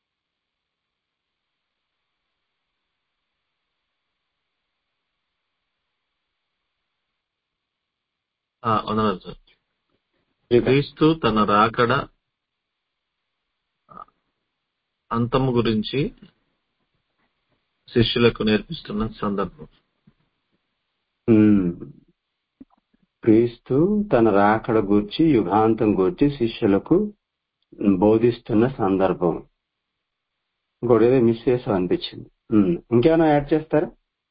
H: ఆ, వందనాలు సార్ క్రీస్తు తన రాకడ అంతము గురించి శిష్యులకు నేర్పిస్తున్న సందర్భం
J: ఉమ్. క్రీస్తు తన రాకడ గూర్చి యుగాంతం గూర్చి శిష్యులకు బోధిస్తున్న సందర్భం ఇంకోటి ఏదో మిస్ చేసాం అనిపించింది ఉమ్. ఇంకేమైనా యాడ్ చేస్తారా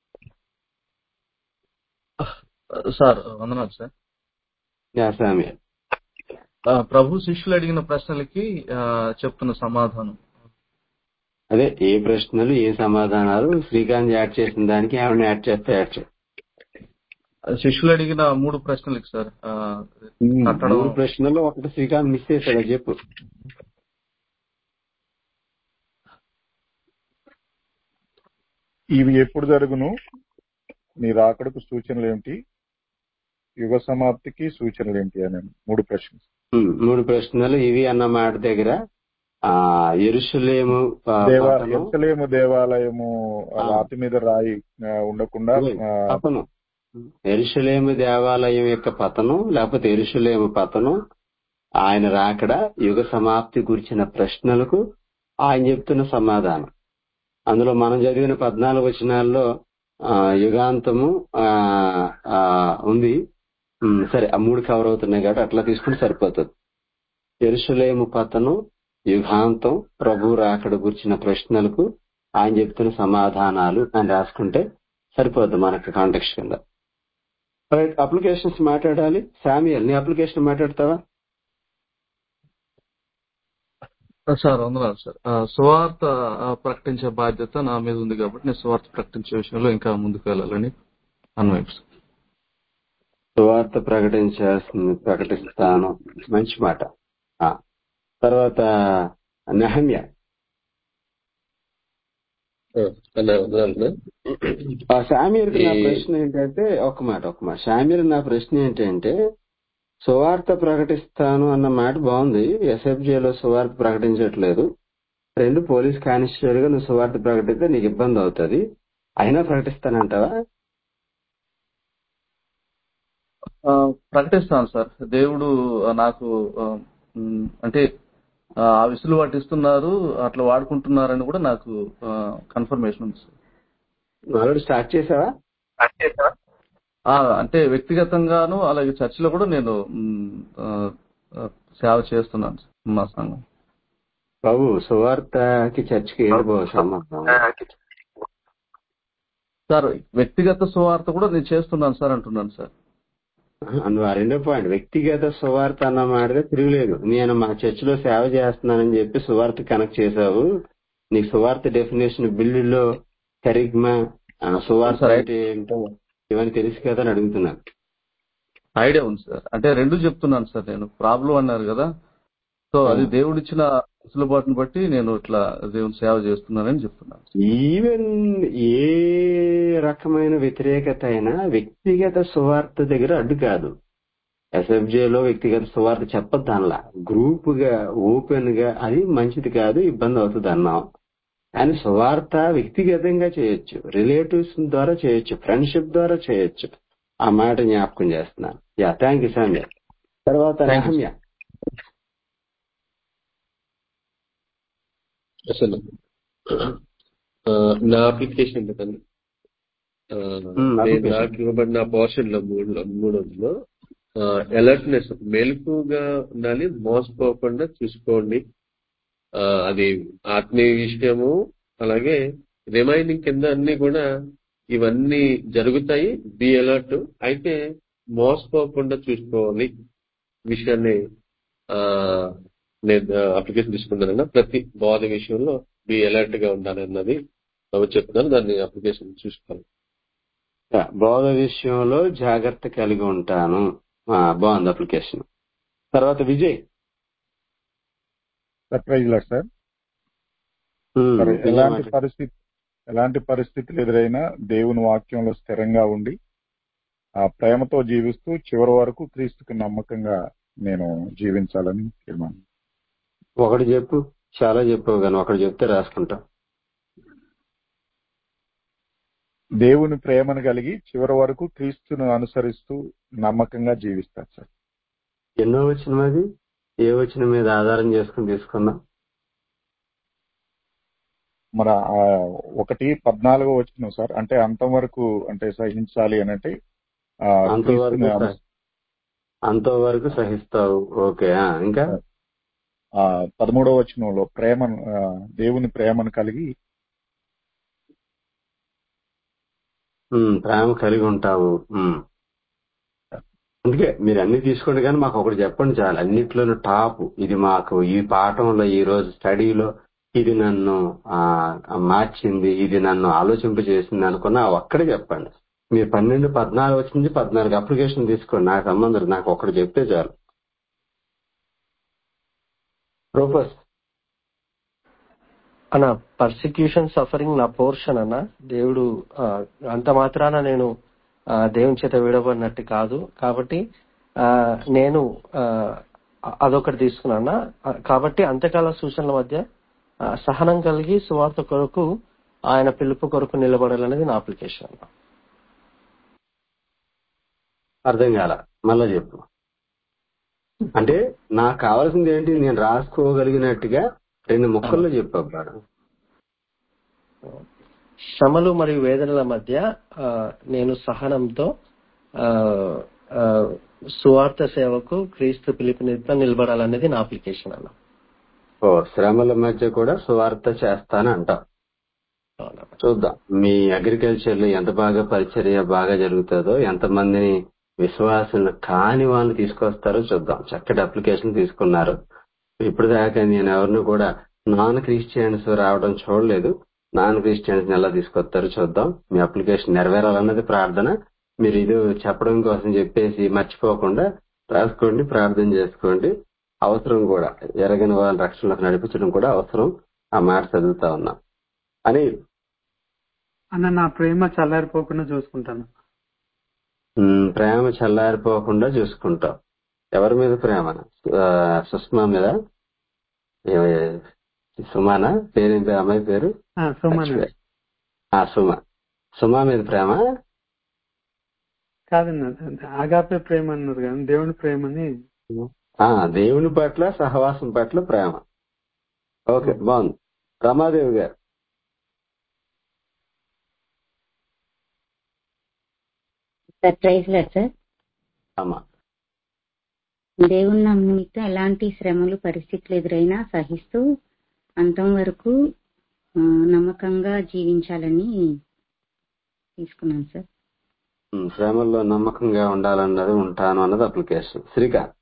A: సార్ వందనాలు సార్
J: యా, సామ్యూయల్.
A: ఆ, ప్రభు శిష్యులు అడిగిన ప్రశ్నలకి ఆ, చెప్తున్న సమాధానం
J: అదే ఏ ప్రశ్నలు ఏ సమాధానాలు శ్రీకాంత్ యాడ్ చేసిన దానికి ఏమైనా యాడ్ చేస్తే యాడ్ చేయి
A: శిష్యులు అడిగిన మూడు ప్రశ్నలకి సార్ ఆ,
J: ఉమ్.
A: కట్టడం
J: మూడు ప్రశ్నల్లో ఒకటి శ్రీకాంత్ మిస్ చేశాడు అది చెప్పు
D: ఇవి ఎప్పుడు జరుగును నీ రాకడకు సూచనలు ఏమిటి యుగ సమాప్తికి సూచనలు ఏంటి అని మూడు ప్రశ్నలు
J: ఉమ్. మూడు ప్రశ్నలు ఇవి అన్న మాట దగ్గర ఆ ఎరుషులేము ఆ,
D: దేవా
J: పట్టణం
D: ఎరుసలేము దేవాలయము
J: ఆ.
D: రాతి మీద రాయి ఆ, ఉండకుండా
J: ఇదిగో,
D: ఆ,
J: పతనం ఎరుషులేము దేవాలయం యొక్క పతనం లేకపోతే ఎరుషులేము పతనం ఆయన రాకడ యుగ సమాప్తి గురించిన ప్రశ్నలకు ఆయన చెప్తున్న సమాధానం అందులో మనం చదివిన పద్నాలుగు వచనాల్లో ఆ, యుగాంతము ఆ, ఆ, ఉంది ఉమ్, సరే ఆ మూడు కవర్ అవుతున్నాయి కాబట్టి అట్లా తీసుకుంటే సరిపోతుంది ఎరుషులేము పతనం యుగాంతం ప్రభు రాకడ గురించిన ప్రశ్నలకు ఆయన చెప్తున్న సమాధానాలు అని రాసుకుంటే సరిపోద్ది మనకి కాంటెక్స్ట్ కింద రైట్ అప్లికేషన్స్ మాట్లాడాలి శామ్యుయల్ నీ అప్లికేషన్ మాట్లాడతావా
A: సార్ వందనాలు సార్ ఆ, సువార్త ఆ, ప్రకటించే బాధ్యత నా మీద ఉంది కాబట్టి నేను సువార్త ప్రకటించే విషయంలో ఇంకా ముందుకు వెళ్ళాలని అన్వయం సార్
C: సువార్త ప్రకటించాల్సింది ప్రకటిస్తాను మంచి మాట ఆ, తర్వాత నెహమ్య
I: ఆ, అన్న వందనాలన్నా
C: ఆ శామ్యూర్కి నా
I: ఈ-
C: ప్రశ్న ఏంటంటే ఒక మాట ఒక మాట శామ్యూర్ నా ప్రశ్న ఏంటంటే సువార్త ప్రకటిస్తాను అన్న మాట బాగుంది ఎస్ఎఫ్జేలో సువార్త ప్రకటించట్లేదు రెండు పోలీస్ కానిస్టేబుల్ గా నువ్వు సువార్త ప్రకటిస్తే నీకు ఇబ్బంది అవుతుంది అయినా ప్రకటిస్తానంటావా
A: ఆ, ప్రకటిస్తాను సార్ దేవుడు ఆ, నాకు ఆ, మ్, అంటే ఆ ఆ విసులు పట్టిస్తున్నారు అట్లా వాడుకుంటున్నారని కూడా నాకు కన్ఫర్మేషన్ ఉంది సార్
C: ఆల్రెడీ స్టార్ట్ చేసావా
A: ఆ, అంటే వ్యక్తిగతంగాను అలాగే చర్చిలో కూడా నేను మ్, ఆ, ఆ, సేవ చేస్తున్నాను సార్, మా సంఘం
C: బాబు సువార్తకి చర్చికి ఏంటి బాబు సంబంధం
A: సార్ వ్యక్తిగత సువార్త కూడా నేను చేస్తున్నాను సార్ అంటున్నాను సార్
C: నువ్వు ఆ రెండో పాయింట్ వ్యక్తిగత సువార్త అన్న మాటగా తిరుగులేదు నేను మా చర్చిలో సేవ చేస్తున్నానని చెప్పి సువార్త కనెక్ట్ చేశావు నీకు సువార్త డెఫినేషన్ బిల్లులో కరిగ్మా ఆ, సువార్త
A: సరే.
C: అంటే ఏంటో ఇవన్నీ తెలుసు కదా అని అడుగుతున్నాను
A: ఐడియా ఉంది సార్ అంటే రెండు చెప్తున్నాను సార్ నేను ప్రాబ్లం అన్నారు కదా సో అది దేవుడిచ్చిన వెసులుబాటును బట్టి నేను ఇట్లా దేవుని సేవ చేస్తున్నానని చెప్తున్నాను
C: ఈవెన్ ఏ రకమైన వ్యతిరేకత అయినా వ్యక్తిగత సువార్త దగ్గర అడ్డు కాదు ఎస్ఎఫ్జేలో వ్యక్తిగత సువార్త చెప్పొద్దు అనలా గ్రూప్ గా ఓపెన్ గా అది మంచిది కాదు ఇబ్బంది అవుతుంది అన్నాం కానీ సువార్త వ్యక్తిగతంగా చేయొచ్చు రిలేటివ్స్ ద్వారా చేయొచ్చు ఫ్రెండ్షిప్ ద్వారా చేయొచ్చు ఆ మాట జ్ఞాపకం చేస్తున్నాను యా థ్యాంక్ యూ సామ్య తర్వాత
A: Thank you,
C: నెహమ్య
I: అసలు ఆ, నా అప్లికేషన్ ఏంటంటే ఆ,
C: Hmm,
I: నేను
C: application.
I: నాకు ఇవ్వబడిన పోర్షన్ లో మూడు మూడోదిలో అలర్ట్నెస్ మెలకుగా ఉండాలి మోసపోకుండా చూసుకోండి ఆ, అది ఆత్మీయ విషయము అలాగే రిమైనింగ్ కింద అన్ని కూడా ఇవన్నీ జరుగుతాయి బి అలర్ట్ అయితే మోసపోకుండా చూసుకోవాలి విషయాన్ని ఆ, నేను అప్లికేషన్ తీసుకున్నానన్నా ప్రతి బోధ విషయంలో బి అలర్ట్ గా ఉండాలి అన్నది ఎవరు చెప్తున్నారు దాన్ని అప్లికేషన్ చూసుకోవాలి
C: యా, బోధ విషయంలో జాగ్రత్త కలిగి ఉంటాను ఆ, బాగుంది అప్లికేషన్ తర్వాత విజయ్
D: సర్ప్రైజ్ లా సార్
C: ఉమ్,
D: మరి
C: విజయ్
D: ఎలాంటి
C: మాట్లాడు.
D: పరిస్థితి ఎలాంటి పరిస్థితులు ఎదురైనా దేవుని వాక్యంలో స్థిరంగా ఉండి ఆ ప్రేమతో జీవిస్తూ చివరి వరకు క్రీస్తుకి నమ్మకంగా నేను జీవించాలని తీర్మానం
C: ఒకటి చెప్పు చాలా చెప్పావు కానీ ఒకటి చెప్తే రాసుకుంటా
D: దేవుని ప్రేమను కలిగి చివరి వరకు క్రీస్తును అనుసరిస్తూ నమ్మకంగా జీవిస్తారు సార్
C: ఎన్నో వచ్చిన అది ఏ వచ్చిన మీద ఆధారం చేసుకుని తీసుకున్నా
D: మన ఆ ఒకటి పద్నాలుగో వచ్చిన సార్ అంటే అంతం వరకు అంటే సహించాలి అని అంటే ఆ,
C: అంతవరకు
D: క్రీస్తుని అను-
C: సహి- అంతవరకు సహిస్తావు ఓకే ఆ, ఇంకా
D: ఆ, పదమూడవ వచనంలో ప్రేమను ఆ, దేవుని ప్రేమను కలిగి
C: ఉమ్, ప్రేమ కలిగి ఉంటావు ఉమ్. అందుకే మీరు అన్ని తీసుకోండి కానీ మాకు ఒకటి చెప్పండి చాలు అన్నిట్లోనూ టాప్ ఇది మాకు ఈ పాఠంలో ఈ రోజు స్టడీలో ఇది నన్ను ఆ, మార్చింది ఇది నన్ను ఆలోచింపజేసింది అనుకున్న ఒక్కడే చెప్పండి మీరు పన్నెండు పద్నాలుగు వచ్చింది పద్నాలుగు అప్లికేషన్ తీసుకోండి నాకు సంబంధం లేదు. నాకు ఒక్కటి చెప్తే చాలు రూపస్
E: అన్న పర్సిక్యూషన్ సఫరింగ్ నా పోర్షన్ అన్న దేవుడు ఆ, అంత మాత్రాన నేను ఆ, దేవుని చేత విడబడినట్టు కాదు కాబట్టి ఆ, నేను ఆ, అదొకటి తీసుకున్నా కాబట్టి అంత్యకాల సూచనల మధ్య ఆ, సహనం కలిగి సువార్త కొరకు ఆయన పిలుపు కొరకు నిలబడాలనేది నా అప్లికేషన్ అన్న
C: అర్థం కాల మళ్ళా చెప్పు అంటే నాకు కావాల్సింది ఏంటి నేను రాసుకోగలిగినట్టుగా రెండు ముక్కల్లో చెప్పు అబ్బా
E: శ్రమలు మరియు వేదనల మధ్య ఆ, నేను సహనంతో ఆ, ఆ, సువార్త సేవకు క్రీస్తు పిలుపునితో నిలబడాలనేది నా అప్లికేషన్ అన్న
C: ఓ శ్రమల మధ్య కూడా సువార్త చేస్తాను అంటాం
E: అవునన్న.
C: చూద్దాం మీ అగ్రికల్చర్ లో ఎంత బాగా పరిచర్య బాగా జరుగుతుందో ఎంతమందిని విశ్వాసులు కాని వాళ్ళు తీసుకొస్తారో చూద్దాం చక్కటి అప్లికేషన్ తీసుకున్నారు ఇప్పుడు దాకా నేను ఎవరిని కూడా నాన్ క్రిస్టియన్స్ రావడం చూడలేదు నాన్ క్రిస్టియన్స్ ఎలా తీసుకొస్తారో చూద్దాం మీ అప్లికేషన్ నెరవేరాలన్నది ప్రార్థన మీరు ఇది చెప్పడం కోసం చెప్పేసి మర్చిపోకుండా రాసుకోండి ప్రార్థన చేసుకోండి అవసరం కూడా ఎరగని వాళ్ళ రక్షణలకు నడిపించడం కూడా అవసరం ఆ మాట చదువుతా ఉన్నాం అని
F: అన్న నా ప్రేమ చల్లారిపోకుండా చూసుకుంటాను
C: ఉమ్, ప్రేమ చల్లారిపోకుండా చూసుకుంటాం ఎవరి మీద ప్రేమ ఆ, సుష్మా మీద ఏ- సుమానా పేరేంటి ఆ అమ్మాయి పేరు
F: ఆ, సుమన్
C: మర్చిపోయా. ఆ సుమ సుమ మీద ప్రేమ
F: కాదన్న ఆగాపే ప్రేమ అన్నారు కానీ దేవుని ప్రేమని
C: ఆ దేవుని పట్ల సహవాసం పట్ల ప్రేమ ఓకే బాగుంది రమాదేవి గారు
G: సార్ ప్రైజ్ లేదు సార్
C: అమ్మా
G: దేవుని నామ నిమిత్తం ఎలాంటి శ్రమలు పరిస్థితులు ఎదురైనా సహిస్తూ అంతం వరకు ఆ, నమ్మకంగా జీవించాలని తీసుకున్నాను సార్
C: ఉమ్, శ్రమల్లో నమ్మకంగా ఉండాలన్నది ఉంటాను అన్నది అప్లికేషన్ శ్రీకాంత్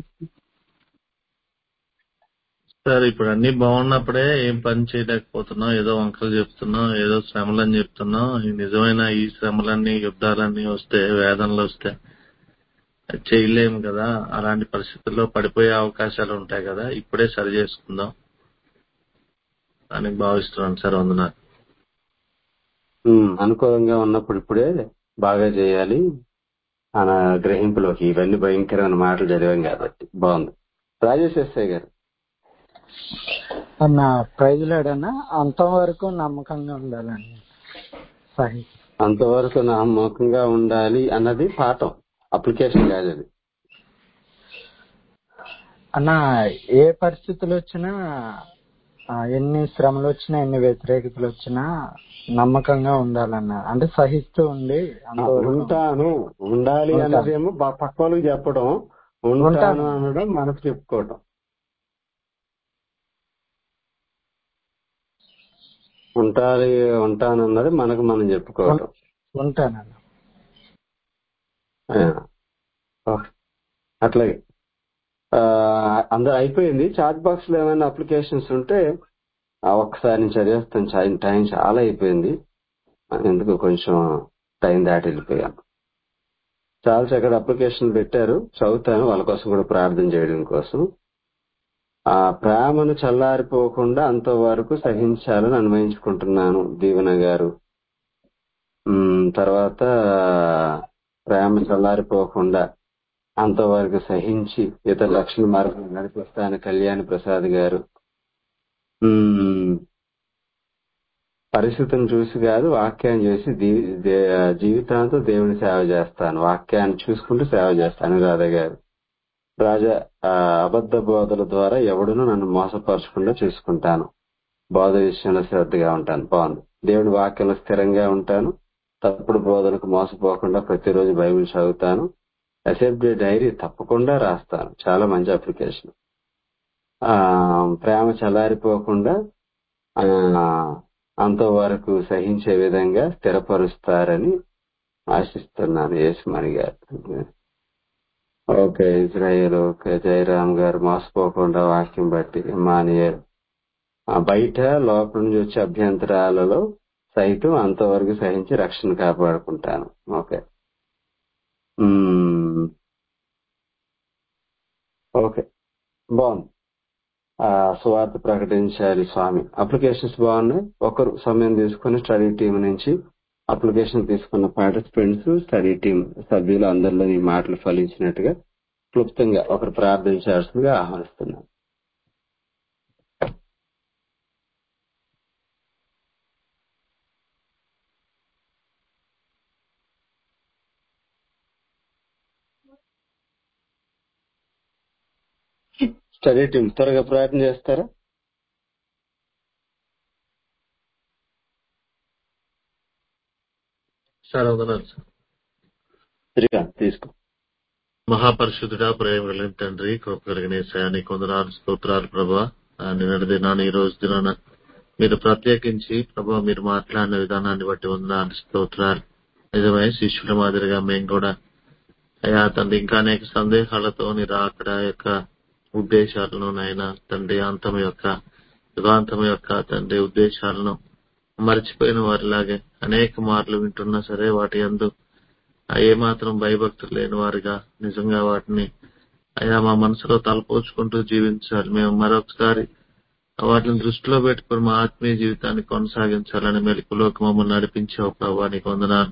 H: సార్ ఇప్పుడు అన్ని బాగున్నప్పుడే ఏం పని చేయలేకపోతున్నాం ఏదో వంకలు చెప్తున్నాం ఏదో శ్రమలని చెప్తున్నాం ఈ నిజమైన ఈ శ్రమలన్నీ యుద్ధాలన్నీ వస్తే వేదనలు వస్తే చేయలేము కదా అలాంటి పరిస్థితుల్లో పడిపోయే అవకాశాలు ఉంటాయి కదా ఇప్పుడే సరి చేసుకుందాం అని భావిస్తున్నాను సార్ వందనాలు
C: ఉమ్, అనుకూలంగా ఉన్నప్పుడు ఇప్పుడే బాగా చేయాలి అన్న గ్రహింపులోకి ఇవన్నీ భయంకరమైన మాటలు చదివాం కాబట్టి బాగుంది రాజేష్ ఎస్ఐ గారు
B: అన్న ప్రైజ్ లేడన్నా అంతం వరకు నమ్మకంగా ఉండాలండి సహి
C: అంతవరకు నమ్మకంగా ఉండాలి అన్నది పాఠం అప్లికేషన్ కాదు అది
B: అన్న ఏ పరిస్థితులు వచ్చినా ఆ, ఎన్ని శ్రమలు వచ్చినా ఎన్ని వ్యతిరేకతలు వచ్చినా నమ్మకంగా ఉండాలన్న అంటే సహిస్తూ ఉండి
C: ఆ,
B: అంతవరకు
C: ఉంటాను ఉండాలి
B: ఉంటాను.
C: అన్నదేమో బ- పక్క వాళ్ళకి చెప్పడం ఉంటాను
B: ఉంటాను.
C: అనడం మనకు చెప్పుకోవటం ఉంటాలి ఉంటాను అన్నది మనకు మనం చెప్పుకోవటం
B: ఉంటానన్న
C: ఆ, ఓకే. అట్లాగే ఆ, అందరూ అయిపోయింది చాట్ బాక్స్ లో ఏమైనా అప్లికేషన్స్ ఉంటే ఆ, ఒక్కసారి నేను చదివేస్తాను చా- టైం చాలా అయిపోయింది ఎందుకు కొంచెం టైం దాటి వెళ్ళిపోయాను చాలా చక్కటి అప్లికేషన్ పెట్టారు చదువుతాను వాళ్ళ కోసం కూడా ప్రార్థన చేయడం కోసం ఆ ప్రేమను చల్లారిపోకుండా అంతవరకు సహించాలని అన్వయించుకుంటున్నాను దీవెన గారు ఉమ్, తర్వాత ప్రేమ చల్లారిపోకుండా అంతవరకు సహించి ఇతర రక్షణ మార్గం నడిపిస్తాను కళ్యాణ్ ప్రసాద్ గారు ఉమ్, పరిస్థితిని చూసి కాదు వాక్యాన్ని చూసి దీ- దే- జీవితాంతం దేవుని సేవ చేస్తాను వాక్యాన్ని చూసుకుంటూ సేవ చేస్తాను రాధా గారు రాజా ఆ, అబద్ధ బోధల ద్వారా ఎవడును నన్ను మోసపరచకుండా చూసుకుంటాను బోధ విషయంలో శ్రద్ధగా ఉంటాను బాగుంది దేవుని వాక్యంలో స్థిరంగా ఉంటాను తప్పుడు బోధలకు మోసపోకుండా ప్రతిరోజు బైబిల్ చదువుతాను అసెంబ్లీ డైరీ తప్పకుండా రాస్తాను చాలా మంచి అప్లికేషన్ ఆ ప్రేమ చల్లారిపోకుండా ఆ, అంతవరకు సహించే విధంగా స్థిరపరుస్తారని ఆశిస్తున్నాను యేసుమణి గారు ఓకే ఇజ్రాయేల్ ఓకే జయరామ్ గారు మోసపోకుండా వాక్యం బట్టి మానియర్ ఆ బయట లోపల నుంచి వచ్చే అభ్యంతరాలలో సైతం అంతవరకు సహించి రక్షణ కాపాడుకుంటాను ఓకే మ్మ్. ఓకే బాగుంది ఆ సువార్త ప్రకటించాలి స్వామి అప్లికేషన్స్ బాగున్నాయి ఒకరు సమయం తీసుకుని స్టడీ టీం నుంచి అప్లికేషన్ తీసుకున్న పార్టిసిపెంట్స్ స్టడీ టీం సభ్యులు అందరిలో ఈ మాటలు ఫలించినట్టుగా క్లుప్తంగా ఒకరు ప్రార్థించాల్సిందిగా ఆహ్వానిస్తున్నాను స్టడీ టీం త్వరగా ప్రయత్నం చేస్తారా
H: సార్ వందనాలు సార్
C: శ్రీకాంత్ తీసుకో
H: మహాపరిశుద్ధుడా ప్రేమ కలిగిన తండ్రి కృప కలిగిన ఏసయానికి వందనాలు స్తోత్రాలు ప్రభా ఆ, నిన్నటి దినాన్ని ఈ రోజు దినాన మీరు ప్రత్యేకించి ప్రభా మీరు మాట్లాడిన విధానాన్ని బట్టి వందనాలు స్తోత్రాలు నిజమే శిష్యుల మాదిరిగా మేము కూడా అయ్యా తండ్రి ఇంకా అనేక సందేహాలతో నీ రాకడ యొక్క ఉద్దేశాలను నాయన తండ్రి అంతం యొక్క యుగాంతం యొక్క తండ్రి ఉద్దేశాలను మర్చిపోయిన వారిలాగే అనేక మార్లు వింటున్నా సరే వాటి అందు ఏమాత్రం భయభక్తులు లేని వారిగా నిజంగా వాటిని అయా మా మనసులో తలపోచుకుంటూ జీవించాలి మేము మరొకసారి వాటిని దృష్టిలో పెట్టుకుని మా ఆత్మీయ జీవితాన్ని కొనసాగించాలని మెలకులోకి మమ్మల్ని నడిపించావు ప్రభా నీకు వందనాలు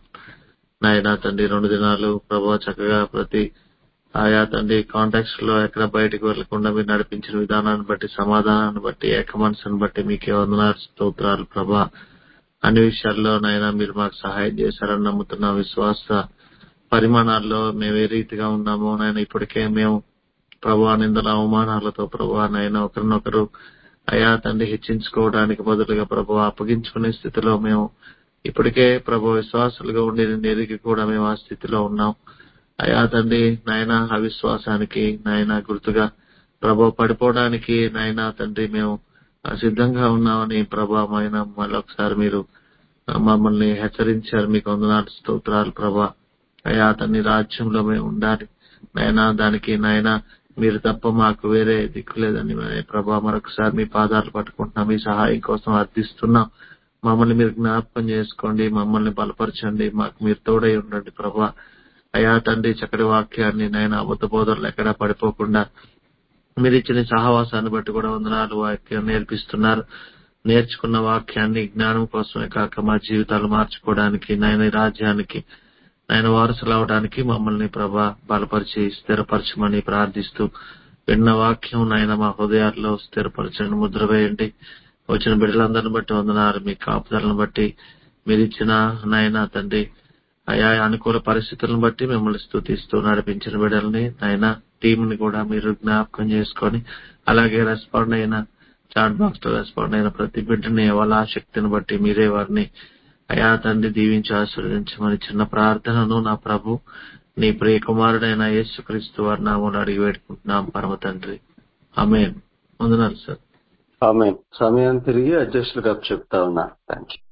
H: నాయన తండ్రి రెండు దినాలు ప్రభా చక్కగా ప్రతి ఆయా తండ్రి కాంటాక్ట్స్ లో ఎక్కడ బయటకు వెళ్లకుండా మీరు నడిపించిన విధానాన్ని బట్టి సమాధానాన్ని బట్టి ఏక మనసుని బట్టి మీకే వందనాలు స్తోత్రాలు ప్రభా అన్ని విషయాల్లో నైనా మీరు మాకు సహాయం చేశారని నమ్ముతున్న విశ్వాస పరిమాణాల్లో మేము ఏ రీతిగా ఉన్నామో నాయన ఇప్పటికే మేము ప్రభా నిందల అవమానాలతో ప్రభా నైనా ఒకరినొకరు అయా తండ్రి హెచ్చించుకోవడానికి బదులుగా ప్రభు అప్పగించుకునే స్థితిలో మేము ఇప్పటికే ప్రభు విశ్వాసులుగా ఉండి ఎరిగి కూడా మేము ఆ స్థితిలో ఉన్నాం అయా తండ్రి నాయన అవిశ్వాసానికి నాయన గుర్తుగా ప్రభు పడిపోవడానికి నాయన తండ్రి మేము సిద్ధంగా ఉన్నామని ప్రభావమైన మళ్ళొకసారి మీరు మమ్మల్ని హెచ్చరించారు మీకు వందనాలు స్తోత్రాలు ప్రభా అయా తండ్రి రాజ్యంలో మేము ఉండాలి నాయనా దానికి నాయనా మీరు తప్ప మాకు వేరే దిక్కు లేదని ప్రభా మరొకసారి మీ పాదాలు పట్టుకుంటున్నాం మీ సహాయం కోసం అర్థిస్తున్నాం మమ్మల్ని మీరు జ్ఞాపకం చేసుకోండి మమ్మల్ని బలపరచండి మాకు మీరు తోడై ఉండండి ప్రభా అయా తండ్రి చక్కటి వాక్యాన్ని నైనా అబద్ధ బోధనలు ఎక్కడా పడిపోకుండా మీరు ఇచ్చిన సహవాసాన్ని బట్టి కూడా వందనాలు వాక్యం నేర్పిస్తున్నారు నేర్చుకున్న వాక్యాన్ని జ్ఞానం కోసమే కాక మా జీవితాలు మార్చుకోవడానికి నాయన రాజ్యానికి ఆయన వారసులు అవడానికి మమ్మల్ని ప్రభా బలపరిచి స్థిరపరచమని ప్రార్థిస్తూ విన్న వాక్యం నాయన మా హృదయాల్లో స్థిరపరచండి ముద్ర వేయండి వచ్చిన బిడ్డలందరిని బట్టి వందనాలు మీ కాపుదలను బట్టి మీరు ఇచ్చిన నాయన తండ్రి ఆయా అనుకూల పరిస్థితులను బట్టి మిమ్మల్ని స్థుతిస్తూ నడిపించిన బిడ్డల్ని నాయన టీంని కూడా మీరు జ్ఞాపకం చేసుకొని అలాగే రెస్పాండ్ అయిన చాట్ బాక్స్ లో రెస్పాండ్ అయిన ప్రతి బిడ్డని వాళ్ళ ఆసక్తిని బట్టి మీరే వారిని అయా తండ్రి దీవించి ఆశీర్వదించమని చిన్న ప్రార్థనను నా ప్రభు నీ ప్రియ కుమారుడైన యేసుక్రీస్తు వారి నామూలు అడిగి పెట్టుకుంటున్నాం పరమ తండ్రి ఆమె వందనాలు సార్
C: ఆమె సమయం తిరిగి అధ్యక్షులుగా చెప్తా ఉన్నా థ్యాంక్ యూ